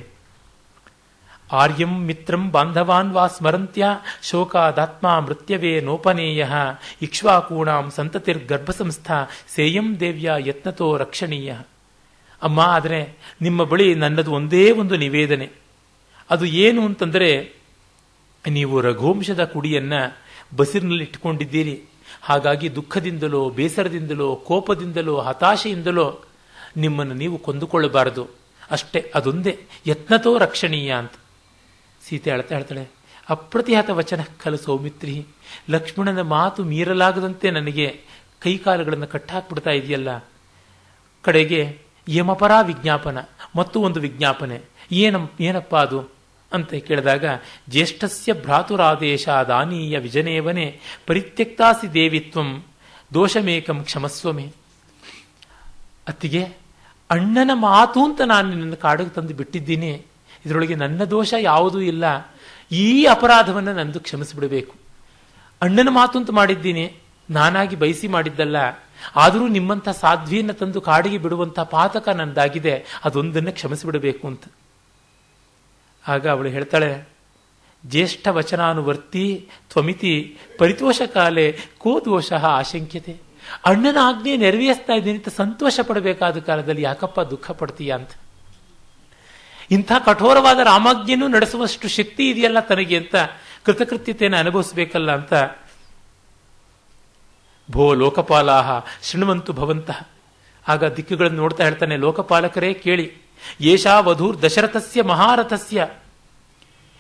ಆರ್ಯಂ ಮಿತ್ರಂ ಬಾಂಧವಾನ್ ವಾ ಸ್ಮರಂತ್ಯ ಶೋಕಾದಾತ್ಮ ಮೃತ್ಯವೇ ನೋಪನೇಯ ಇಕ್ಷ್ವಾಕೂಣಾಂ ಸಂತತಿರ್ಗರ್ಭಸಂಸ್ಥಾ ಸೇಯಂ ದೇವ್ಯ ಯತ್ನತೋ ರಕ್ಷಣೀಯ ಅಮ್ಮ ಆದರೆ ನಿಮ್ಮ ಬಳಿ ನನ್ನದು ಒಂದೇ ಒಂದು ನಿವೇದನೆ ಅದು ಏನು ಅಂತಂದರೆ ನೀವು ರಘುವಂಶದ ಕುಡಿಯನ್ನ ಬಸಿರಿನಲ್ಲಿ ಇಟ್ಕೊಂಡಿದ್ದೀರಿ ಹಾಗಾಗಿ ದುಃಖದಿಂದಲೋ ಬೇಸರದಿಂದಲೋ ಕೋಪದಿಂದಲೋ ಹತಾಶೆಯಿಂದಲೋ ನಿಮ್ಮನ್ನು ನೀವು ಕೊಂದುಕೊಳ್ಳಬಾರದು ಅಷ್ಟೇ ಅದೊಂದೇ ಯತ್ನತೋ ರಕ್ಷಣೀಯ ಅಂತ ಸೀತೆ ಅಳ್ತಾ ಹೇಳ್ತಾಳೆ ಅಪ್ರತಿಹತ ವಚನ ಖಲು ಸೌಮಿತ್ರಿ ಲಕ್ಷ್ಮಣನ ಮಾತು ಮೀರಲಾಗದಂತೆ ನನಗೆ ಕೈಕಾಲುಗಳನ್ನು ಕಟ್ಟಾಕ್ಬಿಡ್ತಾ ಇದೆಯಲ್ಲ ಕಡೆಗೆ ಯಮಪರ ವಿಜ್ಞಾಪನ ಮತ್ತು ಒಂದು ವಿಜ್ಞಾಪನೆ ಏನಂ ಏನಪ್ಪ ಅದು ಅಂತ ಕೇಳಿದಾಗ ಜ್ಯೇಷ್ಠಸ್ಯ ಭ್ರಾತುರಾದೇಶಾದಾನೀಯ ವಿಜನೇವನೆ ಪರಿತ್ಯಕ್ತಾಸಿ ದೇವಿತ್ವಂ ದೋಷಮೇಕಂ ಕ್ಷಮಸ್ವಮೆ ಅತ್ತಿಗೆ ಅಣ್ಣನ ಮಾತು ಅಂತ ನಾನು ನಿನ್ನನ್ನು ಕಾಡಿಗೆ ತಂದು ಬಿಟ್ಟಿದ್ದೀನಿ ಇದರೊಳಗೆ ನನ್ನ ದೋಷ ಯಾವುದೂ ಇಲ್ಲ ಈ ಅಪರಾಧವನ್ನು ನಂದು ಕ್ಷಮಿಸಿಬಿಡಬೇಕು ಅಣ್ಣನ ಮಾತು ಅಂತ ಮಾಡಿದ್ದೀನಿ ನಾನಾಗಿ ಬಯಸಿ ಮಾಡಿದ್ದಲ್ಲ ಆದರೂ ನಿಮ್ಮಂಥ ಸಾಧ್ವಿಯನ್ನು ತಂದು ಕಾಡಿಗೆ ಬಿಡುವಂಥ ಪಾತಕ ನಂದಾಗಿದೆ ಅದೊಂದನ್ನು ಕ್ಷಮಿಸಿಬಿಡಬೇಕು ಅಂತ ಆಗ ಅವಳು ಹೇಳ್ತಾಳೆ ಜ್ಯೇಷ್ಠ ವಚನಾನುವರ್ತಿ ತ್ವಮಿತಿ ಪರಿತೋಷ ಕಾಲೆ ಕೋ ದೋಷ ಆಶಂಕ್ಯತೆ ಅಣ್ಣನ ಆಜ್ಞೆ ನೆರವೇರಿಸ್ತಾ ಇದ್ದೀನಿ ಅಂತ ಸಂತೋಷ ಪಡಬೇಕಾದ ಕಾಲದಲ್ಲಿ ಯಾಕಪ್ಪ ದುಃಖ ಪಡ್ತೀಯ ಅಂತ ಇಂಥ ಕಠೋರವಾದ ರಾಮಾಜ್ಞೆನೂ ನಡೆಸುವಷ್ಟು ಶಕ್ತಿ ಇದೆಯಲ್ಲ ತನಗೆ ಅಂತ ಕೃತಕೃತ್ಯತೆಯನ್ನು ಅನುಭವಿಸಬೇಕಲ್ಲ ಅಂತ ಭೋ ಲೋಕಪಾಲಾಹ ಶೃಣ್ವಂತು ಭವಂತಹ ಆಗ ದಿಕ್ಕುಗಳನ್ನು ನೋಡ್ತಾ ಹೇಳ್ತಾನೆ ಲೋಕಪಾಲಕರೇ ಕೇಳಿ ಏಷಾ ವಧೂರ್ ದಶರಥಸ್ಯ ಮಹಾರಥಸ್ಯ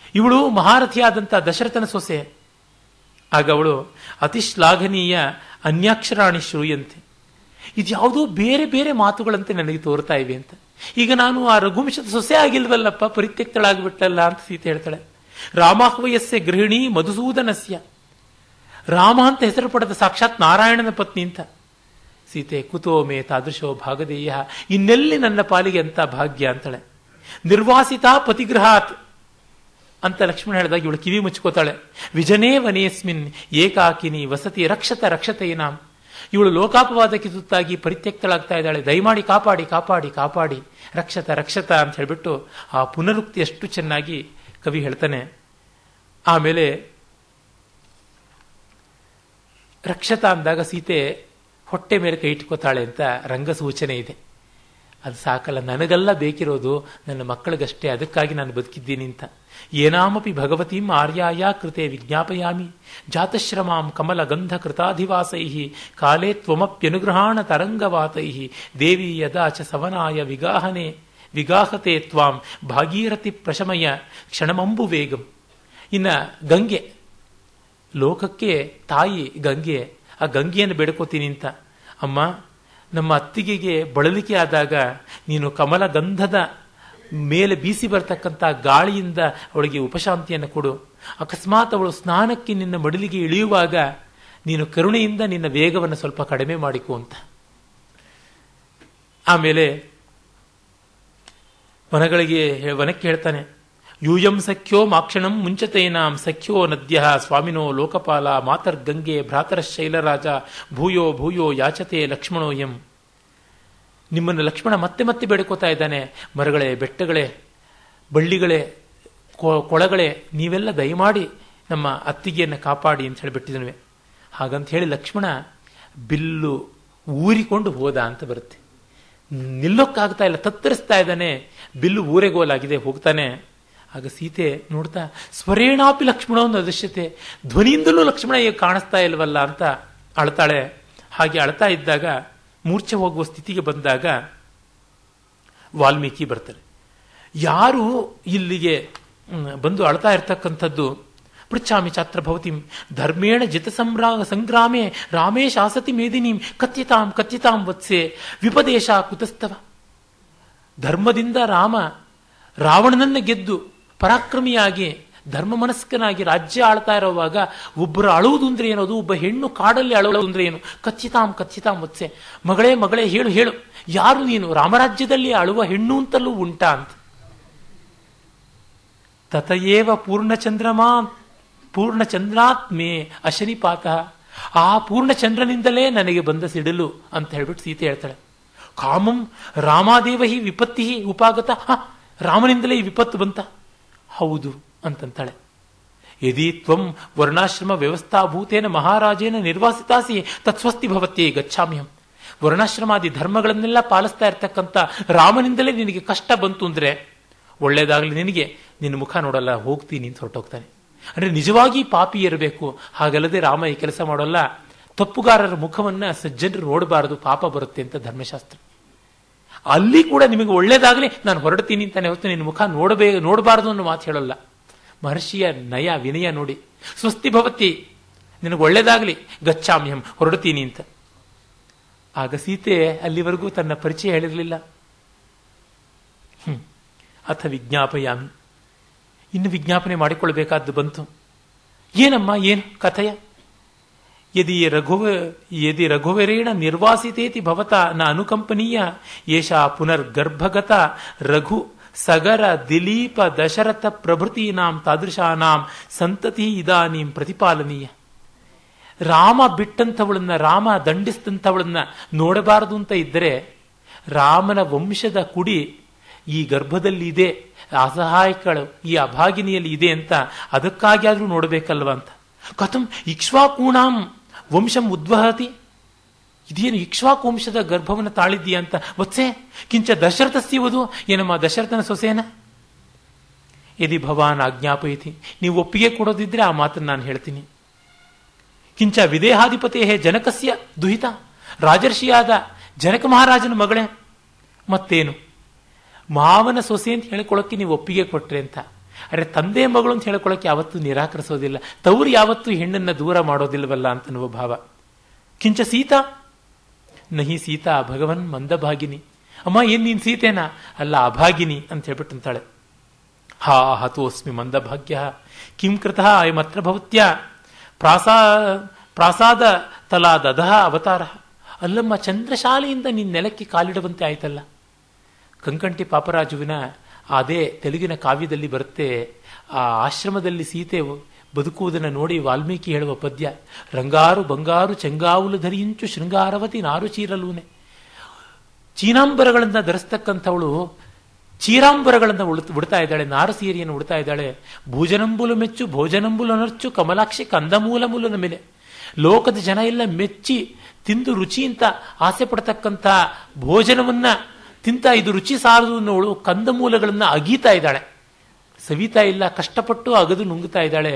ಇವಳು ಮಹಾರಥಿಯಾದಂಥ ದಶರಥನ ಸೊಸೆ ಆಗ ಅವಳು ಅತಿ ಶ್ಲಾಘನೀಯ ಅನ್ಯಾಕ್ಷರಾಣಿ ಶ್ರೂಯಂತೆ ಇದು ಯಾವುದೋ ಬೇರೆ ಬೇರೆ ಮಾತುಗಳಂತೆ ನನಗೆ ತೋರ್ತಾ ಇವೆ ಅಂತ ಈಗ ನಾನು ಆ ರಘುವಂಶದ ಸೊಸೆ ಆಗಿಲ್ವಲ್ಲಪ್ಪ ಪರಿತ್ಯಕ್ತಳಾಗ್ಬಿಟ್ಟಲ್ಲ ಅಂತ ಸೀತೆ ಹೇಳ್ತಾಳೆ ರಾಮಾಹ್ವಯಸ್ಯ ಗೃಹಿಣಿ ಮಧುಸೂದನಸ್ಯ ರಾಮ ಅಂತ ಹೆಸರು ಪಡೆದ ಸಾಕ್ಷಾತ್ ನಾರಾಯಣನ ಪತ್ನಿ ಅಂತ ಸೀತೆ ಕುತೋಮೆ ತಾದೃಶೋ ಭಾಗದೇಯ ಇನ್ನೆಲ್ಲಿ ನನ್ನ ಪಾಲಿಗೆ ಅಂತ ಭಾಗ್ಯ ಅಂತಾಳೆ ನಿರ್ವಾಸಿತಾ ಪತಿಗೃಹಾತ್ ಅಂತ ಲಕ್ಷ್ಮಣ ಹೇಳಿದಾಗ ಇವಳು ಕಿವಿ ಮುಚ್ಕೋತಾಳೆ ವಿಜನೇ ವನೇಸ್ಮಿನ್ ಏಕಾಕಿನಿ ವಸತಿ ರಕ್ಷತ ರಕ್ಷತೆಯನಾಂ ಇವಳು ಲೋಕಾಪವಾದಕ್ಕೆ ತುತ್ತಾಗಿ ಪರಿತ್ಯಕ್ತಳಾಗ್ತಾ ಇದ್ದಾಳೆ ದಯಮಾಡಿ ಕಾಪಾಡಿ ಕಾಪಾಡಿ ಕಾಪಾಡಿ ರಕ್ಷತ ರಕ್ಷತ ಅಂತ ಹೇಳ್ಬಿಟ್ಟು ಆ ಪುನರುಕ್ತಿ ಎಷ್ಟು ಚೆನ್ನಾಗಿ ಕವಿ ಹೇಳ್ತಾನೆ ಆಮೇಲೆ ರಕ್ಷತ ಅಂದಾಗ ಸೀತೆ ಹೊಟ್ಟೆ ಮೇಲೆ ಕೈ ಇಟ್ಕೋತಾಳೆ ಅಂತ ರಂಗ ಸೂಚನೆ ಇದೆ ಅದು ಸಾಕಲ್ಲ ನನಗೆಲ್ಲ ಬೇಕಿರೋದು ನನ್ನ ಮಕ್ಕಳಿಗಷ್ಟೇ ಅದಕ್ಕಾಗಿ ನಾನು ಬದುಕಿದ್ದೀನಿ ಅಂತ ಏನಾಮಪಿ ಭಗವತೀಂ ಆರ್ಯಾಯ ಕೃತೆ ವಿಜ್ಞಾಪಯಾಮಿ ಜಾತಶ್ರಮಾಂ ಕಮಲ ಗಂಧ ಕೃತಾಧಿವಾಸೈ ಕಾಲೇ ತ್ವಮಪ್ಯನುಗ್ರಹಾಣ ತರಂಗವಾತೈ ದೇವಿ ಯದಾ ಚ ಸವನಾಯ ವಿಗಾಹನೆ ವಿಗಾಹತೆ ತ್ವಾಂ ಭಾಗೀರಥಿ ಪ್ರಶಮಯ ಕ್ಷಣಮಂಬು ವೇಗಂ ಇನ್ನ ಗಂಗೆ ಲೋಕಕ್ಕೆ ತಾಯಿ ಗಂಗೆ ಆ ಗಂಗೆಯನ್ನು ಬೇಡ್ಕೋತೀನಿ ಅಂತ ಅಮ್ಮ ನಮ್ಮ ಅತ್ತಿಗೆಗೆ ಬಳಲಿಕೆ ಆದಾಗ ನೀನು ಕಮಲ ಗಂಧದ ಮೇಲೆ ಬೀಸಿ ಬರ್ತಕ್ಕಂಥ ಗಾಳಿಯಿಂದ ಅವಳಿಗೆ ಉಪಶಾಂತಿಯನ್ನು ಕೊಡು ಅಕಸ್ಮಾತ್ ಅವಳು ಸ್ನಾನಕ್ಕೆ ನಿನ್ನ ಮಡಿಲಿಗೆ ಇಳಿಯುವಾಗ ನೀನು ಕರುಣೆಯಿಂದ ನಿನ್ನ ವೇಗವನ್ನು ಸ್ವಲ್ಪ ಕಡಿಮೆ ಮಾಡಿಕೊ ಅಂತ ಆಮೇಲೆ ವನಗಳಿಗೆ ವನಕ್ಕೆ ಹೇಳ್ತಾನೆ ಯೂಯಂ ಸಖ್ಯೋ ಮಾಕ್ಷಣಂ ಮುಂಚತೇನಾಂ ಸಖ್ಯೋ ನದ್ಯ ಸ್ವಾಮಿನೋ ಲೋಕಪಾಲ ಮಾತರ್ಗಂಗೆ ಭ್ರಾತರ ಶೈಲರಾಜ ಭೂಯೋ ಭೂಯೋ ಯಾಚತೆ ಲಕ್ಷ್ಮಣೋ ಎಂ ನಿಮ್ಮನ್ನು ಲಕ್ಷ್ಮಣ ಮತ್ತೆ ಮತ್ತೆ ಬೇಡ್ಕೋತಾ ಇದ್ದಾನೆ ಮರಗಳೇ ಬೆಟ್ಟಗಳೇ ಬಳ್ಳಿಗಳೇ ಕೊಳಗಳೇ ನೀವೆಲ್ಲ ದಯಮಾಡಿ ನಮ್ಮ ಅತ್ತಿಗೆಯನ್ನು ಕಾಪಾಡಿ ಅಂತ ಹೇಳಿಬಿಟ್ಟಿದ್ವಿ ಹಾಗಂತ ಹೇಳಿ ಲಕ್ಷ್ಮಣ ಬಿಲ್ಲು ಊರಿಕೊಂಡು ಹೋದ ಅಂತ ಬರುತ್ತೆ ನಿಲ್ಲೋಕ್ಕಾಗ್ತಾ ಇಲ್ಲ ತತ್ತರಿಸ್ತಾ ಇದ್ದಾನೆ ಬಿಲ್ಲು ಊರೆಗೋಲಾಗಿದೆ ಹೋಗ್ತಾನೆ ಆಗ ಸೀತೆ ನೋಡ್ತಾ ಸ್ವರೇಣಾಪಿ ಲಕ್ಷ್ಮಣ ಒಂದು ಅದೃಶ್ಯತೆ ಧ್ವನಿಯಿಂದಲೂ ಲಕ್ಷ್ಮಣ ಈಗ ಕಾಣಿಸ್ತಾ ಇಲ್ವಲ್ಲ ಅಂತ ಅಳ್ತಾಳೆ ಹಾಗೆ ಅಳ್ತಾ ಇದ್ದಾಗ ಮೂರ್ಛೆ ಹೋಗುವ ಸ್ಥಿತಿಗೆ ಬಂದಾಗ ವಾಲ್ಮೀಕಿ ಬರ್ತಾರೆ ಯಾರು ಇಲ್ಲಿಗೆ ಬಂದು ಅಳ್ತಾ ಇರ್ತಕ್ಕಂಥದ್ದು ಪೃಚ್ಛಾಮಿ ಚಾತ್ರ ಭವತಿಂ ಧರ್ಮೇಣ ಜಿತ ಸಂಗ್ರಾ ಸಂಗ್ರಾಮೆ ರಾಮೇ ಶಾಸತಿ ಮೇದಿನೀಂ ಕಥ್ಯತಾಂ ಕಥ್ಯತಾಂ ವತ್ಸೆ ವಿಪದೇಶ ಕುತಸ್ತವ ಧರ್ಮದಿಂದ ರಾಮ ರಾವಣನನ್ನ ಗೆದ್ದು ಪರಾಕ್ರಮಿಯಾಗಿ ಧರ್ಮ ಮನಸ್ಕನಾಗಿ ರಾಜ್ಯ ಆಳ್ತಾ ಇರುವಾಗ ಒಬ್ಬರು ಅಳುವುದು ಅಂದ್ರೆ ಏನದು ಒಬ್ಬ ಹೆಣ್ಣು ಕಾಡಲ್ಲಿ ಅಳುವುದು ಅಂದ್ರೆ ಏನು ಕಚ್ಚಿತಾಂ ಕಚ್ಚಿತಾಂ ವತ್ಸೆ ಮಗಳೇ ಮಗಳೇ ಹೇಳು ಹೇಳು ಯಾರು ನೀನು ರಾಮರಾಜ್ಯದಲ್ಲಿ ಅಳುವ ಹೆಣ್ಣು ಅಂತಲೂ ಉಂಟಾ ಅಂತ ತತಯೇವ ಪೂರ್ಣಚಂದ್ರಮಾ ಪೂರ್ಣಚಂದ್ರಾತ್ಮೇ ಅಶನಿಪಾತ ಆ ಪೂರ್ಣಚಂದ್ರನಿಂದಲೇ ನನಗೆ ಬಂದ ಸಿಡಿಲು ಅಂತ ಹೇಳ್ಬಿಟ್ಟು ಸೀತೆ ಹೇಳ್ತಾಳೆ ಕಾಮಂ ರಾಮಾದೇವ ಹಿ ವಿಪತ್ತಿ ಉಪಾಗತ ಹ ರಾಮನಿಂದಲೇ ಈ ವಿಪತ್ತು ಬಂತ ಹೌದು ಅಂತಂತಾಳೆ ಯದಿ ತ್ವಂ ವರ್ಣಾಶ್ರಮ ವ್ಯವಸ್ಥಾಭೂತೇನ ಮಹಾರಾಜೇನ ನಿರ್ವಾಸಿತಾಸಿ ತತ್ಸ್ವಸ್ತಿ ಭವತ್ಯೇ ಗಚ್ಚಾಮ್ಯಹಂ ವರ್ಣಾಶ್ರಮಾದಿ ಧರ್ಮಗಳನ್ನೆಲ್ಲ ಪಾಲಿಸ್ತಾ ಇರ್ತಕ್ಕಂಥ ರಾಮನಿಂದಲೇ ನಿನಗೆ ಕಷ್ಟ ಬಂತು ಅಂದ್ರೆ ಒಳ್ಳೇದಾಗಲಿ ನಿನಗೆ ನಿನ್ನ ಮುಖ ನೋಡಲ್ಲ ಹೋಗ್ತೀನಿ ಅಂತ ಹೊರಟೋಗ್ತಾನೆ ಅಂದ್ರೆ ನಿಜವಾಗಿ ಪಾಪಿ ಇರಬೇಕು ಹಾಗಲ್ಲದೆ ರಾಮ ಈ ಕೆಲಸ ಮಾಡೋಲ್ಲ ತಪ್ಪುಗಾರರ ಮುಖವನ್ನ ಸಜ್ಜನರು ನೋಡಬಾರದು ಪಾಪ ಬರುತ್ತೆ ಅಂತ ಧರ್ಮಶಾಸ್ತ್ರ ಅಲ್ಲಿ ಕೂಡ ನಿಮಗೆ ಒಳ್ಳೇದಾಗಲಿ ನಾನು ಹೊರಡ್ತೀನಿ ಅಂತಾನೆ ಹೊತ್ತು ನಿನ್ನ ಮುಖ ನೋಡಬೇ ನೋಡಬಾರದು ಅನ್ನೋ ಮಾತು ಹೇಳಲ್ಲ ಮಹರ್ಷಿಯ ನಯ ವಿನಯ ನೋಡಿ ಸ್ವಸ್ತಿ ಭವತಿ ನಿನಗೆ ಒಳ್ಳೇದಾಗಲಿ ಗಚ್ಚಾಮ್ಯಂ ಹೊರಡ್ತೀನಿ ಅಂತ ಆಗ ಸೀತೆ ಅಲ್ಲಿವರೆಗೂ ತನ್ನ ಪರಿಚಯ ಹೇಳಿರಲಿಲ್ಲ ಹ್ಮ್ ಅಥ ವಿಜ್ಞಾಪಯಾಮಿ ಇನ್ನು ವಿಜ್ಞಾಪನೆ ಮಾಡಿಕೊಳ್ಬೇಕಾದ್ದು ಬಂತು ಏನಮ್ಮ ಏನು ಕಥೆಯ ಯದಿ ರಘುವ ಯದಿ ರಘುವರೇಣ ನಿರ್ವಾಸಿತೇತಿ ಭವತ ನ ಅನುಕಂಪನೀಯ ಏಷಾ ಪುನರ್ಗರ್ಭಗತ ರಘು ಸಗರ ದಿಲೀಪ ದಶರಥ ಪ್ರಭೃತೀನಾಂ ತಾದೃಶಾನಾಂ ಸಂತತಿ ಇದಾನೀಂ ಪ್ರತಿಪಾಲನೀಯ ರಾಮ ಬಿಟ್ಟಂಥವಳನ್ನ ರಾಮ ದಂಡಿಸಿದಂಥವಳನ್ನ ನೋಡಬಾರದು ಅಂತ ಇದ್ದರೆ ರಾಮನ ವಂಶದ ಕುಡಿ ಈ ಗರ್ಭದಲ್ಲಿ ಇದೆ ಅಸಹಾಯಕಳು ಈ ಅಭಾಗಿನಿಯಲ್ಲಿ ಇದೆ ಅಂತ ಅದಕ್ಕಾಗಿ ಆದ್ರೂ ನೋಡಬೇಕಲ್ವ ಅಂತ ಕಥಂ ಇಕ್ಷ್ವಾಕೂಣಾಂ ವಂಶಂ ಉದ್ವಹತಿ ಇದೇನು ಇಕ್ಷ್ವಾಕು ವಂಶದ ಗರ್ಭವನ್ನು ತಾಳಿದ್ದೀಯ ಅಂತ ವತ್ಸೆ ಕಿಂಚ ದಶರಥಸ್ಯವದು ಏನಮ್ಮ ದಶರಥನ ಸೊಸೇನ ಯದಿ ಭವಾನ್ ಆಜ್ಞಾಪಯತಿ ನೀವು ಒಪ್ಪಿಗೆ ಕೊಡೋದಿದ್ರೆ ಆ ಮಾತನ್ನು ನಾನು ಹೇಳ್ತೀನಿ ಕಿಂಚ ವಿದೇಹಾಧಿಪತಿ ಹೇ ಜನಕಸ್ಯ ದುಹಿತ ರಾಜರ್ಷಿಯಾದ ಜನಕ ಮಹಾರಾಜನ ಮಗಳೇ ಮತ್ತೇನು ಮಾವನ ಸೊಸೆ ಅಂತ ಹೇಳಿಕೊಳ್ಳೋಕೆ ನೀವು ಒಪ್ಪಿಗೆ ಕೊಟ್ರೆ ಅಂತ ಅರೆ ತಂದೆ ಮಗಳು ಅಂತ ಹೇಳ್ಕೊಳ್ಳೋಕೆ ಯಾವತ್ತೂ ನಿರಾಕರಿಸೋದಿಲ್ಲ ತವರು ಯಾವತ್ತೂ ಹೆಣ್ಣನ್ನು ದೂರ ಮಾಡೋದಿಲ್ವಲ್ಲ ಅಂತನ್ನುವ ಭಾವ ಕಿಂಚ ಸೀತಾ ನಹಿ ಸೀತಾ ಭಗವನ್ ಮಂದಭಾಗಿನಿ ಅಮ್ಮ ಏನ್ ನೀನ್ ಸೀತೆನಾ ಅಲ್ಲ ಅಭಾಗಿನಿ ಅಂತ ಹೇಳ್ಬಿಟ್ಟು ಅಂತಾಳೆ ಹಾ ಹತೋಸ್ಮಿ ಮಂದಭಾಗ್ಯ ಕಿಂ ಕೃತಃ ಅಯಮತ್ರ ಭವತ್ಯ ಪ್ರಾಸಾ ಪ್ರಾಸಾದ ತಲಾ ದದಹ ಅವತಾರ ಅಲ್ಲಮ್ಮ ಚಂದ್ರಶಾಲೆಯಿಂದ ನಿನ್ನ ನೆಲಕ್ಕೆ ಕಾಲಿಡುವಂತೆ ಆಯ್ತಲ್ಲ ಕಂಕಂಟಿ ಪಾಪರಾಜುವಿನ ಅದೇ ತೆಲುಗಿನ ಕಾವ್ಯದಲ್ಲಿ ಬರುತ್ತೆ ಆ ಆಶ್ರಮದಲ್ಲಿ ಸೀತೆ ಬದುಕುವುದನ್ನು ನೋಡಿ ವಾಲ್ಮೀಕಿ ಹೇಳುವ ಪದ್ಯ ರಂಗಾರು ಬಂಗಾರು ಚೆಂಗಾವುಲು ಧರಿಂಚು ಶೃಂಗಾರವತಿ ನಾರು ಚೀರಲೂನೆ ಚೀನಾಂಬರಗಳನ್ನು ಧರಿಸ್ತಕ್ಕಂಥವಳು ಚೀರಾಂಬರಗಳನ್ನು ಉಳಿತು ಉಡ್ತಾ ಇದ್ದಾಳೆ ನಾರು ಸೀರೆಯನ್ನು ಉಡ್ತಾ ಇದ್ದಾಳೆ ಭೋಜನಂಬುಲು ಮೆಚ್ಚು ಭೋಜನಂಬುಲು ನರ್ಚು ಕಮಲಾಕ್ಷಿ ಕಂದಮೂಲ ಮೂಲನ ಮೇಲೆ ಲೋಕದ ಜನ ಎಲ್ಲ ಮೆಚ್ಚಿ ತಿಂದು ರುಚಿ ಅಂತ ಆಸೆ ಪಡ್ತಕ್ಕಂಥ ಭೋಜನವನ್ನ ತಿಂತ ಇದು ರುಚಿ ಸಾರದು ಅನ್ನೋಳು ಕಂದಮೂಲಗಳನ್ನ ಅಗೀತಾ ಇದ್ದಾಳೆ ಸವಿತಾ ಇಲ್ಲ ಕಷ್ಟಪಟ್ಟು ಅಗದು ನುಂಗುತ್ತಾ ಇದ್ದಾಳೆ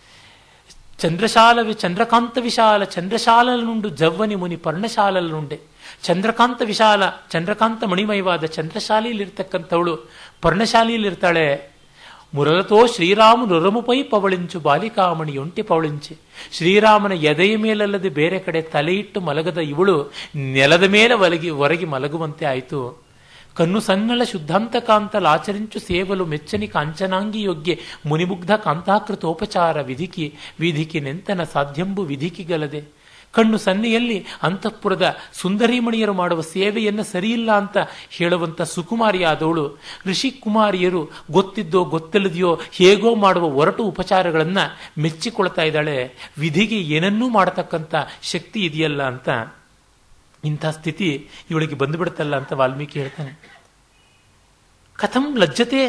ಚಂದ್ರಶಾಲ ಚಂದ್ರಕಾಂತ ವಿಶಾಲ ಚಂದ್ರಶಾಲನುಂಡು ಜವ್ವನಿ ಮುನಿ ಪರ್ಣಶಾಲನುಂಡೆ ಚಂದ್ರಕಾಂತ ವಿಶಾಲ ಚಂದ್ರಕಾಂತ ಮಣಿಮಯವಾದ ಚಂದ್ರಶಾಲೆಯಲ್ಲಿರ್ತಕ್ಕಂಥವಳು ಪರ್ಣಶಾಲೆಯಲ್ಲಿರ್ತಾಳೆ ಮುರಳತೋ ಶ್ರೀರಾಮ ನುರಮುಪೈ ಪವಳಿಂಚು ಬಾಲಿಕಾಮಣಿ ಒಂಟಿ ಪವಳಿಂಚೆ ಶ್ರೀರಾಮನ ಎದೆಯ ಮೇಲಲ್ಲದೆ ಬೇರೆ ಕಡೆ ತಲೆಯಿಟ್ಟು ಮಲಗದ ಇವಳು ನೆಲದ ಮೇಲೆ ಒಲಗಿ ಹೊರಗಿ ಮಲಗುವಂತೆ ಆಯಿತು ಕನ್ನು ಸನ್ನಳ ಶುದ್ಧಾಂತಕಾಂತ ಲಾಚರಿಂಚು ಸೇವಲು ಮೆಚ್ಚನಿ ಕಾಂಚನಾಂಗಿ ಯೋಗ್ಯ ಮುನಿಮುಗ್ಧ ಕಾಂತಾಕೃತೋಪಚಾರ ವಿಧಿಕಿ ವಿಧಿಕಿ ನೆಂತನ ಸಾಧ್ಯಂಬು ವಿಧಿಕಿಗಲದೆ ಕಣ್ಣು ಸನ್ನೆಯಲ್ಲಿ ಅಂತಃಪುರದ ಸುಂದರಿಮಣಿಯರು ಮಾಡುವ ಸೇವೆಯನ್ನು ಸರಿಯಿಲ್ಲ ಅಂತ ಹೇಳುವಂತ ಸುಕುಮಾರಿಯಾದವಳು ಋಷಿ ಕುಮಾರಿಯರು ಗೊತ್ತಿದ್ದೋ ಗೊತ್ತಿಲ್ಲದೆಯೋ ಹೇಗೋ ಮಾಡುವ ಒರಟು ಉಪಚಾರಗಳನ್ನ ಮೆಚ್ಚಿಕೊಳ್ತಾ ಇದ್ದಾಳೆ ವಿಧಿಗೆ ಏನನ್ನೂ ಮಾಡತಕ್ಕಂಥ ಶಕ್ತಿ ಇದೆಯಲ್ಲ ಅಂತ ಇಂಥ ಸ್ಥಿತಿ ಇವಳಿಗೆ ಬಂದುಬಿಡುತ್ತಲ್ಲ ಅಂತ ವಾಲ್ಮೀಕಿ ಹೇಳ್ತಾನೆ ಕಥಂ ಲಜ್ಜತೆ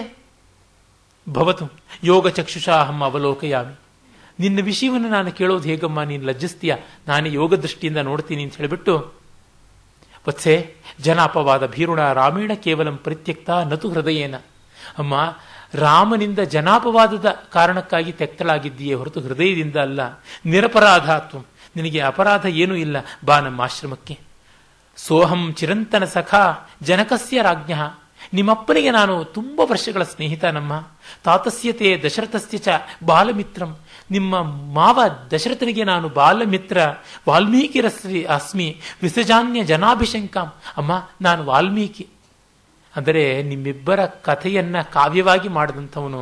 ಭವತು ಯೋಗ ಚಕ್ಷುಷಾಹಂ ಅವಲೋಕಯಾಮಿ ನಿನ್ನ ವಿಷಯವನ್ನು ನಾನು ಕೇಳೋದು ಹೇಗಮ್ಮ ನೀನು ಲಜ್ಜಿಸ್ತೀಯ ನಾನೇ ಯೋಗ ದೃಷ್ಟಿಯಿಂದ ನೋಡ್ತೀನಿ ಅಂತ ಹೇಳಿಬಿಟ್ಟು ವತ್ಸೆ ಜನಾಪವಾದ ಭೀರುಣ ರಾಮೇಣ ಕೇವಲಂ ಪರಿತ್ಯಕ್ತ ನತು ಹೃದಯೇನ ಅಮ್ಮ ರಾಮನಿಂದ ಜನಾಪವಾದದ ಕಾರಣಕ್ಕಾಗಿ ತೆಕ್ತಳಾಗಿದ್ದೀಯೇ ಹೊರತು ಹೃದಯದಿಂದ ಅಲ್ಲ ನಿರಪರಾಧಾತ್ವ ನಿನಗೆ ಅಪರಾಧ ಏನೂ ಇಲ್ಲ ಬಾ ನಮ್ಮ ಆಶ್ರಮಕ್ಕೆ ಸೋಹಂ ಚಿರಂತನ ಸಖ ಜನಕಸ್ಯ ರಾಜ್ಞ ನಿಮ್ಮಪ್ಪನಿಗೆ ನಾನು ತುಂಬ ವರ್ಷಗಳ ಸ್ನೇಹಿತ ನಮ್ಮ ತಾತಸ್ಯತೆ ದಶರಥಸ್ಯ ಚ ಬಾಲಮಿತ್ರಂ ನಿಮ್ಮ ಮಾವ ದಶರಥನಿಗೆ ನಾನು ಬಾಲಮಿತ್ರ ವಾಲ್ಮೀಕಿರಸ್ರಿ ಅಸ್ಮಿ ವಿಸಜಾನ್ಯ ಜನಾಭಿಶಂಕಾಂ ಅಮ್ಮ ನಾನು ವಾಲ್ಮೀಕಿ ಅಂದರೆ ನಿಮ್ಮಿಬ್ಬರ ಕಥೆಯನ್ನ ಕಾವ್ಯವಾಗಿ ಮಾಡಿದಂಥವನು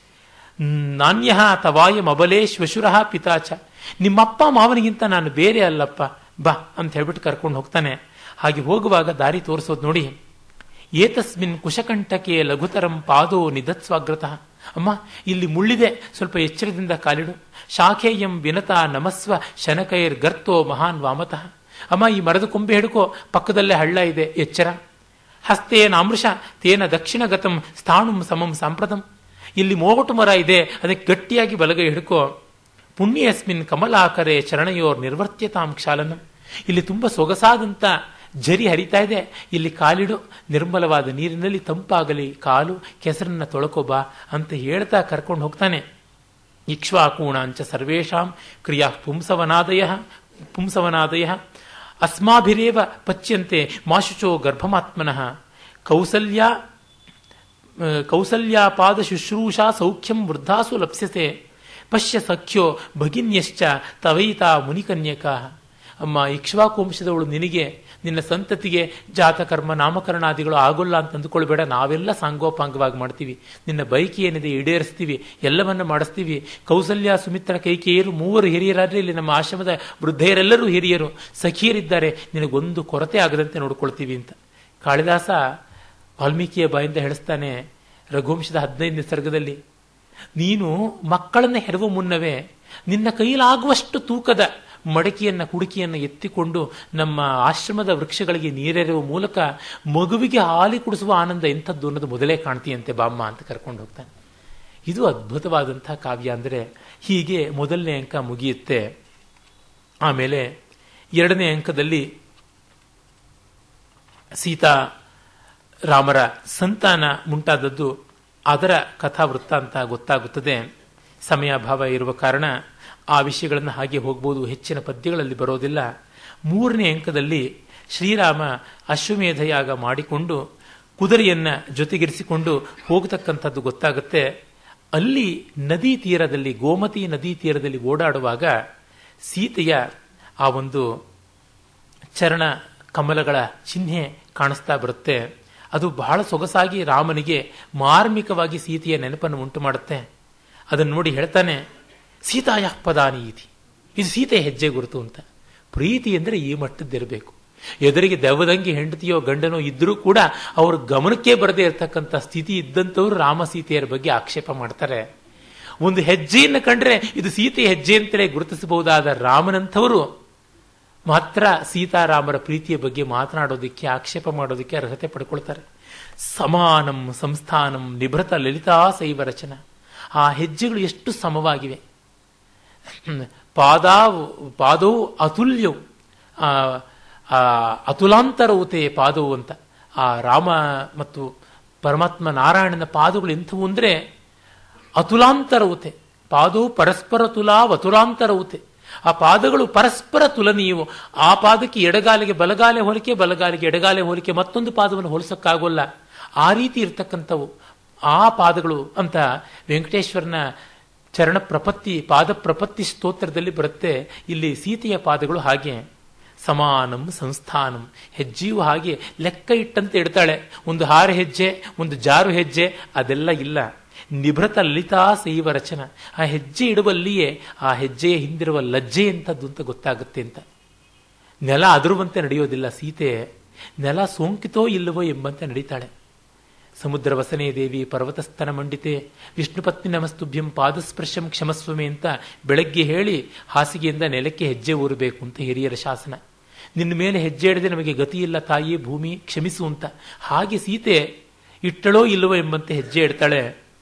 ನಾಣ್ಯ ತವಾಯ ಮಬಲೇ ಶ್ವಶುರ ಪಿತಾಚ ನಿಮ್ಮಪ್ಪ ಮಾವನಿಗಿಂತ ನಾನು ಬೇರೆ ಅಲ್ಲಪ್ಪ ಬಾ ಅಂತ ಹೇಳ್ಬಿಟ್ಟು ಕರ್ಕೊಂಡು ಹೋಗ್ತಾನೆ ಹಾಗೆ ಹೋಗುವಾಗ ದಾರಿ ತೋರಿಸೋದು ನೋಡಿ ಏತಸ್ಮಿನ್ ಕುಶಕಂಠಕ್ಕೆ ಲಘುತರಂ ಪಾದೋ ನಿಧತ್ಸ್ವಾಗ್ರತಃ ಅಮ್ಮ ಇಲ್ಲಿ ಮುಳ್ಳಿದೆ ಸ್ವಲ್ಪ ಎಚ್ಚರದಿಂದ ಕಾಲಿಡು ಶಾಖೇಯಂ ವಿನತ ನಮಸ್ವ ಶನಕೈರ್ ಗರ್ತೋ ಮಹಾನ್ ವಾಮತಃ ಅಮ್ಮ ಈ ಮರದ ಕೊಂಬೆ ಹಿಡ್ಕೋ ಪಕ್ಕದಲ್ಲೇ ಹಳ್ಳ ಇದೆ ಎಚ್ಚರ ಹಸ್ತೇನ ಅಮೃಷ ತೇನ ದಕ್ಷಿಣಗತಂ ಸ್ಥಾಣುಂ ಸಮಂ ಸಾಂಪ್ರತಂ ಇಲ್ಲಿ ಮೋಗಟು ಮರ ಇದೆ ಅದಕ್ಕೆ ಗಟ್ಟಿಯಾಗಿ ಬಲಗೈ ಹಿಡ್ಕೋ ಪುಣ್ಯಸ್ಮಿನ್ ಕಮಲಾಕರೆ ಚರಣಯೋರ್ ನಿರ್ವರ್ತ್ಯತಾಂ ಕ್ಷಾಲನಂ ಇಲ್ಲಿ ತುಂಬ ಸೊಗಸಾದಂತ ಜರಿ ಹರಿತಾ ಇದೆ ಇಲ್ಲಿ ಕಾಲಿಡು ನಿರ್ಮಲವಾದ ನೀರಿನಲ್ಲಿ ತಂಪಾಗಲಿ ಕಾಲು ಕೆಸರನ್ನ ತೊಳಕೋಬಾ ಅಂತ ಹೇಳ್ತಾ ಕರ್ಕೊಂಡು ಹೋಗ್ತಾನೆ ಇಕ್ಷ್ವಾಕೂಣಾಂಚ ಸರ್ವೇಷಾಂ ಕ್ರಿಯಾ ಪುಂಸವನಾದಯ ಪುಂಸವನಾದಯ ಅಸ್ಮಾಭಿರೇವ ಪಚ್ಯಂತೆ ಮಾಶುಚೋ ಗರ್ಭಮಾತ್ಮನಃ ಕೌಸಲ್ಯ ಕೌಸಲ್ಯಾಪಾದ ಶುಶ್ರೂಷಾ ಸೌಖ್ಯಂ ವೃದ್ಧಾಸು ಲಪ್ಸ್ಯತೆ ಪಶ್ಯ ಸಖ್ಯೋ ಭಗಿನ್ಯಶ್ಚ ತವೈತಾ ಮುನಿಕನ್ಯಕ ಅಮ್ಮ ಇಕ್ಷ್ವಾಕು ವಂಶದವಳು ನಿನಗೆ ನಿನ್ನ ಸಂತತಿಗೆ ಜಾತಕರ್ಮ ನಾಮಕರಣಾದಿಗಳು ಆಗೋಲ್ಲ ಅಂತ ಅಂದುಕೊಳ್ಬೇಡ ನಾವೆಲ್ಲ ಸಾಂಗೋಪಾಂಗವಾಗಿ ಮಾಡ್ತೀವಿ ನಿನ್ನ ಬೈಕಿ ಏನಿದೆ ಈಡೇರಿಸ್ತೀವಿ ಎಲ್ಲವನ್ನ ಮಾಡಿಸ್ತೀವಿ ಕೌಸಲ್ಯ ಸುಮಿತ್ರ ಕೈಕೇಯರು ಮೂವರು ಹಿರಿಯರಾದ್ರೆ ಇಲ್ಲಿ ನಮ್ಮ ಆಶ್ರಮದ ವೃದ್ಧೆಯರೆಲ್ಲರೂ ಹಿರಿಯರು ಸಖಿಯರಿದ್ದಾರೆ ನಿನಗೊಂದು ಕೊರತೆ ಆಗದಂತೆ ನೋಡ್ಕೊಳ್ತೀವಿ ಅಂತ ಕಾಳಿದಾಸ ವಾಲ್ಮೀಕಿಯ ಬಾಯಿಂದ ಹೇಳಿಸ್ತಾನೆ ರಘುವಂಶದ ಹದಿನೈದನೇ ಸರ್ಗದಲ್ಲಿ ನೀನು ಮಕ್ಕಳನ್ನ ಹೆರುವ ಮುನ್ನವೇ ನಿನ್ನ ಕೈಲಾಗುವಷ್ಟು ತೂಕದ ಮಡಕೆಯನ್ನ ಕುಡುಕಿಯನ್ನು ಎತ್ತಿಕೊಂಡು ನಮ್ಮ ಆಶ್ರಮದ ವೃಕ್ಷಗಳಿಗೆ ನೀರೆರೆಯುವ ಮೂಲಕ ಮಗುವಿಗೆ ಹಾಲಿ ಕುಡಿಸುವ ಆನಂದ ಎಂಥದ್ದು ಅನ್ನೋದು ಮೊದಲೇ ಕಾಣ್ತೀಯಂತೆ ಬಾಮ್ಮ ಅಂತ ಕರ್ಕೊಂಡು ಹೋಗ್ತಾನೆ ಇದು ಅದ್ಭುತವಾದಂತಹ ಕಾವ್ಯ ಅಂದರೆ ಹೀಗೆ ಮೊದಲನೇ ಅಂಕ ಮುಗಿಯುತ್ತೆ ಆಮೇಲೆ ಎರಡನೇ ಅಂಕದಲ್ಲಿ ಸೀತಾ ರಾಮರ ಸಂತಾನ ಮುಂಟಾದದ್ದು ಅದರ ಕಥಾ ವೃತ್ತಾಂತ ಗೊತ್ತಾಗುತ್ತದೆ ಸಮಯಾಭಾವ ಇರುವ ಕಾರಣ ಆ ವಿಷಯಗಳನ್ನು ಹಾಗೆ ಹೋಗ್ಬೋದು ಹೆಚ್ಚಿನ ಪದ್ಯಗಳಲ್ಲಿ ಬರೋದಿಲ್ಲ ಮೂರನೇ ಅಂಕದಲ್ಲಿ ಶ್ರೀರಾಮ ಅಶ್ವಮೇಧಯಾಗ ಮಾಡಿಕೊಂಡು ಕುದುರೆಯನ್ನ ಜೊತೆಗಿರಿಸಿಕೊಂಡು ಹೋಗತಕ್ಕಂಥದ್ದು ಗೊತ್ತಾಗುತ್ತೆ ಅಲ್ಲಿ ನದಿ ತೀರದಲ್ಲಿ ಗೋಮತಿ ನದಿ ತೀರದಲ್ಲಿ ಓಡಾಡುವಾಗ ಸೀತೆಯ ಆ ಒಂದು ಚರಣ ಕಮಲಗಳ ಚಿಹ್ನೆ ಕಾಣಿಸ್ತಾ ಬರುತ್ತೆ ಅದು ಬಹಳ ಸೊಗಸಾಗಿ ರಾಮನಿಗೆ ಮಾರ್ಮಿಕವಾಗಿ ಸೀತೆಯ ನೆನಪನ್ನು ಉಂಟು ಮಾಡುತ್ತೆ ಅದನ್ನು ನೋಡಿ ಹೇಳ್ತಾನೆ ಸೀತಾಯ ಪದಾನಿ ಇತಿ ಇದು ಸೀತೆಯ ಹೆಜ್ಜೆ ಗುರುತು ಅಂತ ಪ್ರೀತಿ ಅಂದರೆ ಈ ಮಟ್ಟದ್ದಿರಬೇಕು ಎದುರಿಗೆ ದೆವ್ವದಂಗೆ ಹೆಂಡತಿಯೋ ಗಂಡನೋ ಇದ್ರೂ ಕೂಡ ಅವ್ರ ಗಮನಕ್ಕೆ ಬರದೇ ಇರತಕ್ಕಂಥ ಸ್ಥಿತಿ ಇದ್ದಂಥವ್ರು ರಾಮ ಸೀತೆಯರ ಬಗ್ಗೆ ಆಕ್ಷೇಪ ಮಾಡ್ತಾರೆ ಒಂದು ಹೆಜ್ಜೆಯನ್ನು ಕಂಡ್ರೆ ಇದು ಸೀತೆಯ ಹೆಜ್ಜೆ ಅಂತಲೇ ಗುರುತಿಸಬಹುದಾದ ರಾಮನಂಥವರು ಮಾತ್ರ ಸೀತಾರಾಮರ ಪ್ರೀತಿಯ ಬಗ್ಗೆ ಮಾತನಾಡೋದಕ್ಕೆ ಆಕ್ಷೇಪ ಮಾಡೋದಕ್ಕೆ ಅರ್ಹತೆ ಪಡ್ಕೊಳ್ತಾರೆ ಸಮಾನಂ ಸಂಸ್ಥಾನಂ ನಿಭೃತ ಲಲಿತಾ ಶೈವ ರಚನ ಆ ಹೆಜ್ಜೆಗಳು ಎಷ್ಟು ಸಮವಾಗಿವೆ ಪಾದಾವ್ ಪಾದವು ಅತುಲ್ಯವು ಅತುಲಾಂತರವುತೆ ಪಾದವು ಅಂತ ಆ ರಾಮ ಮತ್ತು ಪರಮಾತ್ಮ ನಾರಾಯಣನ ಪಾದಗಳು ಎಂಥವು ಅಂದರೆ ಅತುಲಾಂತರವುತೆ ಪಾದವು ಪರಸ್ಪರ ತುಲಾವ್ ಅತುಲಾಂತರವುತೆ ಆ ಪಾದಗಳು ಪರಸ್ಪರ ತುಲನೀಯವು ಆ ಪಾದಕ್ಕೆ ಎಡಗಾಲಿಗೆ ಬಲಗಾಲೆ ಹೋಲಿಕೆ ಬಲಗಾಲಿಗೆ ಎಡಗಾಲೆ ಹೋಲಿಕೆ ಮತ್ತೊಂದು ಪಾದವನ್ನು ಹೋಲಿಸಕ್ಕಾಗೋಲ್ಲ ಆ ರೀತಿ ಇರ್ತಕ್ಕಂಥವು ಆ ಪಾದಗಳು ಅಂತ ವೆಂಕಟೇಶ್ವರನ ಚರಣ ಪ್ರಪತ್ತಿ ಪಾದ ಪ್ರಪತ್ತಿ ಸ್ತೋತ್ರದಲ್ಲಿ ಬರುತ್ತೆ ಇಲ್ಲಿ ಸೀತೆಯ ಪಾದಗಳು ಹಾಗೆ ಸಮಾನಂ ಸಂಸ್ಥಾನಂ ಹೆಜ್ಜೆಯೂ ಹಾಗೆ ಲೆಕ್ಕ ಇಟ್ಟಂತೆ ಇಡ್ತಾಳೆ ಒಂದು ಹಾರ ಹೆಜ್ಜೆ ಒಂದು ಜಾರು ಹೆಜ್ಜೆ ಅದೆಲ್ಲ ಇಲ್ಲ ನಿಭೃತ ಲಲಿತಾ ಶೈವ ರಚನ ಆ ಹೆಜ್ಜೆ ಇಡುವಲ್ಲಿಯೇ ಆ ಹೆಜ್ಜೆಯ ಹಿಂದಿರುವ ಲಜ್ಜೆ ಎಂಥದ್ದು ಅಂತ ಗೊತ್ತಾಗುತ್ತೆ ಅಂತ ನೆಲ ಅದರುವಂತೆ ನಡೆಯೋದಿಲ್ಲ ಸೀತೆ ನೆಲ ಸೋಂಕಿತೋ ಇಲ್ಲವೋ ಎಂಬಂತೆ ನಡೀತಾಳೆ ಸಮುದ್ರ ವಸನೇ ದೇವಿ ಪರ್ವತಸ್ತನ ಮಂಡಿತೆ ವಿಷ್ಣುಪತ್ನಿ ನಮಸ್ತುಭ್ಯಂ ಪಾದಸ್ಪರ್ಶಂ ಕ್ಷಮಸ್ವಮೆ ಅಂತ ಬೆಳಗ್ಗೆ ಹೇಳಿ ಹಾಸಿಗೆಯಿಂದ ನೆಲಕ್ಕೆ ಹೆಜ್ಜೆ ಊರಬೇಕು ಅಂತ ಹಿರಿಯರ ಶಾಸನ ನಿನ್ನ ಮೇಲೆ ಹೆಜ್ಜೆ ಇಡದೆ ನಮಗೆ ಗತಿ ಇಲ್ಲ ತಾಯಿ ಭೂಮಿ ಕ್ಷಮಿಸು ಅಂತ ಹಾಗೆ ಸೀತೆ ಇಟ್ಟಳೋ ಇಲ್ಲವೋ ಎಂಬಂತೆ ಹೆಜ್ಜೆ ಇಡ್ತಾಳೆ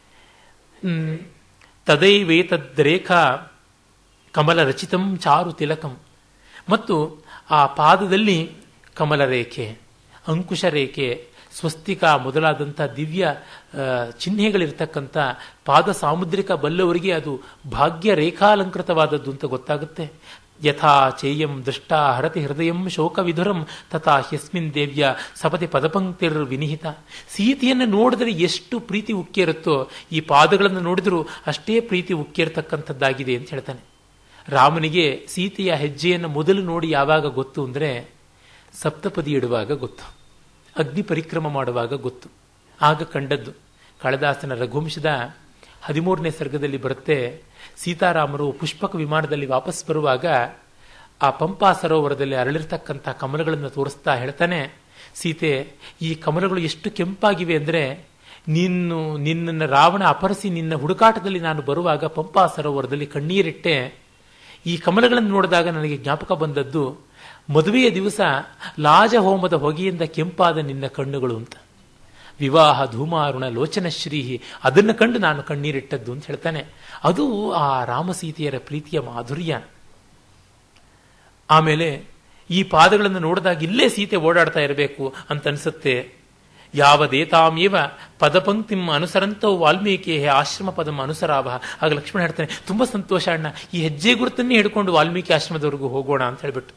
ತದೈವೇತದ್ರೇಖಾ ಕಮಲ ರಚಿತಂ ಚಾರು ತಿಲಕಂ ಮತ್ತು ಆ ಪಾದದಲ್ಲಿ ಕಮಲ ರೇಖೆ ಅಂಕುಶ ರೇಖೆ ಸ್ವಸ್ತಿಕ ಮೊದಲಾದಂಥ ದಿವ್ಯ ಚಿಹ್ನೆಗಳಿರ್ತಕ್ಕಂಥ ಪಾದ ಸಾಮುದ್ರಿಕ ಬಲ್ಲವರಿಗೆ ಅದು ಭಾಗ್ಯ ರೇಖಾಲಂಕೃತವಾದದ್ದು ಅಂತ ಗೊತ್ತಾಗುತ್ತೆ ಯಥಾ ಚೇಯಂ ದೃಷ್ಟ ಹರತಿ ಹೃದಯಂ ಶೋಕ ವಿಧುರಂ ತಥಾ ಹ್ಯಸ್ಮಿನ್ ದೇವ್ಯ ಸಪತಿ ಪದಪಂಕ್ತಿರ್ ವಿನಿಹಿತ ಸೀತೆಯನ್ನು ನೋಡಿದ್ರೆ ಎಷ್ಟು ಪ್ರೀತಿ ಉಕ್ಕಿರುತ್ತೋ ಈ ಪಾದಗಳನ್ನು ನೋಡಿದರೂ ಅಷ್ಟೇ ಪ್ರೀತಿ ಉಕ್ಕಿರ್ತಕ್ಕಂಥದ್ದಾಗಿದೆ ಅಂತ ಹೇಳ್ತಾನೆ ರಾಮನಿಗೆ ಸೀತೆಯ ಹೆಜ್ಜೆಯನ್ನು ಮೊದಲು ನೋಡಿ ಯಾವಾಗ ಗೊತ್ತು ಅಂದರೆ ಸಪ್ತಪದಿ ಇಡುವಾಗ ಗೊತ್ತು ಅಗ್ನಿ ಪರಿಕ್ರಮ ಮಾಡುವಾಗ ಗೊತ್ತು ಆಗ ಕಂಡದ್ದು ಕಾಳಿದಾಸನ ರಘುವಂಶದ ಹದಿಮೂರನೇ ಸರ್ಗದಲ್ಲಿ ಬರುತ್ತೆ ಸೀತಾರಾಮರು ಪುಷ್ಪಕ ವಿಮಾನದಲ್ಲಿ ವಾಪಸ್ ಬರುವಾಗ ಆ ಪಂಪಾ ಸರೋವರದಲ್ಲಿ ಅರಳಿರ್ತಕ್ಕಂಥ ಕಮಲಗಳನ್ನು ತೋರಿಸ್ತಾ ಹೇಳ್ತಾನೆ ಸೀತೆ ಈ ಕಮಲಗಳು ಎಷ್ಟು ಕೆಂಪಾಗಿವೆ ಅಂದರೆ ನೀನು ನಿನ್ನನ್ನು ರಾವಣ ಅಪರಿಸಿ ನಿನ್ನ ಹುಡುಕಾಟದಲ್ಲಿ ನಾನು ಬರುವಾಗ ಪಂಪಾ ಸರೋವರದಲ್ಲಿ ಕಣ್ಣೀರಿಟ್ಟೆ ಈ ಕಮಲಗಳನ್ನು ನೋಡಿದಾಗ ನನಗೆ ಜ್ಞಾಪಕ ಬಂದದ್ದು ಮದುವೆಯ ದಿವಸ ಲಾಜ ಹೋಮದ ಹೊಗೆಯಿಂದ ಕೆಂಪಾದ ನಿನ್ನ ಕಣ್ಣುಗಳು ಅಂತ ವಿವಾಹ ಧೂಮಾರುಣ ಲೋಚನಶ್ರೀಹಿ ಅದನ್ನು ಕಂಡು ನಾನು ಕಣ್ಣೀರಿಟ್ಟದ್ದು ಅಂತ ಹೇಳ್ತಾನೆ ಅದು ಆ ರಾಮಸೀತೆಯರ ಪ್ರೀತಿಯ ಮಾಧುರ್ಯ ಆಮೇಲೆ ಈ ಪಾದಗಳನ್ನು ನೋಡಿದಾಗ ಇಲ್ಲೇ ಸೀತೆ ಓಡಾಡ್ತಾ ಇರಬೇಕು ಅಂತ ಅನ್ಸುತ್ತೆ ಯಾವದೇತಾಮೇವ ಪದಪಂಕ್ತಿಂ ಅನುಸರಂತೋ ವಾಲ್ಮೀಕಿ ಆಶ್ರಮ ಪದಂ ಅನುಸರಾವ ಆಗ ಲಕ್ಷ್ಮಣ ಹೇಳ್ತಾನೆ ತುಂಬಾ ಸಂತೋಷ ಅಣ್ಣ ಈ ಹೆಜ್ಜೆ ಗುರುತನ್ನೇ ಹಿಡ್ಕೊಂಡು ವಾಲ್ಮೀಕಿ ಆಶ್ರಮದವರೆಗೂ ಹೋಗೋಣ ಅಂತ ಹೇಳ್ಬಿಟ್ಟು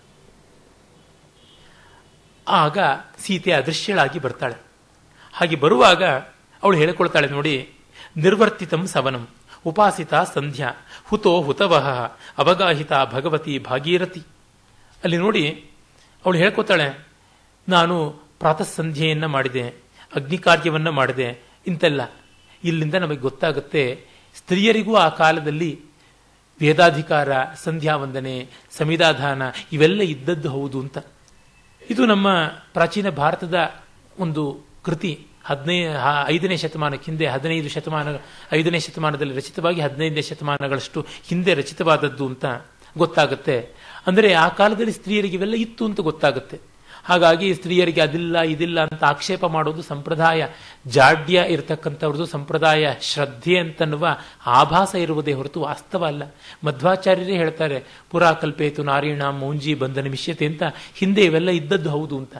ಆಗ ಸೀತೆ ಅದೃಶ್ಯಳಾಗಿ ಬರ್ತಾಳೆ ಹಾಗೆ ಬರುವಾಗ ಅವಳು ಹೇಳಿಕೊಳ್ತಾಳೆ ನೋಡಿ ನಿರ್ವರ್ತಿತಂ ಸವನಂ ಉಪಾಸಿತ ಸಂಧ್ಯಾ ಹುತೋ ಹುತವಹ ಅವಗಾಹಿತ ಭಗವತಿ ಭಾಗೀರಥಿ ಅಲ್ಲಿ ನೋಡಿ ಅವಳು ಹೇಳ್ಕೊತಾಳೆ ನಾನು ಪ್ರಾತಃ ಸಂಧ್ಯೆಯನ್ನ ಮಾಡಿದೆ ಅಗ್ನಿ ಕಾರ್ಯವನ್ನ ಮಾಡಿದೆ ಇಂತೆಲ್ಲ ಇಲ್ಲಿಂದ ನಮಗೆ ಗೊತ್ತಾಗುತ್ತೆ ಸ್ತ್ರೀಯರಿಗೂ ಆ ಕಾಲದಲ್ಲಿ ವೇದಾಧಿಕಾರ ಸಂಧ್ಯಾ ವಂದನೆ ಸಮಿಧಾಧಾನ ಇವೆಲ್ಲ ಇದ್ದದ್ದು ಹೌದು ಅಂತ ಇದು ನಮ್ಮ ಪ್ರಾಚೀನ ಭಾರತದ ಒಂದು ಕೃತಿ ಹದಿನೈ ಐದನೇ ಶತಮಾನಕ್ಕೆ ಹಿಂದೆ ಹದಿನೈದು ಶತಮಾನ ಐದನೇ ಶತಮಾನದಲ್ಲಿ ರಚಿತವಾಗಿ ಹದಿನೈದನೇ ಶತಮಾನಗಳಷ್ಟು ಹಿಂದೆ ರಚಿತವಾದದ್ದು ಅಂತ ಗೊತ್ತಾಗುತ್ತೆ ಅಂದರೆ ಆ ಕಾಲದಲ್ಲಿ ಸ್ತ್ರೀಯರಿಗೆ ಇವೆಲ್ಲ ಇತ್ತು ಅಂತ ಗೊತ್ತಾಗುತ್ತೆ ಹಾಗಾಗಿ ಸ್ತ್ರೀಯರಿಗೆ ಅದಿಲ್ಲ ಇದಿಲ್ಲ ಅಂತ ಆಕ್ಷೇಪ ಮಾಡೋದು ಸಂಪ್ರದಾಯ ಜಾಡ್ಯ ಇರತಕ್ಕಂಥವ್ರದ್ದು ಸಂಪ್ರದಾಯ ಶ್ರದ್ಧೆ ಅಂತನ್ನುವ ಆಭಾಸ ಇರುವುದೇ ಹೊರತು ವಾಸ್ತವ ಅಲ್ಲ ಮಧ್ವಾಚಾರ್ಯರೇ ಹೇಳ್ತಾರೆ ಪುರಾ ಕಲ್ಪೇತು ನಾರೀಣ ಮೌಂಜಿ ಬಂಧನ ಮಿಷ್ಯತೆ ಅಂತ ಹಿಂದೆ ಇವೆಲ್ಲ ಇದ್ದದ್ದು ಹೌದು ಅಂತ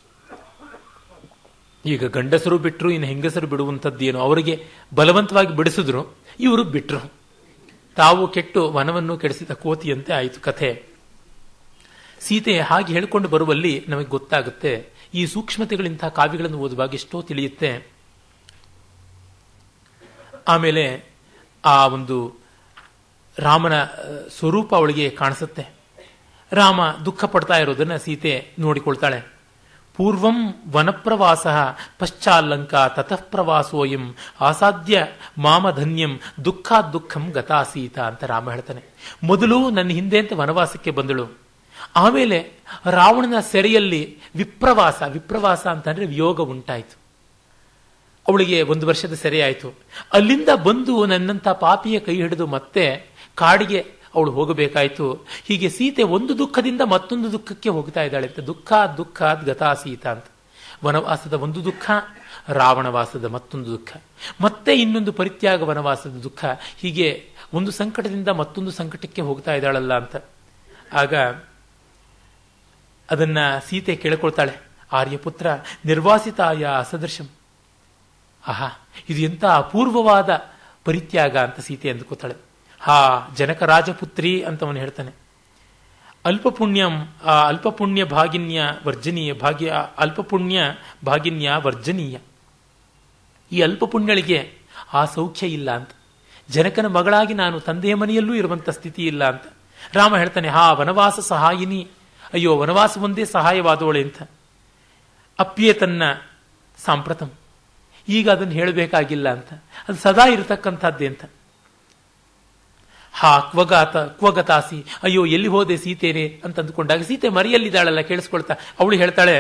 ಈಗ ಗಂಡಸರು ಬಿಟ್ಟರು ಇನ್ನು ಹೆಂಗಸರು ಬಿಡುವಂಥದ್ದೇನು ಅವರಿಗೆ ಬಲವಂತವಾಗಿ ಬಿಡಿಸಿದ್ರು ಇವರು ಬಿಟ್ರು ತಾವು ಕೆಟ್ಟು ವನವನ್ನು ಕೆಡಿಸಿದ ಕೋತಿಯಂತೆ ಆಯಿತು ಕಥೆ ಸೀತೆ ಹಾಗೆ ಹೇಳಿಕೊಂಡು ಬರುವಲ್ಲಿ ನಮಗೆ ಗೊತ್ತಾಗುತ್ತೆ ಈ ಸೂಕ್ಷ್ಮತೆಗಳಿಂತಹ ಕಾವ್ಯಗಳನ್ನು ಓದುವಾಗ ಎಷ್ಟೋ ತಿಳಿಯುತ್ತೆ ಆಮೇಲೆ ಆ ಒಂದು ರಾಮನ ಸ್ವರೂಪ ಅವಳಿಗೆ ಕಾಣಿಸುತ್ತೆ ರಾಮ ದುಃಖ ಪಡ್ತಾ ಇರೋದನ್ನ ಸೀತೆ ನೋಡಿಕೊಳ್ತಾಳೆ ಪೂರ್ವಂ ವನಪ್ರವಾಸ ಪಶ್ಚಾಲ್ಲಂಕ ತತಃ ಪ್ರವಾಸೋಯಂ ಆಸಾಧ್ಯ ಮಾಮಧನ್ಯಂ ದುಃಖ ದುಃಖಂ ಗತಾಸೀತ ಅಂತ ರಾಮ ಹೇಳ್ತಾನೆ ಮೊದಲು ನನ್ನ ಹಿಂದೆ ಅಂತ ವನವಾಸಕ್ಕೆ ಬಂದಳು ಆಮೇಲೆ ರಾವಣನ ಸೆರೆಯಲ್ಲಿ ವಿಪ್ರವಾಸ ವಿಪ್ರವಾಸ ಅಂತಂದ್ರೆ ವಿಯೋಗ ಉಂಟಾಯಿತು ಅವಳಿಗೆ ಒಂದು ವರ್ಷದ ಸೆರೆ ಆಯಿತು ಅಲ್ಲಿಂದ ಬಂದು ನನ್ನಂತ ಪಾಪಿಯ ಕೈ ಹಿಡಿದು ಮತ್ತೆ ಕಾಡಿಗೆ ಅವಳು ಹೋಗಬೇಕಾಯಿತು ಹೀಗೆ ಸೀತೆ ಒಂದು ದುಃಖದಿಂದ ಮತ್ತೊಂದು ದುಃಖಕ್ಕೆ ಹೋಗ್ತಾ ಇದ್ದಾಳೆ ಅಂತ ದುಃಖ ದುಃಖ ಗತಾ ಸೀತಾ ಅಂತ ವನವಾಸದ ಒಂದು ದುಃಖ ರಾವಣವಾಸದ ಮತ್ತೊಂದು ದುಃಖ ಮತ್ತೆ ಇನ್ನೊಂದು ಪರಿತ್ಯಾಗ ವನವಾಸದ ದುಃಖ ಹೀಗೆ ಒಂದು ಸಂಕಟದಿಂದ ಮತ್ತೊಂದು ಸಂಕಟಕ್ಕೆ ಹೋಗ್ತಾ ಇದ್ದಾಳಲ್ಲ ಅಂತ ಆಗ ಅದನ್ನ ಸೀತೆ ಕೇಳಿಕೊಳ್ತಾಳೆ ಆರ್ಯಪುತ್ರ ನಿರ್ವಾಸಿತಾಯ ಅಸದೃಶಂ ಆಹಾ ಇದು ಎಂತ ಅಪೂರ್ವವಾದ ಪರಿತ್ಯಾಗ ಅಂತ ಸೀತೆ ಅಂದುಕೋತಾಳೆ ಹಾ ಜನಕ ರಾಜಪುತ್ರಿ ಅಂತ ಅವನು ಹೇಳ್ತಾನೆ ಅಲ್ಪಪುಣ್ಯಂ ಆ ಅಲ್ಪಪುಣ್ಯ ಭಾಗಿನ್ಯ ವರ್ಜನೀಯ ಭಾಗ್ಯ ಅಲ್ಪಪುಣ್ಯ ಭಾಗಿನ್ಯ ವರ್ಜನೀಯ ಈ ಅಲ್ಪಪುಣ್ಯಳಿಗೆ ಆ ಸೌಖ್ಯ ಇಲ್ಲ ಅಂತ ಜನಕನ ಮಗಳಾಗಿ ನಾನು ತಂದೆಯ ಮನೆಯಲ್ಲೂ ಇರುವಂತ ಸ್ಥಿತಿ ಇಲ್ಲ ಅಂತ ರಾಮ ಹೇಳ್ತಾನೆ ಹಾ ವನವಾಸ ಸಹಾಯಿನಿ ಅಯ್ಯೋ ವನವಾಸ ಒಂದೇ ಸಹಾಯವಾದವಳೆ ಅಂತ ಅಪ್ಪಿಯೇ ತನ್ನ ಸಾಂಪ್ರತಂ ಈಗ ಅದನ್ನು ಹೇಳಬೇಕಾಗಿಲ್ಲ ಅಂತ ಅದು ಸದಾ ಇರತಕ್ಕಂಥದ್ದೇ ಅಂತ ಹಾ ಕ್ವಗಾತ ಕ್ವಗತಾಸಿ ಅಯ್ಯೋ ಎಲ್ಲಿ ಹೋದೆ ಸೀತೇನೆ ಅಂತ ಅಂದುಕೊಂಡಾಗ ಸೀತೆ ಮರಿಯಲ್ಲಿದ್ದಾಳಲ್ಲ ಕೇಳಿಸ್ಕೊಳ್ತಾ ಅವಳು ಹೇಳ್ತಾಳೆ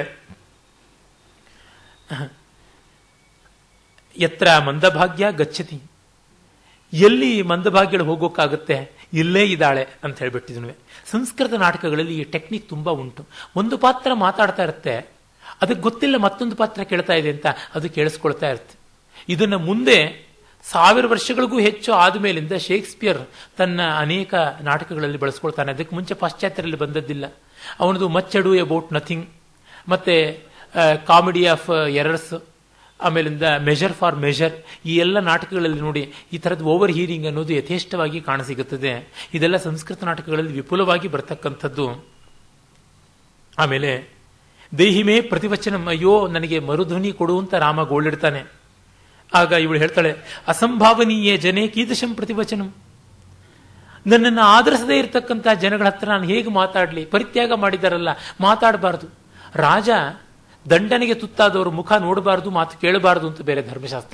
ಎತ್ರ ಮಂದಭಾಗ್ಯ ಗಚ್ಚತಿ ಎಲ್ಲಿ ಮಂದಭಾಗ್ಯಗಳು ಹೋಗೋಕ್ಕಾಗುತ್ತೆ ಇಲ್ಲೇ ಇದ್ದಾಳೆ ಅಂತ ಹೇಳ್ಬಿಟ್ಟಿದ್ನು ಸಂಸ್ಕೃತ ನಾಟಕಗಳಲ್ಲಿ ಈ ಟೆಕ್ನಿಕ್ ತುಂಬಾ ಉಂಟು ಒಂದು ಪಾತ್ರ ಮಾತಾಡ್ತಾ ಇರುತ್ತೆ ಅದಕ್ಕೆ ಗೊತ್ತಿಲ್ಲ ಮತ್ತೊಂದು ಪಾತ್ರ ಕೇಳ್ತಾ ಇದೆ ಅಂತ ಅದು ಕೇಳಿಸ್ಕೊಳ್ತಾ ಇರುತ್ತೆ ಇದನ್ನ ಮುಂದೆ ಸಾವಿರ ವರ್ಷಗಳಿಗೂ ಹೆಚ್ಚು ಆದಮೇಲಿಂದ ಶೇಕ್ಸ್ಪಿಯರ್ ತನ್ನ ಅನೇಕ ನಾಟಕಗಳಲ್ಲಿ ಬಳಸ್ಕೊಳ್ತಾನೆ ಅದಕ್ಕೆ ಮುಂಚೆ ಪಾಶ್ಚಾತ್ಯರಲ್ಲಿ ಬಂದದ್ದಿಲ್ಲ ಅವನದು ಮಚ್ಚಡು ಅಬೌಟ್ ನಥಿಂಗ್ ಮತ್ತೆ ಕಾಮಿಡಿ ಆಫ್ ಎರರ್ಸ್ ಆಮೇಲಿಂದ ಮೆಜರ್ ಫಾರ್ ಮೆಜರ್ ಈ ಎಲ್ಲ ನಾಟಕಗಳಲ್ಲಿ ನೋಡಿ ಈ ಥರದ್ದು ಓವರ್ ಹೀರಿಂಗ್ ಅನ್ನೋದು ಯಥೇಷ್ಟವಾಗಿ ಕಾಣಸಿಗುತ್ತದೆ ಇದೆಲ್ಲ ಸಂಸ್ಕೃತ ನಾಟಕಗಳಲ್ಲಿ ವಿಪುಲವಾಗಿ ಬರ್ತಕ್ಕಂಥದ್ದು ಆಮೇಲೆ ದೇಹಿಮೇ ಪ್ರತಿವಚನ ಅಯ್ಯೋ ನನಗೆ ಮರುಧ್ವನಿ ಕೊಡು ಅಂತ ರಾಮ ಗೋಳಿಡ್ತಾನೆ ಆಗ ಇವಳು ಹೇಳ್ತಾಳೆ ಅಸಂಭಾವನೀಯ ಜನೇ ಕೀದಶಂ ಪ್ರತಿವಚನಂ ನನ್ನನ್ನು ಆದರಿಸದೇ ಇರತಕ್ಕಂಥ ಜನಗಳ ಹತ್ರ ನಾನು ಹೇಗೆ ಮಾತಾಡಲಿ ಪರಿತ್ಯಾಗ ಮಾಡಿದಾರಲ್ಲ ಮಾತಾಡಬಾರದು ರಾಜ ದಂಡನೆಗೆ ತುತ್ತಾದವರು ಮುಖ ನೋಡಬಾರದು ಮಾತು ಕೇಳಬಾರದು ಅಂತ ಬೇರೆ ಧರ್ಮಶಾಸ್ತ್ರ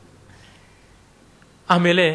ಆಮೇಲೆ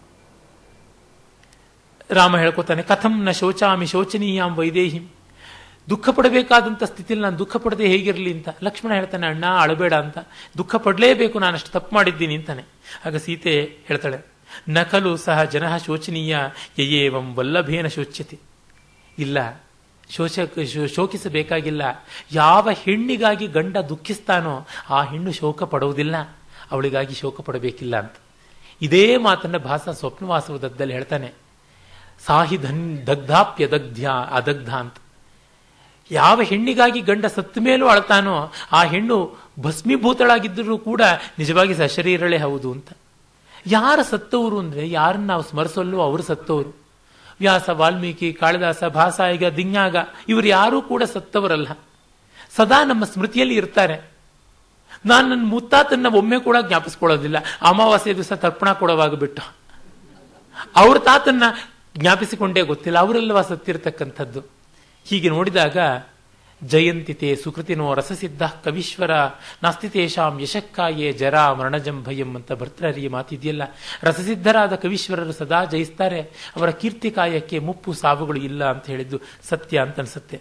ರಾಮ ಹೇಳ್ಕೊತಾನೆ ಕಥಂ ನ ಶೋಚಾಮಿ ಶೋಚನೀಯಾಂ ವೈದೇಹಿಂ ದುಃಖ ಪಡಬೇಕಾದಂಥ ಸ್ಥಿತಿಯಲ್ಲಿ ನಾನು ದುಃಖ ಪಡದೆ ಹೇಗಿರಲಿ ಅಂತ ಲಕ್ಷ್ಮಣ ಹೇಳ್ತಾನೆ ಅಣ್ಣ ಅಳಬೇಡ ಅಂತ ದುಃಖ ಪಡಲೇಬೇಕು ನಾನು ಅಷ್ಟು ತಪ್ಪು ಮಾಡಿದ್ದೀನಿ ಅಂತಾನೆ ಆಗ ಸೀತೆ ಹೇಳ್ತಾಳೆ ನಕಲು ಸಹ ಜನ ಶೋಚನೀಯ ಯಯೇವಂ ವಲ್ಲಭೇನ ಶೋಚ್ಯತೆ ಇಲ್ಲ ಶೋಚ ಶೋಕಿಸಬೇಕಾಗಿಲ್ಲ ಯಾವ ಹೆಣ್ಣಿಗಾಗಿ ಗಂಡ ದುಃಖಿಸ್ತಾನೋ ಆ ಹೆಣ್ಣು ಶೋಕ ಪಡುವುದಿಲ್ಲ ಅವಳಿಗಾಗಿ ಶೋಕ ಪಡಬೇಕಿಲ್ಲ ಅಂತ ಇದೇ ಮಾತನ್ನ ಭಾಸ ಸ್ವಪ್ನವಾಸವದದ್ದಲ್ಲಿ ಹೇಳ್ತಾನೆ ಸಾಹಿ ಧನ್ ದಗ್ಧಾಪ್ಯ ದಗ್ಧ್ಯ ಅದಗ್ಧ ಅಂತ ಯಾವ ಹೆಣ್ಣಿಗಾಗಿ ಗಂಡ ಸತ್ತ ಮೇಲೂ ಅಳ್ತಾನೋ ಆ ಹೆಣ್ಣು ಭಸ್ಮೀಭೂತಳಾಗಿದ್ದರೂ ಕೂಡ ನಿಜವಾಗಿ ಸಶರೀರಳೇ ಹೌದು ಅಂತ ಯಾರ ಸತ್ತವರು ಅಂದ್ರೆ ಯಾರನ್ನ ನಾವು ಸ್ಮರಿಸಲು ಅವರು ಸತ್ತವರು ವ್ಯಾಸ ವಾಲ್ಮೀಕಿ ಕಾಳಿದಾಸ ಭಾಸ ಈಗ ದಿಞಾಗ ಇವರು ಯಾರೂ ಕೂಡ ಸತ್ತವರಲ್ಲ ಸದಾ ನಮ್ಮ ಸ್ಮೃತಿಯಲ್ಲಿ ಇರ್ತಾರೆ ನಾನು ನನ್ನ ಮುತ್ತಾತನ್ನ ಒಮ್ಮೆ ಕೂಡ ಜ್ಞಾಪಿಸ್ಕೊಳ್ಳೋದಿಲ್ಲ ಅಮಾವಾಸ್ಯ ದಿವಸ ತರ್ಪಣ ಕೊಡುವಾಗ ಬಿಟ್ಟು ಅವ್ರ ತಾತನ್ನ ಜ್ಞಾಪಿಸಿಕೊಂಡೇ ಗೊತ್ತಿಲ್ಲ ಅವರೆಲ್ಲವ ಸತ್ತಿರತಕ್ಕಂಥದ್ದು ಹೀಗೆ ನೋಡಿದಾಗ ಜಯಂತಿತೆ ಸುಕೃತಿನೋ ರಸಸಿದ್ಧ ಕವೀಶ್ವರ ನಾಸ್ತಿತೇಷಾಂ ಯಶಕ್ಕಾಯೇ ಜರಾ ಮರಣಜಂ ಭಯಂ ಅಂತ ಭರ್ತೃಹರಿಯ ಮಾತಿದೆಯಲ್ಲ ರಸಸಿದ್ಧರಾದ ಕವೀಶ್ವರರು ಸದಾ ಜಯಿಸ್ತಾರೆ ಅವರ ಕೀರ್ತಿ ಕಾಯಕ್ಕೆ ಮುಪ್ಪು ಸಾವುಗಳು ಇಲ್ಲ ಅಂತ ಹೇಳಿದ್ದು ಸತ್ಯ ಅಂತ ಅನ್ಸುತ್ತೆ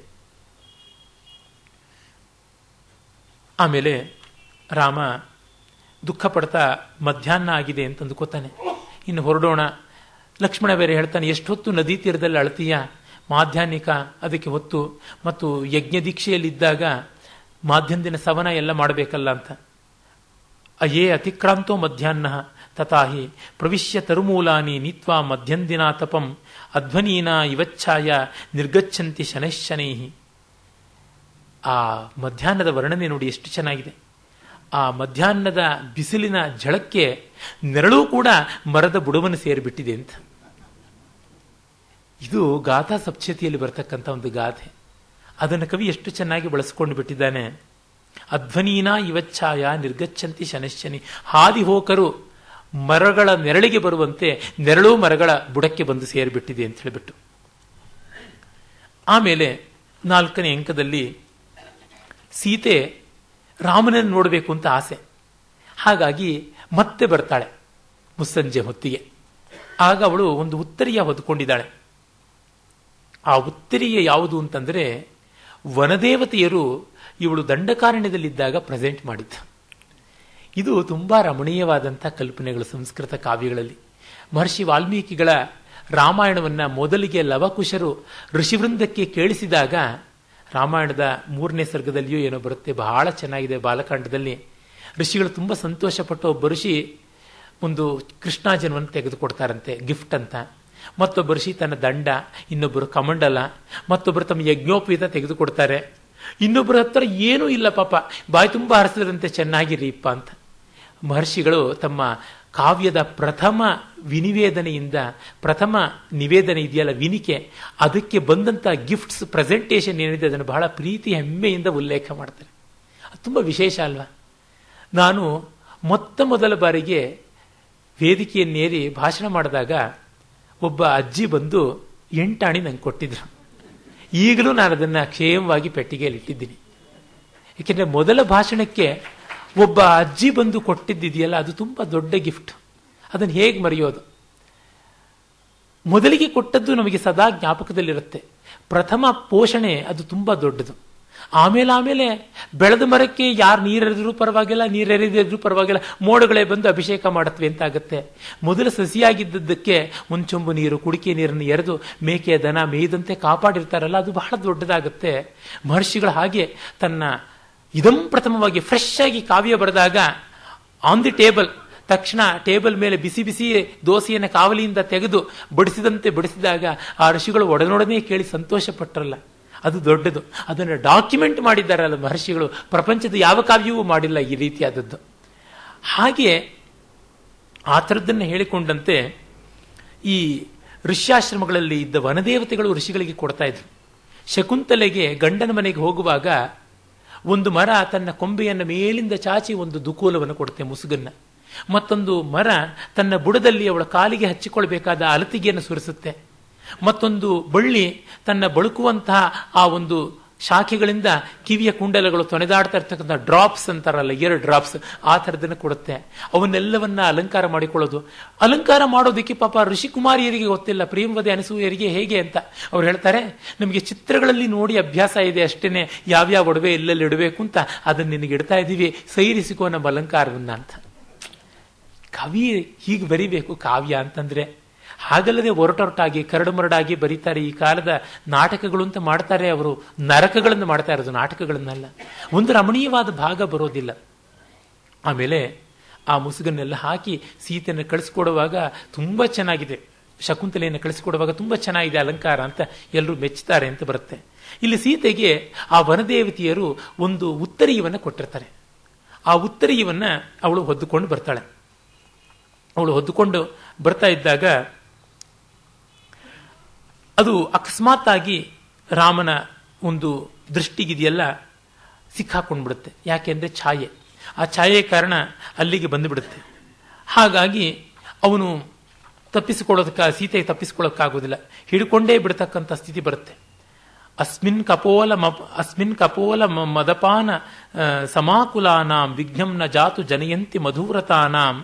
ಆಮೇಲೆ ರಾಮ ದುಃಖ ಪಡ್ತಾ ಮಧ್ಯಾಹ್ನ ಆಗಿದೆ ಅಂತ ಅಂದುಕೋತಾನೆ ಇನ್ನು ಹೊರಡೋಣ ಲಕ್ಷ್ಮಣ ಬೇರೆ ಹೇಳ್ತಾನೆ ಎಷ್ಟೊತ್ತು ನದಿ ತೀರದಲ್ಲಿ ಅಳತೀಯ ಮಾಧ್ಯಾಹ್ನಿಕ ಅದಕ್ಕೆ ಹೊತ್ತು ಮತ್ತು ಯಜ್ಞ ದೀಕ್ಷೆಯಲ್ಲಿದ್ದಾಗ ಮಾಧ್ಯಂದಿನ ಸವನ ಎಲ್ಲ ಮಾಡಬೇಕಲ್ಲ ಅಂತ ಅಯೇ ಅತಿಕ್ರಾಂತೋ ಮಧ್ಯಾಹ್ನ ತಥಾಹಿ ಪ್ರವಿಶ್ಯ ತರುಮೂಲಾನಿ ನೀತ್ವಾ ಮಧ್ಯಂದಿನ ತಪಂ ಅಧ್ವನೀನ ಇವಚ್ಛಾಯ ನಿರ್ಗಚ್ಚಂತಿ ಶನೈಶನೈಹಿ ಆ ಮಧ್ಯಾಹ್ನದ ವರ್ಣನೆ ನೋಡಿ ಎಷ್ಟು ಚೆನ್ನಾಗಿದೆ ಆ ಮಧ್ಯಾಹ್ನದ ಬಿಸಿಲಿನ ಝಳಕ್ಕೆ ನೆರಳು ಕೂಡ ಮರದ ಬುಡವನ್ನು ಸೇರಿಬಿಟ್ಟಿದೆ ಅಂತ ಇದು ಗಾಥಾ ಸಪ್ತಶತಿಯಲ್ಲಿ ಬರ್ತಕ್ಕಂಥ ಒಂದು ಗಾಥೆ ಅದನ್ನು ಕವಿ ಎಷ್ಟು ಚೆನ್ನಾಗಿ ಬಳಸ್ಕೊಂಡು ಬಿಟ್ಟಿದ್ದಾನೆ ಅಧ್ವನೀನ ಇವಚ್ಛಾಯ ನಿರ್ಗಚ್ಚಂತಿ ಶನಶ್ಚನಿ ಹಾದಿ ಹೋಕರು ಮರಗಳ ನೆರಳಿಗೆ ಬರುವಂತೆ ನೆರಳು ಮರಗಳ ಬುಡಕ್ಕೆ ಬಂದು ಸೇರಿಬಿಟ್ಟಿದೆ ಅಂತ ಹೇಳಿಬಿಟ್ಟು ಆಮೇಲೆ ನಾಲ್ಕನೇ ಅಂಕದಲ್ಲಿ ಸೀತೆ ರಾಮನನ್ನು ನೋಡಬೇಕು ಅಂತ ಆಸೆ ಹಾಗಾಗಿ ಮತ್ತೆ ಬರ್ತಾಳೆ ಮುಸ್ಸಂಜೆ ಹೊತ್ತಿಗೆ ಆಗ ಅವಳು ಒಂದು ಉತ್ತರಿಯ ಹೊದ್ಕೊಂಡಿದ್ದಾಳೆ ಆ ಉತ್ತರಿಯ ಯಾವುದು ಅಂತಂದ್ರೆ ವನದೇವತೆಯರು ಇವಳು ದಂಡಕಾರಣ್ಯದಲ್ಲಿದ್ದಾಗ ಪ್ರೆಸೆಂಟ್ ಮಾಡಿದ್ದ ಇದು ತುಂಬಾ ರಮಣೀಯವಾದಂಥ ಕಲ್ಪನೆಗಳು ಸಂಸ್ಕೃತ ಕಾವ್ಯಗಳಲ್ಲಿ ಮಹರ್ಷಿ ವಾಲ್ಮೀಕಿಗಳ ರಾಮಾಯಣವನ್ನ ಮೊದಲಿಗೆ ಲವಕುಶರು ಋಷಿವೃಂದಕ್ಕೆ ಕೇಳಿಸಿದಾಗ ರಾಮಾಯಣದ ಮೂರನೇ ಸರ್ಗದಲ್ಲಿಯೂ ಏನೋ ಬರುತ್ತೆ ಬಹಳ ಚೆನ್ನಾಗಿದೆ ಬಾಲಕಾಂಡದಲ್ಲಿ ಋಷಿಗಳು ತುಂಬ ಸಂತೋಷಪಟ್ಟು ಒಬ್ಬ ಋಷಿ ಒಂದು ಕೃಷ್ಣಾಜನ್ವನ್ನು ತೆಗೆದುಕೊಡ್ತಾರಂತೆ ಗಿಫ್ಟ್ ಅಂತ ಮತ್ತೊಬ್ಬ ಋಷಿ ತನ್ನ ದಂಡ ಇನ್ನೊಬ್ಬರು ಕಮಂಡಲ ಮತ್ತೊಬ್ಬರು ತಮ್ಮ ಯಜ್ಞೋಪವೀತ ತೆಗೆದುಕೊಡ್ತಾರೆ ಇನ್ನೊಬ್ಬರ ಹತ್ರ ಏನೂ ಇಲ್ಲ ಪಾಪ ಬಾಯಿ ತುಂಬ ಹರಿಸಿದ್ರಂತೆ ಚೆನ್ನಾಗಿರಿಪ್ಪ ಅಂತ ಮಹರ್ಷಿಗಳು ತಮ್ಮ ಕಾವ್ಯದ ಪ್ರಥಮ ವಿನಿವೇದನೆಯಿಂದ ಪ್ರಥಮ ನಿವೇದನೆ ಇದೆಯಲ್ಲ ವಿನಿಕೆ ಅದಕ್ಕೆ ಬಂದಂಥ ಗಿಫ್ಟ್ಸ್ ಪ್ರೆಸೆಂಟೇಷನ್ ಏನಿದೆ ಅದನ್ನು ಬಹಳ ಪ್ರೀತಿ ಹೆಮ್ಮೆಯಿಂದ ಉಲ್ಲೇಖ ಮಾಡ್ತಾರೆ ಅದು ತುಂಬ ವಿಶೇಷ ಅಲ್ವಾ ನಾನು ಮೊತ್ತ ಮೊದಲ ಬಾರಿಗೆ ವೇದಿಕೆಯನ್ನೇರಿ ಭಾಷಣ ಮಾಡಿದಾಗ ಒಬ್ಬ ಅಜ್ಜಿ ಬಂದು ಎಂಟಾಣಿ ನಂಗೆ ಕೊಟ್ಟಿದ್ರು ಈಗಲೂ ನಾನು ಅದನ್ನು ಕ್ಷೇಮವಾಗಿ ಪೆಟ್ಟಿಗೆಯಲ್ಲಿ ಇಟ್ಟಿದ್ದೀನಿ ಏಕೆಂದರೆ ಮೊದಲ ಭಾಷಣಕ್ಕೆ ಒಬ್ಬ ಅಜ್ಜಿ ಬಂದು ಕೊಟ್ಟಿದ್ದಿದೆಯಲ್ಲ ಅದು ತುಂಬ ದೊಡ್ಡ ಗಿಫ್ಟ್ ಅದನ್ನು ಹೇಗೆ ಮರೆಯೋದು ಮೊದಲಿಗೆ ಕೊಟ್ಟದ್ದು ನಮಗೆ ಸದಾ ಜ್ಞಾಪಕದಲ್ಲಿರುತ್ತೆ ಪ್ರಥಮ ಪೋಷಣೆ ಅದು ತುಂಬ ದೊಡ್ಡದು ಆಮೇಲೆ ಆಮೇಲೆ ಬೆಳೆದ ಮರಕ್ಕೆ ಯಾರು ನೀರೆರೆದ್ರೂ ಪರವಾಗಿಲ್ಲ ನೀರೆರೆದಿದ್ರೂ ಪರವಾಗಿಲ್ಲ ಮೋಡಗಳೇ ಬಂದು ಅಭಿಷೇಕ ಮಾಡತ್ವೆ ಅಂತ ಆಗುತ್ತೆ ಮೊದಲು ಸಸಿಯಾಗಿದ್ದದ್ದಕ್ಕೆ ಒಂದು ಚೊಂಬು ನೀರು ಕುಡಿಕೆ ನೀರನ್ನು ಎರೆದು ಮೇಕೆಯ ದನ ಮೇಯ್ದಂತೆ ಕಾಪಾಡಿರ್ತಾರಲ್ಲ ಅದು ಬಹಳ ದೊಡ್ಡದಾಗುತ್ತೆ ಮಹರ್ಷಿಗಳು ಹಾಗೆ ತನ್ನ ಇದಂ ಪ್ರಥಮವಾಗಿ ಫ್ರೆಶ್ ಆಗಿ ಕಾವ್ಯ ಬರೆದಾಗ ಆನ್ ದಿ ಟೇಬಲ್ ತಕ್ಷಣ ಟೇಬಲ್ ಮೇಲೆ ಬಿಸಿ ಬಿಸಿ ದೋಸೆಯನ್ನು ಕಾವಲಿಯಿಂದ ತೆಗೆದು ಬಡಿಸಿದಂತೆ ಬಡಿಸಿದಾಗ ಆ ಋಷಿಗಳು ಒಡನೊಡನೆ ಕೇಳಿ ಸಂತೋಷ ಪಟ್ಟರಲ್ಲ ಅದು ದೊಡ್ಡದು ಅದನ್ನು ಡಾಕ್ಯುಮೆಂಟ್ ಮಾಡಿದ್ದಾರಲ್ಲ ಮಹರ್ಷಿಗಳು ಪ್ರಪಂಚದ ಯಾವ ಕಾವ್ಯವೂ ಮಾಡಿಲ್ಲ ಈ ರೀತಿಯಾದದ್ದು ಹಾಗೆ ಆ ಥರದ್ದನ್ನು ಹೇಳಿಕೊಂಡಂತೆ ಈ ಋಷ್ಯಾಶ್ರಮಗಳಲ್ಲಿ ಇದ್ದ ವನದೇವತೆಗಳು ಋಷಿಗಳಿಗೆ ಕೊಡ್ತಾ ಇದ್ರು ಶಕುಂತಲೆಗೆ ಗಂಡನ ಮನೆಗೆ ಹೋಗುವಾಗ ಒಂದು ಮರ ತನ್ನ ಕೊಂಬೆಯನ್ನು ಮೇಲಿಂದ ಚಾಚಿ ಒಂದು ದುಕೂಲವನ್ನು ಕೊಡುತ್ತೆ ಮುಸುಗನ್ನ ಮತ್ತೊಂದು ಮರ ತನ್ನ ಬುಡದಲ್ಲಿ ಅವಳ ಕಾಲಿಗೆ ಹಚ್ಚಿಕೊಳ್ಬೇಕಾದ ಅಲತಿಗೆಯನ್ನು ಸುರಿಸುತ್ತೆ ಮತ್ತೊಂದು ಬಳ್ಳಿ ತನ್ನ ಬಳುಕುವಂತಹ ಆ ಒಂದು ಶಾಖೆಗಳಿಂದ ಕಿವಿಯ ಕುಂಡಲಗಳು ತೊನೆದಾಡ್ತಾ ಇರ್ತಕ್ಕಂಥ ಡ್ರಾಪ್ಸ್ ಅಂತಾರಲ್ಲ ಎರಡು ಡ್ರಾಪ್ಸ್ ಆ ಥರದನ್ನು ಕೊಡುತ್ತೆ ಅವನ್ನೆಲ್ಲವನ್ನ ಅಲಂಕಾರ ಮಾಡಿಕೊಳ್ಳೋದು ಅಲಂಕಾರ ಮಾಡೋದಕ್ಕೆ ಪಾಪ ಋಷಿಕುಮಾರಿಯರಿಗೆ ಗೊತ್ತಿಲ್ಲ ಪ್ರೇಮವದೆ ಅನಸೂಯರಿಗೆ ಹೇಗೆ ಅಂತ ಅವ್ರು ಹೇಳ್ತಾರೆ ನಮಗೆ ಚಿತ್ರಗಳಲ್ಲಿ ನೋಡಿ ಅಭ್ಯಾಸ ಇದೆ ಅಷ್ಟೇನೆ ಯಾವ್ಯಾವ ಒಡವೆ ಎಲ್ಲೆಲ್ಲಿ ಇಡಬೇಕು ಅಂತ ಅದನ್ನ ನಿನಗೆ ಇಡ್ತಾ ಇದ್ದೀವಿ ಸೈರಿಸಿಕೋ ನಮ್ಮ ಅಲಂಕಾರವನ್ನ ಅಂತ ಕವಿ ಹೀಗೆ ಬರಿಬೇಕು ಕಾವ್ಯ ಅಂತಂದ್ರೆ ಹಾಗಲ್ಲದೆ ಒರಟೊರಟಾಗಿ ಕರಡು ಮರಡಾಗಿ ಬರೀತಾರೆ ಈ ಕಾಲದ ನಾಟಕಗಳು ಅಂತ ಮಾಡ್ತಾರೆ ಅವರು ನರಕಗಳನ್ನು ಮಾಡ್ತಾ ಇರೋದು ನಾಟಕಗಳನ್ನೆಲ್ಲ ಒಂದು ರಮಣೀಯವಾದ ಭಾಗ ಬರೋದಿಲ್ಲ ಆಮೇಲೆ ಆ ಮುಸುಗನ್ನೆಲ್ಲ ಹಾಕಿ ಸೀತೆಯನ್ನು ಕಳಿಸ್ಕೊಡುವಾಗ ತುಂಬ ಚೆನ್ನಾಗಿದೆ ಶಕುಂತಲೆಯನ್ನು ಕಳಿಸಿಕೊಡುವಾಗ ತುಂಬ ಚೆನ್ನಾಗಿದೆ ಅಲಂಕಾರ ಅಂತ ಎಲ್ಲರೂ ಮೆಚ್ಚುತ್ತಾರೆ ಅಂತ ಬರುತ್ತೆ ಇಲ್ಲಿ ಸೀತೆಗೆ ಆ ವನದೇವತೆಯರು ಒಂದು ಉತ್ತರೀಯವನ್ನು ಕೊಟ್ಟಿರ್ತಾರೆ ಆ ಉತ್ತರೀಯವನ್ನ ಅವಳು ಹೊದ್ದುಕೊಂಡು ಬರ್ತಾಳೆ ಅವಳು ಹೊದ್ದುಕೊಂಡು ಬರ್ತಾ ಇದ್ದಾಗ ಅದು ಅಕಸ್ಮಾತ್ ಆಗಿ ರಾಮನ ಒಂದು ದೃಷ್ಟಿಗಿದೆಯಲ್ಲ ಸಿಕ್ಕಾಕೊಂಡ್ಬಿಡುತ್ತೆ ಯಾಕೆಂದ್ರೆ ಛಾಯೆ ಆ ಛಾಯೆ ಕಾರಣ ಅಲ್ಲಿಗೆ ಬಂದುಬಿಡುತ್ತೆ ಹಾಗಾಗಿ ಅವನು ತಪ್ಪಿಸಿಕೊಳ್ಳೋದಕ್ಕ ಸೀತೆ ತಪ್ಪಿಸಿಕೊಳ್ಳೋಕ್ಕಾಗೋದಿಲ್ಲ ಹಿಡ್ಕೊಂಡೇ ಬಿಡ್ತಕ್ಕಂಥ ಸ್ಥಿತಿ ಬರುತ್ತೆ ಅಸ್ಮಿನ್ ಕಪೋಲ ಮ ಅಸ್ಮಿನ್ ಕಪೋಲ ಮದಪಾನ ಸಮಾಕುಲಾನಾಂ ವಿಘ್ನಂನ ಜಾತು ಜನಯಂತಿ ಮಧುವ್ರತಾನಾಂ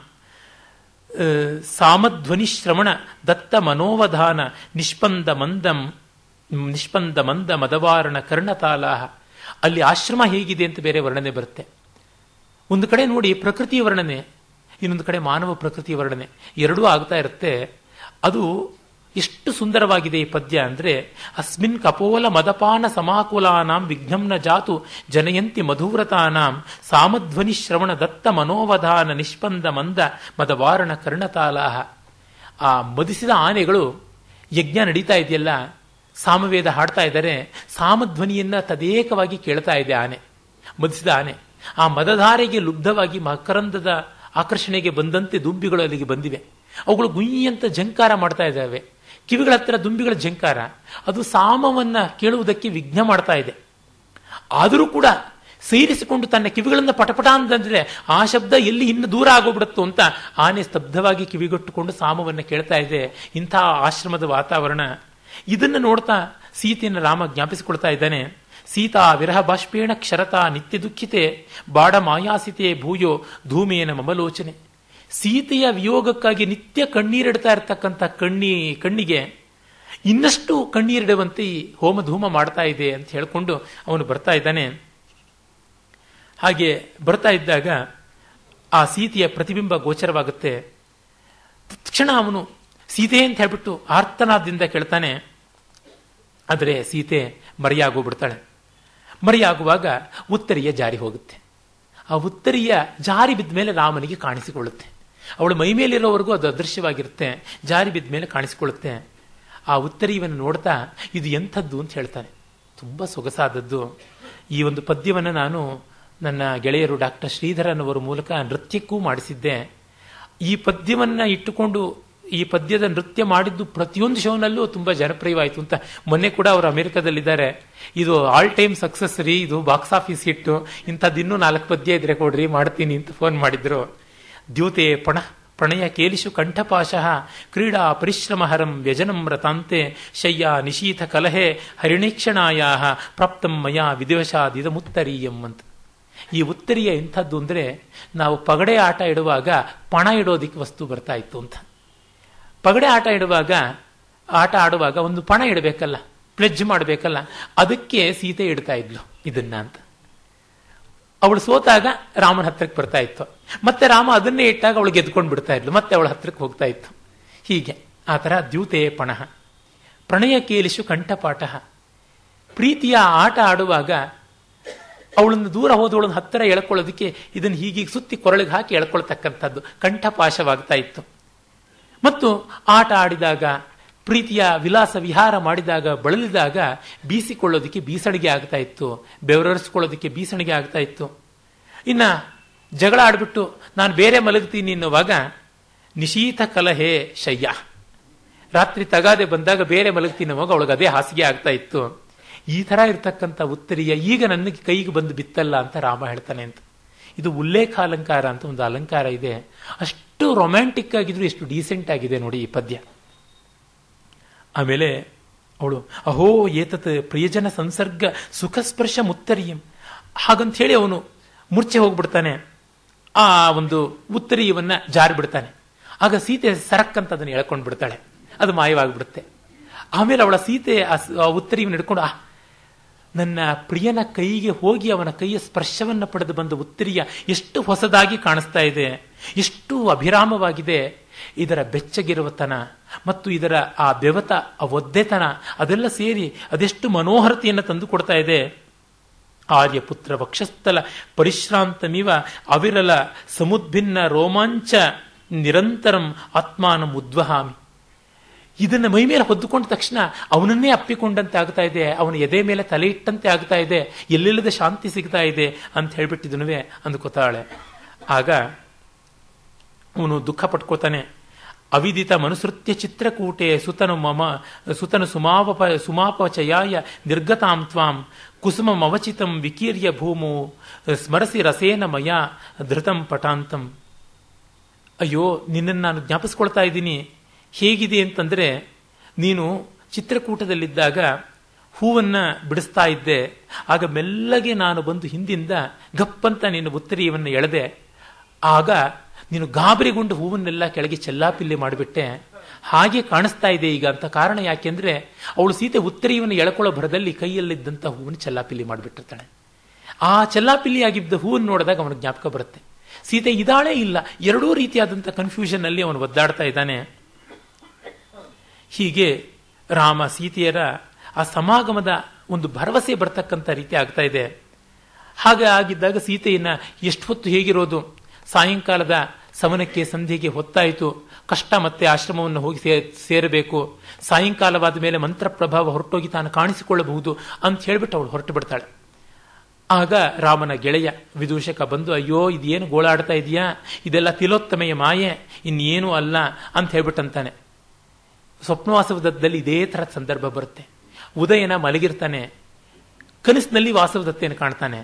ಸಾಮಧ್ವನಿ ಶ್ರವಣ ದತ್ತ ಮನೋವಧಾನ ನಿಷ್ಪಂದ ಮಂದಂ ನಿಷ್ಪಂದ ಮಂದ ಮದವಾರಣ ಕರ್ಣತಾಲಾಹ ಅಲ್ಲಿ ಆಶ್ರಮ ಹೇಗಿದೆ ಅಂತ ಬೇರೆ ವರ್ಣನೆ ಬರುತ್ತೆ ಒಂದು ಕಡೆ ನೋಡಿ ಪ್ರಕೃತಿಯ ವರ್ಣನೆ ಇನ್ನೊಂದು ಕಡೆ ಮಾನವ ಪ್ರಕೃತಿಯ ವರ್ಣನೆ ಎರಡೂ ಆಗ್ತಾ ಇರುತ್ತೆ ಅದು ಎಷ್ಟು ಸುಂದರವಾಗಿದೆ ಈ ಪದ್ಯ ಅಂದ್ರೆ ಅಸ್ಮಿನ್ ಕಪೋಲ ಮದಪಾನ ಸಮಾಕುಲಾನಾಂ ವಿಘ್ನಂನ ಜಾತು ಜನಯಂತಿ ಮಧುವ್ರತಾನಾಂ ಸಾಮಧ್ವನಿ ಶ್ರವಣ ದತ್ತ ಮನೋವಧಾನ ನಿಷ್ಪಂದ ಮಂದ ಮದವಾರಣ ಕರ್ಣತಾಲಾಹ ಆ ಮದಿಸಿದ ಆನೆಗಳು ಯಜ್ಞ ನಡೀತಾ ಇದೆಯಲ್ಲ ಸಾಮವೇದ ಹಾಡ್ತಾ ಇದ್ದಾರೆ ಸಾಮಧ್ವನಿಯನ್ನ ತದೇಕವಾಗಿ ಕೇಳ್ತಾ ಇದೆ ಆನೆ ಮದಿಸಿದ ಆನೆ ಆ ಮದಧಾರೆಗೆ ಲುಬ್ಧವಾಗಿ ಮಕರಂದದ ಆಕರ್ಷಣೆಗೆ ಬಂದಂತೆ ದುಂಬಿಗಳು ಅಲ್ಲಿಗೆ ಬಂದಿವೆ ಅವುಗಳು ಗುಂಯಿ ಅಂತ ಜಂಕಾರ ಮಾಡ್ತಾ ಇದ್ದಾವೆ ಕಿವಿಗಳ ಹತ್ರ ದುಂಬಿಗಳ ಜಂಕಾರ ಅದು ಸಾಮವನ್ನ ಕೇಳುವುದಕ್ಕೆ ವಿಘ್ನ ಮಾಡ್ತಾ ಇದೆ ಆದರೂ ಕೂಡ ಸೇರಿಸಿಕೊಂಡು ತನ್ನ ಕಿವಿಗಳಿಂದ ಪಟಪಟ ಅಂತಂದ್ರೆ ಆ ಶಬ್ದ ಎಲ್ಲಿ ಇನ್ನು ದೂರ ಆಗೋಗ್ಬಿಡುತ್ತೋ ಅಂತ ಆನೆ ಸ್ತಬ್ಧವಾಗಿ ಕಿವಿಗೊಟ್ಟುಕೊಂಡು ಸಾಮವನ್ನು ಕೇಳ್ತಾ ಇದೆ ಇಂಥ ಆಶ್ರಮದ ವಾತಾವರಣ ಇದನ್ನು ನೋಡ್ತಾ ಸೀತೆಯನ್ನು ರಾಮ ಜ್ಞಾಪಿಸಿಕೊಳ್ತಾ ಇದ್ದಾನೆ ಸೀತಾ ವಿರಹ ಬಾಷ್ಪೇಣ ಕ್ಷರತಾ ನಿತ್ಯ ದುಃಖಿತೆ ಬಾಡ ಮಾಯಾಸಿತೆ ಭೂಯೋ ಧೂಮೇನ ಮಮಲೋಚನೆ ಸೀತೆಯ ವಿಯೋಗಕ್ಕಾಗಿ ನಿತ್ಯ ಕಣ್ಣೀರಿಡ್ತಾ ಇರತಕ್ಕಂಥ ಕಣ್ಣಿ ಕಣ್ಣಿಗೆ ಇನ್ನಷ್ಟು ಕಣ್ಣೀರಿಡುವಂತೆ ಈ ಹೋಮಧೂಮ ಮಾಡ್ತಾ ಇದೆ ಅಂತ ಹೇಳ್ಕೊಂಡು ಅವನು ಬರ್ತಾ ಇದ್ದಾನೆ ಹಾಗೆ ಬರ್ತಾ ಇದ್ದಾಗ ಆ ಸೀತೆಯ ಪ್ರತಿಬಿಂಬ ಗೋಚರವಾಗುತ್ತೆ ತಕ್ಷಣ ಅವನು ಸೀತೆ ಅಂತ ಹೇಳ್ಬಿಟ್ಟು ಆರ್ತನಾದಿಂದ ಕೇಳ್ತಾನೆ ಆದರೆ ಸೀತೆ ಮರೆಯಾಗೋಗ್ಬಿಡ್ತಾಳೆ ಮರೆಯಾಗುವಾಗ ಉತ್ತರಿಯ ಜಾರಿ ಹೋಗುತ್ತೆ ಆ ಉತ್ತರಿಯ ಜಾರಿ ಬಿದ್ದ ಮೇಲೆ ರಾಮನಿಗೆ ಕಾಣಿಸಿಕೊಳ್ಳುತ್ತೆ ಅವಳು ಮೈ ಮೇಲಿರೋವರೆಗೂ ಅದು ಅದೃಶ್ಯವಾಗಿರುತ್ತೆ ಜಾರಿ ಬಿದ್ದ ಮೇಲೆ ಕಾಣಿಸಿಕೊಳ್ಳುತ್ತೆ ಆ ಉತ್ತರಿಯನ್ನು ನೋಡ್ತಾ ಇದು ಎಂಥದ್ದು ಅಂತ ಹೇಳ್ತಾನೆ ತುಂಬ ಸೊಗಸಾದದ್ದು ಈ ಒಂದು ಪದ್ಯವನ್ನು ನಾನು ನನ್ನ ಗೆಳೆಯರು ಡಾಕ್ಟರ್ ಶ್ರೀಧರನವರ ಮೂಲಕ ನೃತ್ಯಕ್ಕೂ ಮಾಡಿಸಿದ್ದೆ ಈ ಪದ್ಯವನ್ನು ಇಟ್ಟುಕೊಂಡು ಈ ಪದ್ಯದ ನೃತ್ಯ ಮಾಡಿದ್ದು ಪ್ರತಿಯೊಂದು ಶೋನಲ್ಲೂ ತುಂಬಾ ಜನಪ್ರಿಯವಾಯಿತು ಅಂತ ಮೊನ್ನೆ ಕೂಡ ಅವರು ಅಮೆರಿಕದಲ್ಲಿದ್ದಾರೆ ಇದು ಆಲ್ ಟೈಮ್ ಸಕ್ಸಸ್ ರೀ ಇದು ಬಾಕ್ಸ್ ಆಫೀಸ್ ಹಿಟ್ಟು ಇಂಥದ್ದು ಇನ್ನೂ ನಾಲ್ಕು ಪದ್ಯ ಇದ್ರೆ ಕೊಡ್ರಿ ಮಾಡ್ತೀನಿ ಅಂತ ಫೋನ್ ಮಾಡಿದ್ರು ದ್ಯೂತೆ ಪಣ ಪ್ರಣಯ ಕೇಲಿಶು ಕಂಠಪಾಶಃ ಕ್ರೀಡಾ ಪರಿಶ್ರಮಹರಂ ವ್ಯಜನಂ ರತಾಂತೆ ಶಯ್ಯ ನಿಶೀಥ ಕಲಹೆ ಹರಿಣೀಕ್ಷಣಾಯ ಪ್ರಾಪ್ತಂ ಮಯಾ ವಿದಿವಶಾದಿದಮುತ್ತರೀಯಂ ಅಂತ ಈ ಉತ್ತರಿಯ ಎಂಥದ್ದು ಅಂದರೆ ನಾವು ಪಗಡೆ ಆಟ ಇಡುವಾಗ ಪಣ ಇಡೋದಿಕ್ಕೆ ವಸ್ತು ಬರ್ತಾ ಇತ್ತು ಅಂತ ಪಗಡೆ ಆಟ ಇಡುವಾಗ ಆಟ ಆಡುವಾಗ ಒಂದು ಪಣ ಇಡಬೇಕಲ್ಲ ಪ್ಲೆಜ್ ಮಾಡಬೇಕಲ್ಲ ಅದಕ್ಕೆ ಸೀತೆ ಇಡ್ತಾ ಇದ್ಲು ಇದನ್ನ ಅಂತ ಅವಳು ಸೋತಾಗ ರಾಮನ ಹತ್ರಕ್ಕೆ ಬರ್ತಾ ಇತ್ತು ಮತ್ತೆ ರಾಮ ಅದನ್ನೇ ಇಟ್ಟಾಗ ಅವಳು ಗೆದ್ಕೊಂಡು ಬಿಡ್ತಾ ಇದ್ಲು ಮತ್ತೆ ಅವಳ ಹತ್ರಕ್ಕೆ ಹೋಗ್ತಾ ಇತ್ತು ಹೀಗೆ ಆ ಥರ ದ್ಯೂತೆ ಪಣಃ ಪ್ರಣಯ ಕೇಲಿಶು ಕಂಠಪಾಠ ಪ್ರೀತಿಯ ಆಟ ಆಡುವಾಗ ಅವಳನ್ನು ದೂರ ಹೋದವಳನ್ನು ಹತ್ತಿರ ಎಳ್ಕೊಳ್ಳೋದಕ್ಕೆ ಇದನ್ನು ಹೀಗೀಗೆ ಸುತ್ತಿ ಕೊರಳಿಗೆ ಹಾಕಿ ಎಳ್ಕೊಳ್ತಕ್ಕಂಥದ್ದು ಕಂಠಪಾಶವಾಗ್ತಾ ಇತ್ತು ಮತ್ತು ಆಟ ಆಡಿದಾಗ ಪ್ರೀತಿಯ ವಿಲಾಸ ವಿಹಾರ ಮಾಡಿದಾಗ ಬಳಲಿದಾಗ ಬೀಸಿಕೊಳ್ಳೋದಕ್ಕೆ ಬೀಸಣಿಗೆ ಆಗ್ತಾ ಇತ್ತು ಬೆವರರಿಸ್ಕೊಳ್ಳೋದಕ್ಕೆ ಬೀಸಣಿಗೆ ಆಗ್ತಾ ಇತ್ತು ಇನ್ನ ಜಗಳ ಆಡ್ಬಿಟ್ಟು ನಾನು ಬೇರೆ ಮಲಗ್ತೀನಿ ಎನ್ನುವಾಗ ನಿಶೀತ ಕಲಹೆ ಶಯ್ಯ ರಾತ್ರಿ ತಗಾದೆ ಬಂದಾಗ ಬೇರೆ ಮಲಗ್ತೀನಿ ಅವಾಗ ಅವಳಿಗೆ ಅದೇ ಹಾಸಿಗೆ ಆಗ್ತಾ ಇತ್ತು ಈ ತರ ಇರ್ತಕ್ಕಂಥ ಉತ್ತರಿಯ ಈಗ ನನಗೆ ಕೈಗೆ ಬಂದು ಬಿತ್ತಲ್ಲ ಅಂತ ರಾಮ ಹೇಳ್ತಾನೆ ಅಂತ ಇದು ಉಲ್ಲೇಖ ಅಲಂಕಾರ ಅಂತ ಒಂದು ಅಲಂಕಾರ ಇದೆ ಅಷ್ಟು ರೊಮ್ಯಾಂಟಿಕ್ ಆಗಿದ್ರು ಎಷ್ಟು ಡೀಸೆಂಟ್ ಆಗಿದೆ ನೋಡಿ ಈ ಪದ್ಯ ಆಮೇಲೆ ಅವಳು ಅಹೋ ಏತತ್ ಪ್ರಿಯಜನ ಸಂಸರ್ಗ ಸುಖಸ್ಪರ್ಶ ಮುತ್ತರಿಯಂ ಹಾಗಂತ ಹೇಳಿ ಅವನು ಮೂರ್ಛೆ ಹೋಗ್ಬಿಡ್ತಾನೆ ಆ ಒಂದು ಉತ್ತರೀಯವನ್ನ ಜಾರಿ ಬಿಡ್ತಾನೆ ಆಗ ಸೀತೆ ಸರಕ್ ಅಂತ ಅದನ್ನು ಎಳ್ಕೊಂಡು ಬಿಡ್ತಾಳೆ ಅದು ಮಾಯವಾಗಿಬಿಡುತ್ತೆ ಆಮೇಲೆ ಅವಳ ಸೀತೆ ಆ ಉತ್ತರಿಯನ್ನು ಹಿಡ್ಕೊಂಡು ಆ ನನ್ನ ಪ್ರಿಯನ ಕೈಗೆ ಹೋಗಿ ಅವನ ಕೈಯ ಸ್ಪರ್ಶವನ್ನು ಪಡೆದು ಬಂದ ಉತ್ತರಿಯ ಎಷ್ಟು ಹೊಸದಾಗಿ ಕಾಣಿಸ್ತಾ ಇದೆ ಎಷ್ಟು ಅಭಿರಾಮವಾಗಿದೆ ಇದರ ಬೆಚ್ಚಗಿರುವತನ ಮತ್ತು ಇದರ ಆ ಬೆವತ ಆ ಒದ್ದೆತನ ಅದೆಲ್ಲ ಸೇರಿ ಅದೆಷ್ಟು ಮನೋಹರತೆಯನ್ನು ತಂದು ಕೊಡ್ತಾ ಇದೆ ಆರ್ಯಪುತ್ರ ವಕ್ಷಸ್ಥಲ ಪರಿಶ್ರಾಂತಮಿವ ಅವಿರಲ ಸಮುದ್ಭಿನ್ನ ರೋಮಾಂಚ ನಿರಂತರಂ ಆತ್ಮಾನಂ ಉದ್ವಹಾಮಿ ಇದನ್ನ ಮೈ ಮೇಲೆ ಹೊದ್ದುಕೊಂಡ ತಕ್ಷಣ ಅವನನ್ನೇ ಅಪ್ಪಿಕೊಂಡಂತೆ ಆಗ್ತಾ ಇದೆ ಅವನ ಎದೆ ಮೇಲೆ ತಲೆ ಇಟ್ಟಂತೆ ಆಗ್ತಾ ಇದೆ ಎಲ್ಲಿಲ್ಲದ ಶಾಂತಿ ಸಿಗ್ತಾ ಇದೆ ಅಂತ ಹೇಳ್ಬಿಟ್ಟಿದನುವೆ ಅಂದ್ಕೋತಾಳೆ ಆಗ ಅವನು ದುಃಖ ಪಟ್ಕೋತಾನೆ ಅವಿದಿತ ಮನುಸೃತ್ಯ ಚಿತ್ರಕೂಟೆ ಸುತನು ಮಮ ಸುತನು ಸುಮಾವಪ ಸುಮಾಪಚಯಾಯ ನಿರ್ಗತಾಂ ತ್ವಾಂ ಕುಸುಮಮವಚಿತಂ ವಿಕೀರ್ಯ ಭೂಮು ಸ್ಮರಸಿ ರಸೇನ ಮಯ ಧೃತಂ ಪಟಾಂತಂ ಅಯ್ಯೋ ನಿನ್ನನ್ನು ನಾನು ಜ್ಞಾಪಿಸ್ಕೊಳ್ತಾ ಇದ್ದೀನಿ ಹೇಗಿದೆ ಅಂತಂದ್ರೆ ನೀನು ಚಿತ್ರಕೂಟದಲ್ಲಿದ್ದಾಗ ಹೂವನ್ನ ಬಿಡಿಸ್ತಾ ಇದ್ದೆ ಆಗ ಮೆಲ್ಲಗೆ ನಾನು ಬಂದು ಹಿಂದಿಂದ ಗಪ್ಪಂತ ನಿನ್ನ ಉತ್ತರೀಯವನ್ನು ಎಳೆದೆ ಆಗ ನೀನು ಗಾಬರಿಗೊಂಡು ಹೂವನ್ನೆಲ್ಲ ಕೆಳಗೆ ಚೆಲ್ಲಾಪಿಲ್ಲಿ ಮಾಡಿಬಿಟ್ಟೆ ಹಾಗೆ ಕಾಣಿಸ್ತಾ ಇದೆ ಈಗ ಅಂತ ಕಾರಣ ಯಾಕೆಂದ್ರೆ ಅವಳು ಸೀತೆ ಉತ್ತರೀಯವನ್ನು ಎಳ್ಕೊಳ್ಳೋ ಭರದಲ್ಲಿ ಕೈಯಲ್ಲಿದ್ದಂಥ ಹೂವನ್ನು ಚೆಲ್ಲಾಪಿಲ್ಲಿ ಮಾಡಿಬಿಟ್ಟಿರ್ತಾಳೆ ಆ ಚೆಲ್ಲಾಪಿಲ್ಲಿ ಆಗಿದ್ದ ಹೂವನ್ನು ನೋಡಿದಾಗ ಅವನ ಜ್ಞಾಪಕ ಬರುತ್ತೆ ಸೀತೆ ಇದಾಳೇ ಇಲ್ಲ ಎರಡೂ ರೀತಿಯಾದಂಥ ಕನ್ಫ್ಯೂಷನ್ ಅಲ್ಲಿ ಅವನು ಒದ್ದಾಡ್ತಾ ಇದ್ದಾನೆ ಹೀಗೆ ರಾಮ ಸೀತೆಯರ ಆ ಸಮಾಗಮದ ಒಂದು ಭರವಸೆ ಬರ್ತಕ್ಕಂಥ ರೀತಿ ಆಗ್ತಾ ಇದೆ ಹಾಗೆ ಆಗಿದ್ದಾಗ ಸೀತೆಯನ್ನ ಎಷ್ಟು ಹೊತ್ತು ಹೇಗಿರೋದು ಸಾಯಂಕಾಲದ ಸಮನಕ್ಕೆ ಸಂಧಿಗೆ ಹೊತ್ತಾಯಿತು ಕಷ್ಟ ಮತ್ತೆ ಆಶ್ರಮವನ್ನು ಹೋಗಿ ಸೇರಬೇಕು ಸಾಯಂಕಾಲವಾದ ಮೇಲೆ ಮಂತ್ರ ಪ್ರಭಾವ ಹೊರಟೋಗಿ ತಾನು ಕಾಣಿಸಿಕೊಳ್ಳಬಹುದು ಅಂತ ಹೇಳ್ಬಿಟ್ಟು ಅವಳು ಹೊರಟು ಬಿಡ್ತಾಳೆ ಆಗ ರಾಮನ ಗೆಳೆಯ ವಿದೂಷಕ ಬಂದು ಅಯ್ಯೋ ಇದೇನು ಗೋಳಾಡ್ತಾ ಇದೆಯಾ ಇದೆಲ್ಲ ತಿಲೋತ್ತಮೆಯ ಮಾಯೆ ಇನ್ನೇನು ಅಲ್ಲ ಅಂತ ಹೇಳ್ಬಿಟ್ಟಂತಾನೆ ಸ್ವಪ್ನವಾಸವದತ್ತದಲ್ಲಿ ಇದೇ ಥರ ಸಂದರ್ಭ ಬರುತ್ತೆ ಉದಯನ ಮಲಗಿರ್ತಾನೆ ಕನಸಿನಲ್ಲಿ ವಾಸವದತ್ತೆಯನ್ನು ಕಾಣ್ತಾನೆ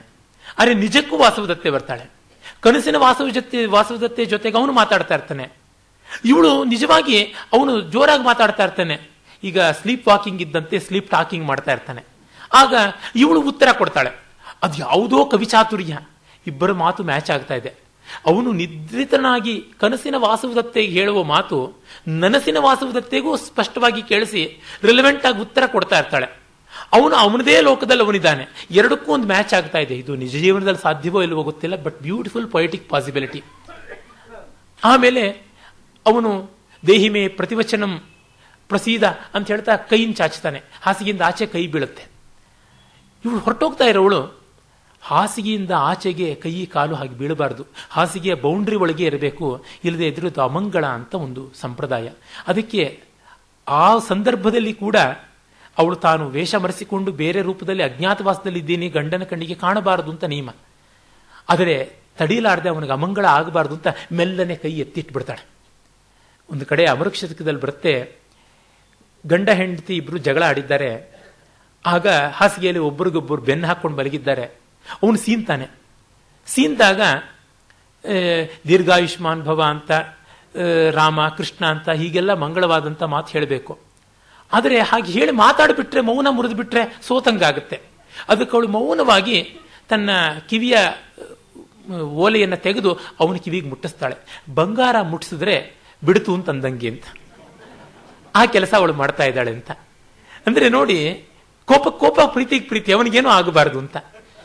ಆದರೆ ನಿಜಕ್ಕೂ ವಾಸವದತ್ತೆ ಬರ್ತಾಳೆ ಕನಸಿನ ವಾಸವ ಜೊತೆ ವಾಸವದತ್ತೆ ಜೊತೆಗೆ ಅವನು ಮಾತಾಡ್ತಾ ಇರ್ತಾನೆ ಇವಳು ನಿಜವಾಗಿ ಅವನು ಜೋರಾಗಿ ಮಾತಾಡ್ತಾ ಇರ್ತಾನೆ ಈಗ ಸ್ಲೀಪ್ ವಾಕಿಂಗ್ ಇದ್ದಂತೆ ಸ್ಲೀಪ್ ಟಾಕಿಂಗ್ ಮಾಡ್ತಾ ಇರ್ತಾನೆ ಆಗ ಇವಳು ಉತ್ತರ ಕೊಡ್ತಾಳೆ ಅದು ಯಾವುದೋ ಕವಿಚಾತುರ್ಯ ಇಬ್ಬರ ಮಾತು ಮ್ಯಾಚ್ ಆಗ್ತಾ ಇದೆ ಅವನು ನಿದ್ರಿತನಾಗಿ ಕನಸಿನ ವಾಸವದತ್ತೆಗೆ ಹೇಳುವ ಮಾತು ನನಸಿನ ವಾಸವದತ್ತೆಗೂ ಸ್ಪಷ್ಟವಾಗಿ ಕೇಳಿಸಿ ರಿಲೆವೆಂಟ್ ಆಗಿ ಉತ್ತರ ಕೊಡ್ತಾ ಇರ್ತಾಳೆ ಅವನು ಅವನದೇ ಲೋಕದಲ್ಲಿ ಅವನಿದ್ದಾನೆ ಎರಡಕ್ಕೂ ಒಂದು ಮ್ಯಾಚ್ ಆಗ್ತಾ ಇದೆ ಇದು ನಿಜ ಜೀವನದಲ್ಲಿ ಸಾಧ್ಯವೋ ಇಲ್ಲವೋ ಗೊತ್ತಿಲ್ಲ ಬಟ್ ಬ್ಯೂಟಿಫುಲ್ ಪೊಯಿಟಿಕ್ ಪಾಸಿಬಿಲಿಟಿ ಆಮೇಲೆ ಅವನು ದೇಹಿಮೆ ಪ್ರತಿವಚನಂ ಪ್ರಸೀದ ಅಂತ ಹೇಳ್ತಾ ಕೈಯಿಂದ ಚಾಚ್ತಾನೆ ಹಾಸಿಗೆಯಿಂದ ಆಚೆ ಕೈ ಬೀಳುತ್ತೆ ಇವಳು ಹೊರಟೋಗ್ತಾ ಇರೋವಳು ಹಾಸಿಗೆಯಿಂದ ಆಚೆಗೆ ಕೈ ಕಾಲು ಹಾಗೆ ಬೀಳಬಾರದು ಹಾಸಿಗೆಯ ಬೌಂಡ್ರಿ ಒಳಗೆ ಇರಬೇಕು ಇಲ್ಲದೆ ಎದುರು ಅಮಂಗಳ ಅಂತ ಒಂದು ಸಂಪ್ರದಾಯ ಅದಕ್ಕೆ ಆ ಸಂದರ್ಭದಲ್ಲಿ ಕೂಡ ಅವಳು ತಾನು ವೇಷ ಮರೆಸಿಕೊಂಡು ಬೇರೆ ರೂಪದಲ್ಲಿ ಅಜ್ಞಾತವಾಸದಲ್ಲಿ ಇದ್ದೀನಿ ಗಂಡನ ಕಣ್ಣಿಗೆ ಕಾಣಬಾರದು ಅಂತ ನಿಯಮ ಆದರೆ ತಡೀಲಾರದೆ ಅವನಿಗೆ ಅಮಂಗಳ ಆಗಬಾರದು ಅಂತ ಮೆಲ್ಲನೆ ಕೈ ಎತ್ತಿಟ್ಬಿಡ್ತಾಳೆ ಒಂದು ಕಡೆ ಅಮೃಕ್ಷತಕದಲ್ಲಿ ಬರುತ್ತೆ ಗಂಡ ಹೆಂಡತಿ ಇಬ್ರು ಜಗಳ ಆಡಿದ್ದಾರೆ ಆಗ ಹಾಸಿಗೆಯಲ್ಲಿ ಒಬ್ಬರಿಗೊಬ್ಬರು ಬೆನ್ನು ಹಾಕೊಂಡು ಮಲಗಿದ್ದಾರೆ ಅವನು ಸೀನ್ತಾನೆ ಸೀನ್ದಾಗ ದೀರ್ಘಾಯುಷ್ಮಾನ್ ಭವ ಅಂತ ರಾಮ ಕೃಷ್ಣ ಅಂತ ಹೀಗೆಲ್ಲ ಮಂಗಳವಾದಂಥ ಮಾತು ಹೇಳಬೇಕು ಆದರೆ ಹಾಗೆ ಹೇಳಿ ಮಾತಾಡಿಬಿಟ್ರೆ ಮೌನ ಮುರಿದು ಬಿಟ್ರೆ ಸೋತಂಗಾಗುತ್ತೆ ಅದಕ್ಕೆ ಅವಳು ಮೌನವಾಗಿ ತನ್ನ ಕಿವಿಯ ಓಲೆಯನ್ನು ತೆಗೆದು ಅವನ ಕಿವಿಗೆ ಮುಟ್ಟಿಸ್ತಾಳೆ ಬಂಗಾರ ಮುಟ್ಟಿಸಿದ್ರೆ ಬಿಡ್ತು ಅಂತಂದಂಗೆ ಅಂತ ಆ ಕೆಲಸ ಅವಳು ಮಾಡ್ತಾ ಇದ್ದಾಳೆ ಅಂತ ಅಂದ್ರೆ ನೋಡಿ ಕೋಪ ಕೋಪ ಪ್ರೀತಿಗೆ ಪ್ರೀತಿ ಅವನಿಗೇನೋ ಆಗಬಾರದು ಅಂತ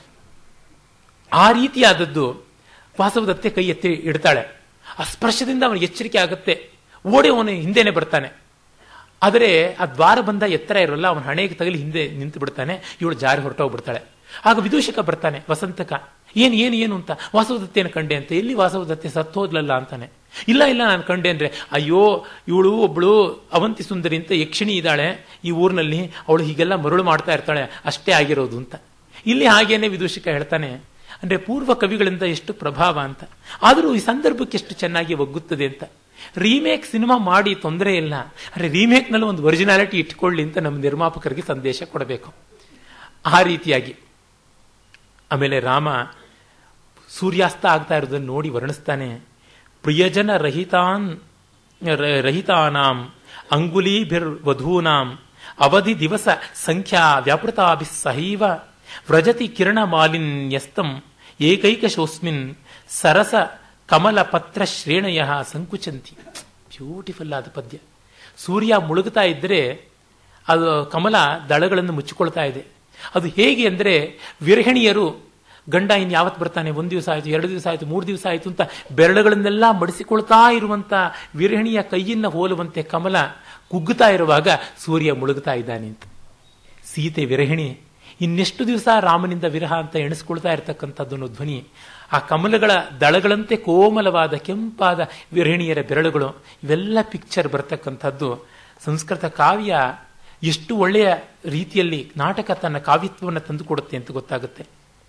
ಆ ರೀತಿಯಾದದ್ದು ವಾಸವದತ್ತೆ ಕೈ ಎತ್ತಿ ಇಡ್ತಾಳೆ ಆ ಸ್ಪರ್ಶದಿಂದ ಅವನಿಗೆ ಎಚ್ಚರಿಕೆ ಆಗುತ್ತೆ ಓಡಿ ಅವನು ಹಿಂದೆನೆ ಬರ್ತಾನೆ ಆದರೆ ಆ ದ್ವಾರ ಬಂದ ಎತ್ತರ ಇರೋಲ್ಲ ಅವನ ಹಣೆಗೆ ತಗಲಿ ಹಿಂದೆ ನಿಂತು ಬಿಡ್ತಾನೆ ಇವಳು ಜಾರಿ ಹೊರಟೋಗ್ಬಿಡ್ತಾಳೆ ಆಗ ವಿದೂಷಕ ಬರ್ತಾನೆ ವಸಂತಕ ಏನ್ ಏನು ಏನು ಅಂತ ವಾಸವದತ್ತೆಯನ್ನು ಕಂಡೆ ಅಂತ ಎಲ್ಲಿ ವಾಸವದತ್ತೆ ಸತ್ತೋದ್ಲಲ್ಲ ಅಂತಾನೆ ಇಲ್ಲ ಇಲ್ಲ ನಾನು ಕಂಡೆ ಅಂದ್ರೆ ಅಯ್ಯೋ ಇವಳು ಒಬ್ಳು ಅವಂತಿ ಸುಂದರಿ ಅಂತ ಯಕ್ಷಿಣಿ ಇದ್ದಾಳೆ ಈ ಊರಿನಲ್ಲಿ ಅವಳು ಹೀಗೆಲ್ಲ ಮರುಳು ಮಾಡ್ತಾ ಇರ್ತಾಳೆ ಅಷ್ಟೇ ಆಗಿರೋದು ಅಂತ ಇಲ್ಲಿ ಹಾಗೇನೆ ವಿದೂಷಕ ಹೇಳ್ತಾನೆ ಅಂದ್ರೆ ಪೂರ್ವ ಕವಿಗಳಿಂದ ಎಷ್ಟು ಪ್ರಭಾವ ಅಂತ ಆದರೂ ಈ ಸಂದರ್ಭಕ್ಕೆ ಎಷ್ಟು ಚೆನ್ನಾಗಿ ಒಗ್ಗುತ್ತದೆ ಅಂತ ರೀಮೇಕ್ ಸಿನಿಮಾ ಮಾಡಿ ತೊಂದರೆ ಇಲ್ಲ ಅಂದ್ರೆ ರೀಮೇಕ್ನಲ್ಲಿ ಒಂದು ಒರಿಜಿನಾಲಿಟಿ ಇಟ್ಕೊಳ್ಳಿ ಅಂತ ನಮ್ಮ ನಿರ್ಮಾಪಕರಿಗೆ ಸಂದೇಶ ಕೊಡಬೇಕು ಆ ರೀತಿಯಾಗಿ ಆಮೇಲೆ ರಾಮ ಸೂರ್ಯಾಸ್ತ ಆಗ್ತಾ ಇರೋದನ್ನು ನೋಡಿ ವರ್ಣಿಸ್ತಾನೆ ಪ್ರಿಯಜನ ರಹಿತಾನ್ ರಹಿತಾನಾಂ ಅಂಗುಲೀಭಿರ್ ವಧೂನಾಂ ಅವಧಿ ದಿವಸ ಸಂಖ್ಯಾ ವ್ಯಾಪೃತಾಭಿ ಸಹೈವ ವ್ರಜತಿ ಕಿರಣ ಮಾಲಿನ್ಯಸ್ತಂ ಏಕೈಕಶೋಸ್ಮಿನ್ ಸರಸ ಕಮಲ ಪತ್ರ ಶ್ರೇಣಯ ಸಂಕುಚಂತಿ ಬ್ಯೂಟಿಫುಲ್ ಆದ ಪದ್ಯ ಸೂರ್ಯ ಮುಳುಗುತ್ತಾ ಇದ್ರೆ ಅದು ಕಮಲ ದಳಗಳನ್ನು ಮುಚ್ಚಿಕೊಳ್ತಾ ಇದೆ ಅದು ಹೇಗೆ ಅಂದರೆ ವಿರಹಿಣಿಯರು ಗಂಡ ಇನ್ನು ಯಾವತ್ತು ಬರ್ತಾನೆ ಒಂದು ದಿವಸ ಆಯಿತು ಎರಡು ದಿವಸ ಆಯಿತು ಮೂರು ದಿವಸ ಆಯಿತು ಅಂತ ಬೆರಳುಗಳನ್ನೆಲ್ಲ ಮಡಿಸಿಕೊಳ್ತಾ ಇರುವಂತ ವಿರಹಿಣಿಯ ಕೈಯನ್ನು ಹೋಲುವಂತೆ ಕಮಲ ಕುಗ್ಗುತ್ತಾ ಇರುವಾಗ ಸೂರ್ಯ ಮುಳುಗುತ್ತಾ ಇದ್ದಾನೆ ಅಂತ ಸೀತೆ ವಿರಹಿಣಿ ಇನ್ನೆಷ್ಟು ದಿವಸ ರಾಮನಿಂದ ವಿರಹ ಅಂತ ಎಣಿಸ್ಕೊಳ್ತಾ ಇರತಕ್ಕಂಥದ್ದನ್ನು ಧ್ವನಿ ಆ ಕಮಲಗಳ ದಳಗಳಂತೆ ಕೋಮಲವಾದ ಕೆಂಪಾದ ವಿರಹಿಣಿಯರ ಬೆರಳುಗಳು ಇವೆಲ್ಲ ಪಿಕ್ಚರ್ ಬರ್ತಕ್ಕಂಥದ್ದು ಸಂಸ್ಕೃತ ಕಾವ್ಯ ಎಷ್ಟು ಒಳ್ಳೆಯ ರೀತಿಯಲ್ಲಿ ನಾಟಕ ತನ್ನ ಕಾವ್ಯತ್ವವನ್ನು ತಂದುಕೊಡುತ್ತೆ ಅಂತ ಗೊತ್ತಾಗುತ್ತೆ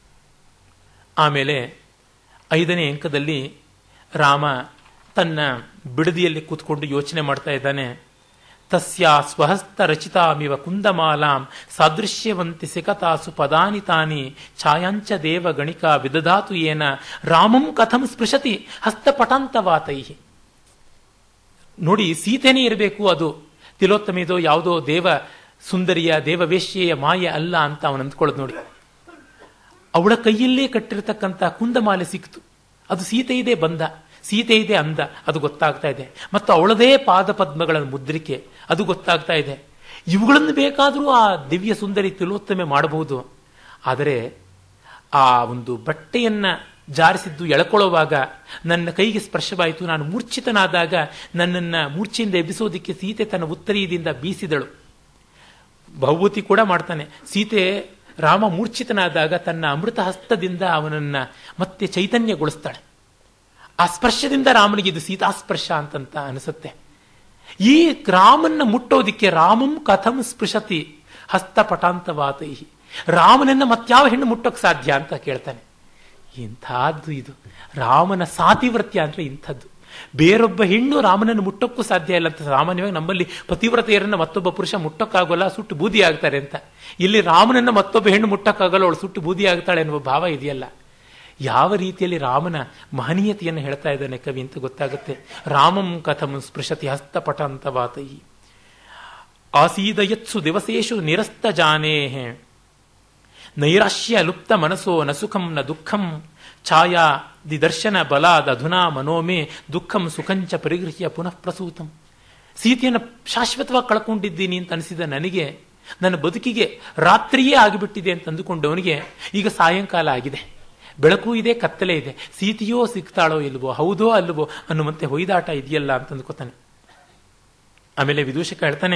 ಆಮೇಲೆ ಐದನೇ ಅಂಕದಲ್ಲಿ ರಾಮ ತನ್ನ ಬಿಡದಿಯಲ್ಲಿ ಕೂತ್ಕೊಂಡು ಯೋಚನೆ ಮಾಡ್ತಾ ಇದ್ದಾನೆ ತಸ್ಯ ಸ್ವಹಸ್ತ ರಚಿತಾಮಿವ ಕುಂದಮಾಲಾಂ ಸಾದೃಶ್ಯವಂತಿ ಸಿಕತಾಸು ಪದಾನಿ ತಾನಿ ಛಾಯಾಂಚ ದೇವ ಗಣಿಕ ವಿದಧಾತು ಏನ ರಾಮಂ ಕಥಂ ಸ್ಪೃಶತಿ ಹಸ್ತಪಟಾಂತವಾತೈ ನೋಡಿ ಸೀತೆನೇ ಇರಬೇಕು ಅದು ತಿಲೋತ್ತಮಿದೋ ಯಾವುದೋ ದೇವ ಸುಂದರಿಯ ದೇವವೇಶ್ಯೆಯ ಮಾಯೆ ಅಲ್ಲ ಅಂತ ಅವನು ಅಂದ್ಕೊಳ್ಳೋದು ನೋಡಿ ಅವಳ ಕೈಯಲ್ಲೇ ಕಟ್ಟಿರತಕ್ಕಂಥ ಕುಂದಮಾಲೆ ಸಿಕ್ತು ಅದು ಸೀತೆ ಇದೆ ಬಂದ ಸೀತೆ ಇದೆ ಅಂದ ಅದು ಗೊತ್ತಾಗ್ತಾ ಇದೆ ಮತ್ತು ಅವಳದೇ ಪಾದ ಪದ್ಮಗಳ ಮುದ್ರಿಕೆ ಅದು ಗೊತ್ತಾಗ್ತಾ ಇದೆ ಇವುಗಳನ್ನು ಬೇಕಾದರೂ ಆ ದಿವ್ಯ ಸುಂದರಿ ತಿಲೋತ್ತಮೆ ಮಾಡಬಹುದು ಆದರೆ ಆ ಒಂದು ಬಟ್ಟೆಯನ್ನ ಜಾರಿಸಿದ್ದು ಎಳ್ಕೊಳ್ಳುವಾಗ ನನ್ನ ಕೈಗೆ ಸ್ಪರ್ಶವಾಯಿತು ನಾನು ಮೂರ್ಛಿತನಾದಾಗ ನನ್ನನ್ನ ಮೂರ್ಛೆಯಿಂದ ಎಬ್ಬಿಸೋದಿಕ್ಕೆ ಸೀತೆ ತನ್ನ ಉತ್ತರೀಯದಿಂದ ಬೀಸಿದಳು ಭಗವತಿ ಕೂಡ ಮಾಡ್ತಾನೆ ಸೀತೆ ರಾಮ ಮೂರ್ಛಿತನಾದಾಗ ತನ್ನ ಅಮೃತ ಹಸ್ತದಿಂದ ಅವನನ್ನ ಮತ್ತೆ ಚೈತನ್ಯಗೊಳಿಸ್ತಾಳೆ ಆ ಸ್ಪರ್ಶದಿಂದ ರಾಮನಿಗೆ ಇದು ಸೀತಾಸ್ಪರ್ಶ ಅಂತಂತ ಅನಿಸುತ್ತೆ ಈ ರಾಮನ್ನ ಮುಟ್ಟೋದಿಕ್ಕೆ ರಾಮಂ ಕಥಂ ಸ್ಪೃಶತಿ ಹಸ್ತಪಟಾಂತವಾತೈ ರಾಮನನ್ನ ಮತ್ಯಾವ ಹೆಣ್ಣು ಮುಟ್ಟೋಕ್ ಸಾಧ್ಯ ಅಂತ ಕೇಳ್ತಾನೆ ಇಂಥದ್ದು ಇದು ರಾಮನ ಸಾತಿವೃತ್ಯ ಅಂದ್ರೆ ಇಂಥದ್ದು ಬೇರೊಬ್ಬ ಹೆಣ್ಣು ರಾಮನನ್ನು ಮುಟ್ಟಕ್ಕೂ ಸಾಧ್ಯ ಇಲ್ಲ ಅಂತ ಸಾಮಾನ್ಯವಾಗಿ ನಮ್ಮಲ್ಲಿ ಪತಿವ್ರತೆಯರನ್ನ ಮತ್ತೊಬ್ಬ ಪುರುಷ ಮುಟ್ಟಕ್ಕಾಗೋಲ್ಲ ಸುಟ್ಟು ಬೂದಿ ಆಗ್ತಾರೆ ಅಂತ ಇಲ್ಲಿ ರಾಮನನ್ನ ಮತ್ತೊಬ್ಬ ಹೆಣ್ಣು ಮುಟ್ಟಕ್ಕಾಗಲ್ಲ ಅವಳು ಸುಟ್ಟು ಬೂದಿ ಆಗ್ತಾಳೆ ಎನ್ನುವ ಭಾವ ಇದೆಯಲ್ಲ ಯಾವ ರೀತಿಯಲ್ಲಿ ರಾಮನ ಮಹನೀಯತೆಯನ್ನು ಹೇಳ್ತಾ ಇದ್ದಾನೆ ಕವಿ ಅಂತ ಗೊತ್ತಾಗುತ್ತೆ ರಾಮಂ ಕಥಂ ಸ್ಪೃಶತಿ ಹಸ್ತಪಟಂತವಾತೈ ಆಸೀದಯತ್ಸು ದಿವಸೇಶು ನಿರಸ್ತ ಜಾನೇಹೆ ನೈರಾಶ್ಯ ಲುಪ್ತ ಮನಸೋ ನ ಸುಖಂ ನ ದುಃಖಂ ಛಾಯಾ ದಿದರ್ಶನ ಬಲಾದ ಅಧುನಾ ಮನೋಮೇ ದುಃಖಂ ಸುಖಂಚ ಪರಿಗೃಹ್ಯ ಪುನಃ ಪ್ರಸೂತಂ ಸೀತೆಯನ್ನು ಶಾಶ್ವತವಾಗಿ ಕಳ್ಕೊಂಡಿದ್ದೀನಿ ಅಂತ ಅನಿಸಿದ ನನಗೆ ನನ್ನ ಬದುಕಿಗೆ ರಾತ್ರಿಯೇ ಆಗಿಬಿಟ್ಟಿದೆ ಅಂತ ಅಂದುಕೊಂಡವನಿಗೆ ಈಗ ಸಾಯಂಕಾಲ ಆಗಿದೆ ಬೆಳಕು ಇದೆ ಕತ್ತಲೆ ಇದೆ ಸೀತೆಯೋ ಸಿಗ್ತಾಳೋ ಇಲ್ವೋ ಹೌದೋ ಅಲ್ವೋ ಅನ್ನುವಂತೆ ಹೊಯ್ದಾಟ ಇದೆಯಲ್ಲ ಅಂತ ಅಂದ್ಕೋತಾನೆ ಆಮೇಲೆ ವಿದೂಷಕ ಹೇಳ್ತಾನೆ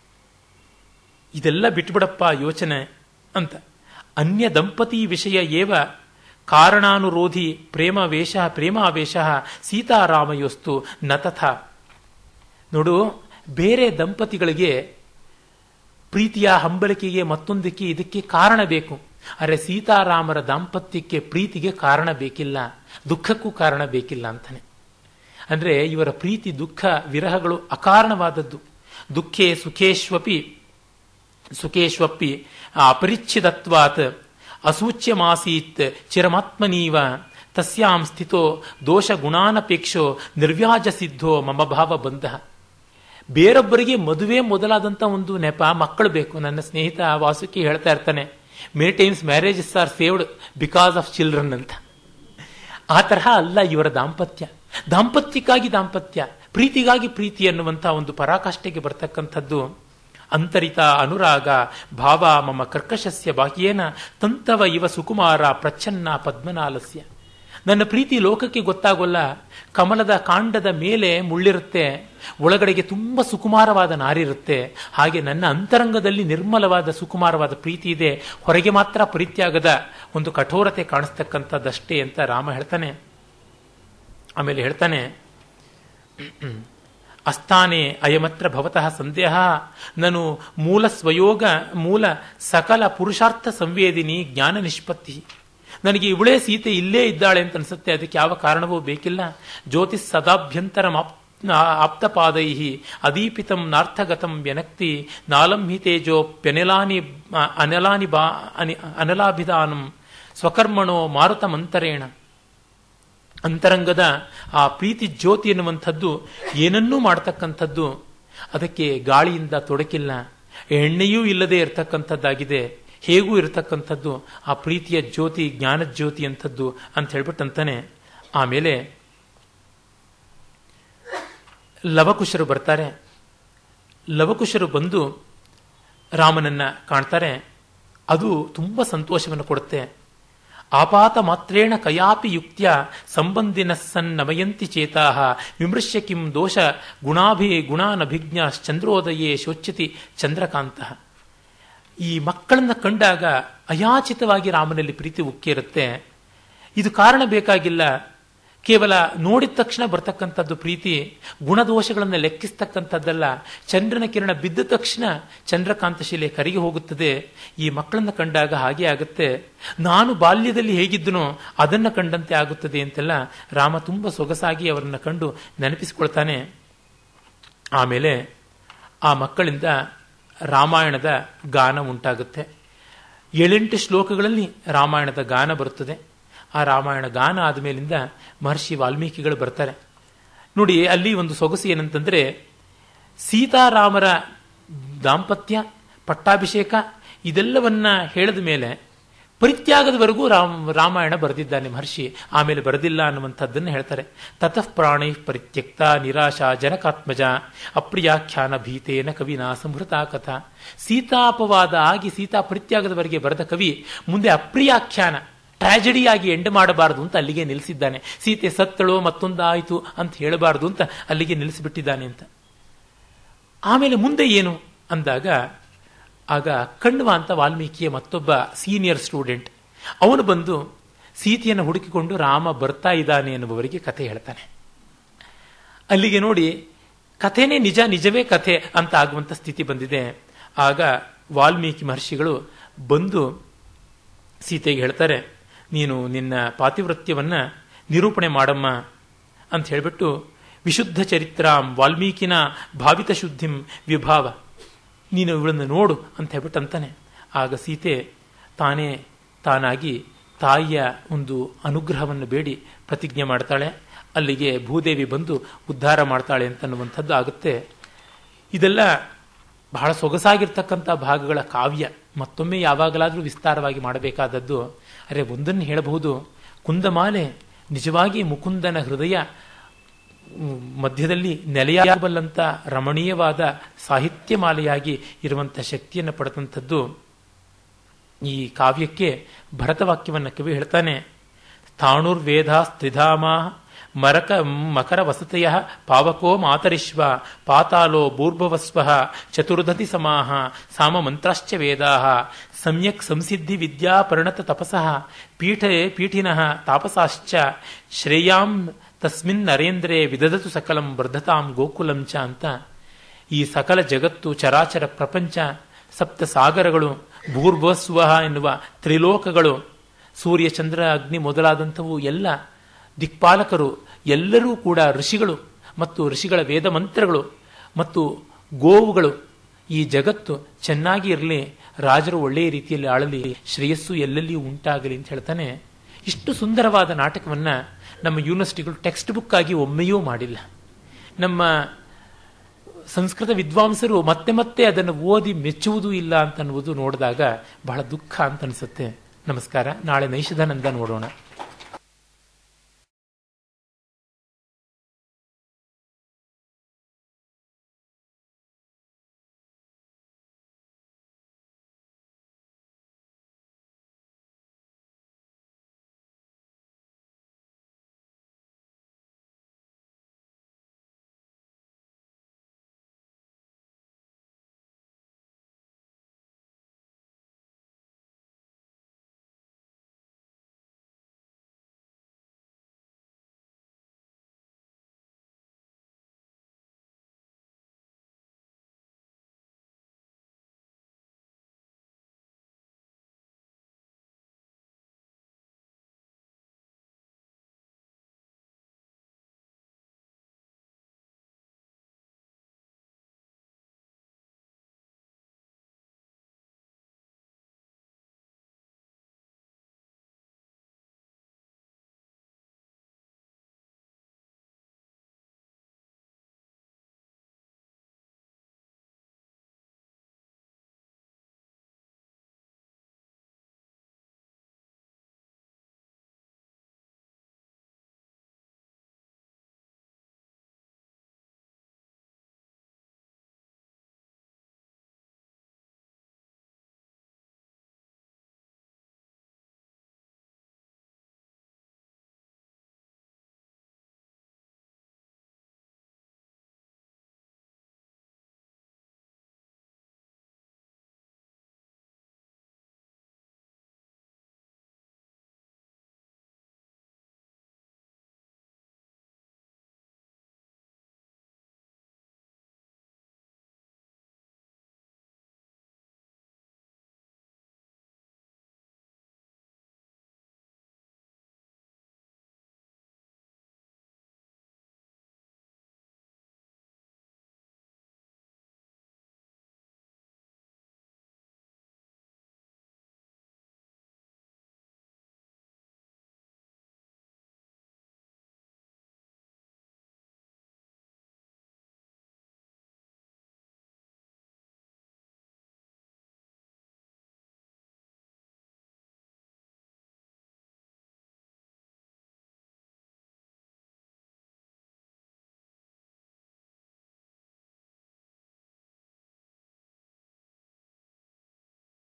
ಇದೆಲ್ಲ ಬಿಟ್ಬಿಡಪ್ಪ ಯೋಚನೆ ಅಂತ ಅನ್ಯ ದಂಪತಿ ವಿಷಯ ಏವ ಕಾರಣಾನುರೋಧಿ ಪ್ರೇಮ ವೇಷ ಪ್ರೇಮಾವೇಶ ಸೀತಾರಾಮಯೋಸ್ತು ನತಥ ನೋಡು ಬೇರೆ ದಂಪತಿಗಳಿಗೆ ಪ್ರೀತಿಯ ಹಂಬಲಿಕೆಗೆ ಮತ್ತೊಂದಕ್ಕೆ ಇದಕ್ಕೆ ಕಾರಣ ಬೇಕು ಆದರೆ ಸೀತಾರಾಮರ ದಾಂಪತ್ಯಕ್ಕೆ ಪ್ರೀತಿಗೆ ಕಾರಣ ಬೇಕಿಲ್ಲ ದುಃಖಕ್ಕೂ ಕಾರಣ ಬೇಕಿಲ್ಲ ಅಂತಾನೆ ಅಂದ್ರೆ ಇವರ ಪ್ರೀತಿ ದುಃಖ ವಿರಹಗಳು ಅಕಾರಣವಾದದ್ದು ದುಃಖೇ ಸುಖೇಶ್ವಪಿ ಸುಖೇಶ್ವಪ್ಪಿ ಅಪರಿಚ್ಛಿದತ್ವಾತ್ ಅಸೂಚ್ಯಮಾಸೀತ್ ಚಿರಮಾತ್ಮನೀವ ತಸ್ಯಾಂ ಸ್ಥಿತೋ ದೋಷ ಗುಣಾನಪೇಕ್ಷೋ ನಿರ್ವ್ಯಾಜ ಸಿದ್ಧೋ ಮಮ ಭಾವ ಬಂಧ ಬೇರೊಬ್ಬರಿಗೆ ಮದುವೆ ಮೊದಲಾದಂಥ ಒಂದು ನೆಪ ಮಕ್ಕಳು ಬೇಕು ನನ್ನ ಸ್ನೇಹಿತ ವಾಸುಕಿ ಹೇಳ್ತಾ ಇರ್ತಾನೆ many times marriages are saved because of children ಅಂತ ಆ ತರಹ ಅಲ್ಲ ಇವರ ದಾಂಪತ್ಯ ದಾಂಪತ್ಯಕ್ಕಾಗಿ ದಾಂಪತ್ಯ ಪ್ರೀತಿಗಾಗಿ ಪ್ರೀತಿ ಅನ್ನುವಂಥ ಒಂದು ಪರಾಕಾಷ್ಠೆಗೆ ಬರ್ತಕ್ಕಂಥದ್ದು ಅಂತರಿತ ಅನುರಾಗ ಭಾವ ಮಮ ಕರ್ಕಶಸ್ಯ ಬಾಹ್ಯೇನ ತಂತವ ಇವ ಸುಕುಮಾರ ಪ್ರಚ್ಛನ್ನ ಪದ್ಮನಾಲಸ್ಯ ನನ್ನ ಪ್ರೀತಿ ಲೋಕಕ್ಕೆ ಗೊತ್ತಾಗೋಲ್ಲ ಕಮಲದ ಕಾಂಡದ ಮೇಲೆ ಮುಳ್ಳಿರುತ್ತೆ ಒಳಗಡೆಗೆ ತುಂಬ ಸುಕುಮಾರವಾದ ನಾರಿರುತ್ತೆ ಹಾಗೆ ನನ್ನ ಅಂತರಂಗದಲ್ಲಿ ನಿರ್ಮಲವಾದ ಸುಕುಮಾರವಾದ ಪ್ರೀತಿ ಇದೆ ಹೊರಗೆ ಮಾತ್ರ ಪರಿತ್ಯಾಗದ ಒಂದು ಕಠೋರತೆ ಕಾಣಿಸ್ತಕ್ಕಂಥದ್ದಷ್ಟೇ ಅಂತ ರಾಮ ಹೇಳ್ತಾನೆ ಆಮೇಲೆ ಹೇಳ್ತಾನೆ ಅಸ್ಥಾನೆ ಅಯಮತ್ರ ಭವತಃ ಸಂದೇಹ ನಾನು ಮೂಲ ಸ್ವಯೋಗ ಮೂಲ ಸಕಲ ಪುರುಷಾರ್ಥ ಸಂವೇದಿನಿ ಜ್ಞಾನ ನಿಷ್ಪತ್ತಿ ನನಗೆ ಇವಳೇ ಸೀತೆ ಇಲ್ಲೇ ಇದ್ದಾಳೆ ಅಂತ ಅನ್ಸುತ್ತೆ ಅದಕ್ಕೆ ಯಾವ ಕಾರಣವೂ ಬೇಕಿಲ್ಲ ಜ್ಯೋತಿಸ್ ಸದಾಭ್ಯಂತರ ಆಪ್ತಪಾದೈ ಅದೀಪಿತಂ ನಾರ್ಥಗತಂ ವ್ಯನಕ್ತಿ ನಾಲಂಹಿತೇಜೋಪ್ಯನಿಲಾನಿ ಅನಲಾನಿ ಬಾ ಅನಿ ಅನಲಾಭಿಧಾನಂ ಸ್ವಕರ್ಮಣೋ ಮಾರುತಮಂತರೇಣ ಅಂತರಂಗದ ಆ ಪ್ರೀತಿ ಜ್ಯೋತಿ ಎನ್ನುವಂಥದ್ದು ಏನನ್ನೂ ಮಾಡ್ತಕ್ಕಂಥದ್ದು ಅದಕ್ಕೆ ಗಾಳಿಯಿಂದ ತೊಡಕಿಲ್ಲ ಎಣ್ಣೆಯೂ ಇಲ್ಲದೆ ಇರತಕ್ಕಂಥದ್ದಾಗಿದೆ ಹೇಗೂ ಇರತಕ್ಕಂಥದ್ದು ಆ ಪ್ರೀತಿಯ ಜ್ಯೋತಿ ಜ್ಞಾನ ಜ್ಯೋತಿ ಅಂಥದ್ದು ಅಂತ ಹೇಳ್ಬಿಟ್ಟಂತಾನೆ ಆಮೇಲೆ ಲವಕುಶರು ಬರ್ತಾರೆ ಲವಕುಶರು ಬಂದು ರಾಮನನ್ನ ಕಾಣ್ತಾರೆ ಅದು ತುಂಬ ಸಂತೋಷವನ್ನು ಕೊಡುತ್ತೆ ಆಪಾತ ಮಾತ್ರೇಣ ಕಯಾಪಿ ಯುಕ್ತ್ಯ ಸಂಬಂಧಿನ ಸನ್ನಮಯಂತಿ ಚೇತಾ ವಿಮೃಶ್ಯ ಕಿಂ ದೋಷ ಗುಣಾಭಿ ಗುಣಾನಭಿಜ್ಞ ಚಂದ್ರೋದಯೇ ಶೋಚ್ಯತಿ ಚಂದ್ರಕಾಂತ ಈ ಮಕ್ಕಳನ್ನ ಕಂಡಾಗ ಅಯಾಚಿತವಾಗಿ ರಾಮನಲ್ಲಿ ಪ್ರೀತಿ ಉಕ್ಕಿರುತ್ತೆ ಇದು ಕಾರಣ ಬೇಕಾಗಿಲ್ಲ ಕೇವಲ ನೋಡಿದ ತಕ್ಷಣ ಬರ್ತಕ್ಕಂಥದ್ದು ಪ್ರೀತಿ ಗುಣದೋಷಗಳನ್ನು ಲೆಕ್ಕಿಸ್ತಕ್ಕಂಥದ್ದಲ್ಲ ಚಂದ್ರನ ಕಿರಣ ಬಿದ್ದ ತಕ್ಷಣ ಚಂದ್ರಕಾಂತ ಶಿಲೆ ಕರಿಗೆ ಹೋಗುತ್ತದೆ ಈ ಮಕ್ಕಳನ್ನ ಕಂಡಾಗ ಹಾಗೆ ಆಗುತ್ತೆ ನಾನು ಬಾಲ್ಯದಲ್ಲಿ ಹೇಗಿದ್ದನೋ ಅದನ್ನು ಕಂಡಂತೆ ಆಗುತ್ತದೆ ಅಂತೆಲ್ಲ ರಾಮ ತುಂಬ ಸೊಗಸಾಗಿ ಅವರನ್ನ ಕಂಡು ನೆನಪಿಸಿಕೊಳ್ತಾನೆ ಆಮೇಲೆ ಆ ಮಕ್ಕಳಿಂದ ರಾಮಾಯಣದ ಗಾನ ಉಂಟಾಗುತ್ತೆ ಏಳೆಂಟು ಶ್ಲೋಕಗಳಲ್ಲಿ ರಾಮಾಯಣದ ಗಾನ ಬರುತ್ತದೆ ಆ ರಾಮಾಯಣ ಗಾನ ಆದಮೇಲಿಂದ ಮಹರ್ಷಿ ವಾಲ್ಮೀಕಿಗಳು ಬರ್ತಾರೆ ನೋಡಿ ಅಲ್ಲಿ ಒಂದು ಸೊಗಸು ಏನಂತಂದ್ರೆ ಸೀತಾರಾಮರ ದಾಂಪತ್ಯ ಪಟ್ಟಾಭಿಷೇಕ ಇದೆಲ್ಲವನ್ನ ಹೇಳಿದ ಮೇಲೆ ಪರಿತ್ಯಾಗದವರೆಗೂ ರಾಮ ರಾಮಾಯಣ ಬರೆದಿದ್ದಾನೆ ಮಹರ್ಷಿ ಆಮೇಲೆ ಬರೆದಿಲ್ಲ ಅನ್ನುವಂಥದ್ದನ್ನು ಹೇಳ್ತಾರೆ ತತಃ ಪ್ರಾಣೈ ಪರಿತ್ಯಕ್ತ ನಿರಾಶಾ ಜನಕಾತ್ಮಜ ಅಪ್ರಿಯಾಖ್ಯಾನ ಭೀತೇನ ಕವಿನ ಸಂಹೃತ ಕಥಾ ಸೀತಾಪವಾದ ಆಗಿ ಸೀತಾ ಪರಿತ್ಯಾಗದವರೆಗೆ ಬರೆದ ಕವಿ ಮುಂದೆ ಅಪ್ರಿಯಾಖ್ಯಾನ ಟ್ರಾಜಿಡಿಯಾಗಿ ಎಂಡ್ ಮಾಡಬಾರದು ಅಂತ ಅಲ್ಲಿಗೆ ನಿಲ್ಲಿಸಿದ್ದಾನೆ ಸೀತೆ ಸತ್ತಳೋ ಮತ್ತೊಂದಾಯಿತು ಅಂತ ಹೇಳಬಾರದು ಅಂತ ಅಲ್ಲಿಗೆ ನಿಲ್ಲಿಸಿಬಿಟ್ಟಿದ್ದಾನೆ ಅಂತ ಆಮೇಲೆ ಮುಂದೆ ಏನು ಅಂದಾಗ ಆಗ ಕಣ್ವ ಅಂತ ವಾಲ್ಮೀಕಿಯ ಮತ್ತೊಬ್ಬ ಸೀನಿಯರ್ ಸ್ಟೂಡೆಂಟ್ ಅವನು ಬಂದು ಸೀತೆಯನ್ನು ಹುಡುಕಿಕೊಂಡು ರಾಮ ಬರ್ತಾ ಇದ್ದಾನೆ ಎನ್ನುವವರಿಗೆ ಕಥೆ ಹೇಳ್ತಾನೆ ಅಲ್ಲಿಗೆ ನೋಡಿ ಕಥೆನೇ ನಿಜ ನಿಜವೇ ಕಥೆ ಅಂತ ಆಗುವಂತ ಸ್ಥಿತಿ ಬಂದಿದೆ ಆಗ ವಾಲ್ಮೀಕಿ ಮಹರ್ಷಿಗಳು ಬಂದು ಸೀತೆಗೆ ಹೇಳ್ತಾರೆ ನೀನು ನಿನ್ನ ಪಾತಿವೃತ್ಯವನ್ನ ನಿರೂಪಣೆ ಮಾಡಮ್ಮ ಅಂತ ಹೇಳಿಬಿಟ್ಟು ವಿಶುದ್ಧ ಚರಿತ್ರಾಂ ವಾಲ್ಮೀಕಿನ ಭಾವಿತ ಶುದ್ಧಿಂ ವಿಭಾವ ನೀನು ಇವಳನ್ನು ನೋಡು ಅಂತ ಹೇಳ್ಬಿಟ್ಟು ಅಂತಾನೆ ಆಗ ಸೀತೆ ತಾನೇ ತಾನಾಗಿ ತಾಯಿಯ ಒಂದು ಅನುಗ್ರಹವನ್ನು ಬೇಡಿ ಪ್ರತಿಜ್ಞೆ ಮಾಡ್ತಾಳೆ ಅಲ್ಲಿಗೆ ಭೂದೇವಿ ಬಂದು ಉದ್ಧಾರ ಮಾಡ್ತಾಳೆ ಅಂತನ್ನುವಂಥದ್ದು ಆಗುತ್ತೆ ಇದೆಲ್ಲ ಬಹಳ ಸೊಗಸಾಗಿರ್ತಕ್ಕಂಥ ಭಾಗಗಳ ಕಾವ್ಯ ಮತ್ತೊಮ್ಮೆ ಯಾವಾಗಲಾದರೂ ವಿಸ್ತಾರವಾಗಿ ಮಾಡಬೇಕಾದದ್ದು ಅರೆ ಒಂದನ್ನು ಹೇಳಬಹುದು ಕುಂದಮಾಲೆ ನಿಜವಾಗಿ ಮುಕುಂದನ ಹೃದಯ ಮಧ್ಯದಲ್ಲಿ ನೆಲೆಯಾಗಬಲ್ಲಂಥ ರಮಣೀಯವಾದ ಸಾಹಿತ್ಯ ಮಾಲೆಯಾಗಿ ಇರುವಂಥ ಶಕ್ತಿಯನ್ನು ಪಡೆದಂಥದ್ದು ಈ ಕಾವ್ಯಕ್ಕೆ ಭರತವಾಕ್ಯವನ್ನು ಕವಿ ಹೇಳ್ತಾನೆ ಸ್ಥಾಣುರ್ವೇದ ಸ್ತ್ರಿಧಾಮ ಮರಕ ಮಕರ ವಸತೆಯ ಪಾವಕೋ ಮಾತರಿಶ್ವ ಪಾತಾಲೋ ಭೂರ್ಭವಸ್ವ ಚತುರ್ಧತಿ ಸಮಾಹ ಸಾಮ ಮಂತ್ರಾಶ್ಚ ವೇದಾ ಸಮ್ಯಕ್ ಸಂಸಿದ್ಧಿ ವಿದ್ಯಾ ಪರಿಣತ ತಪಸಃ ಪೀಠೆ ಪೀಠಿನಃ ತಾಪಸಾಶ್ಚ ಶ್ರೇಯಾಂ ತಸ್ಮಿನ್ ನರೇಂದ್ರೇ ವಿದದತು ಸಕಲಂ ವರ್ಧತಾಂ ಗೋಕುಲಂ ಚ ಅಂತ ಈ ಸಕಲ ಜಗತ್ತು ಚರಾಚರ ಪ್ರಪಂಚ ಸಪ್ತ ಸಾಗರಗಳು ಭೂರ್ಭಸ್ವ ಎನ್ನುವ ತ್ರಿಲೋಕಗಳು ಸೂರ್ಯ ಚಂದ್ರ ಅಗ್ನಿ ಮೊದಲಾದಂಥವು ಎಲ್ಲ ದಿಕ್ಪಾಲಕರು ಎಲ್ಲರೂ ಕೂಡ ಋಷಿಗಳು ಮತ್ತು ಋಷಿಗಳ ವೇದ ಮಂತ್ರಗಳು ಮತ್ತು ಗೋವುಗಳು ಈ ಜಗತ್ತು ಚೆನ್ನಾಗಿ ಇರಲಿ ರಾಜರು ಒಳ್ಳೆಯ ರೀತಿಯಲ್ಲಿ ಆಳಲಿ ಶ್ರೇಯಸ್ಸು ಎಲ್ಲೆಲ್ಲಿಯೂ ಉಂಟಾಗಲಿ ಅಂತ ಹೇಳ್ತಾನೆ ಇಷ್ಟು ಸುಂದರವಾದ ನಾಟಕವನ್ನ ನಮ್ಮ ಯೂನಿವರ್ಸಿಟಿಗಳು ಟೆಕ್ಸ್ಟ್ ಬುಕ್ ಆಗಿ ಒಮ್ಮೆಯೂ ಮಾಡಿಲ್ಲ ನಮ್ಮ ಸಂಸ್ಕೃತ ವಿದ್ವಾಂಸರು ಮತ್ತೆ ಮತ್ತೆ ಅದನ್ನು ಓದಿ ಮೆಚ್ಚುವುದೂ ಇಲ್ಲ ಅಂತ ಅನ್ನುವುದು ನೋಡಿದಾಗ ಬಹಳ ದುಃಖ ಅಂತ ಅನಿಸುತ್ತೆ ನಮಸ್ಕಾರ ನಾಳೆ ನೈಷಧಾನಂದ ನೋಡೋಣ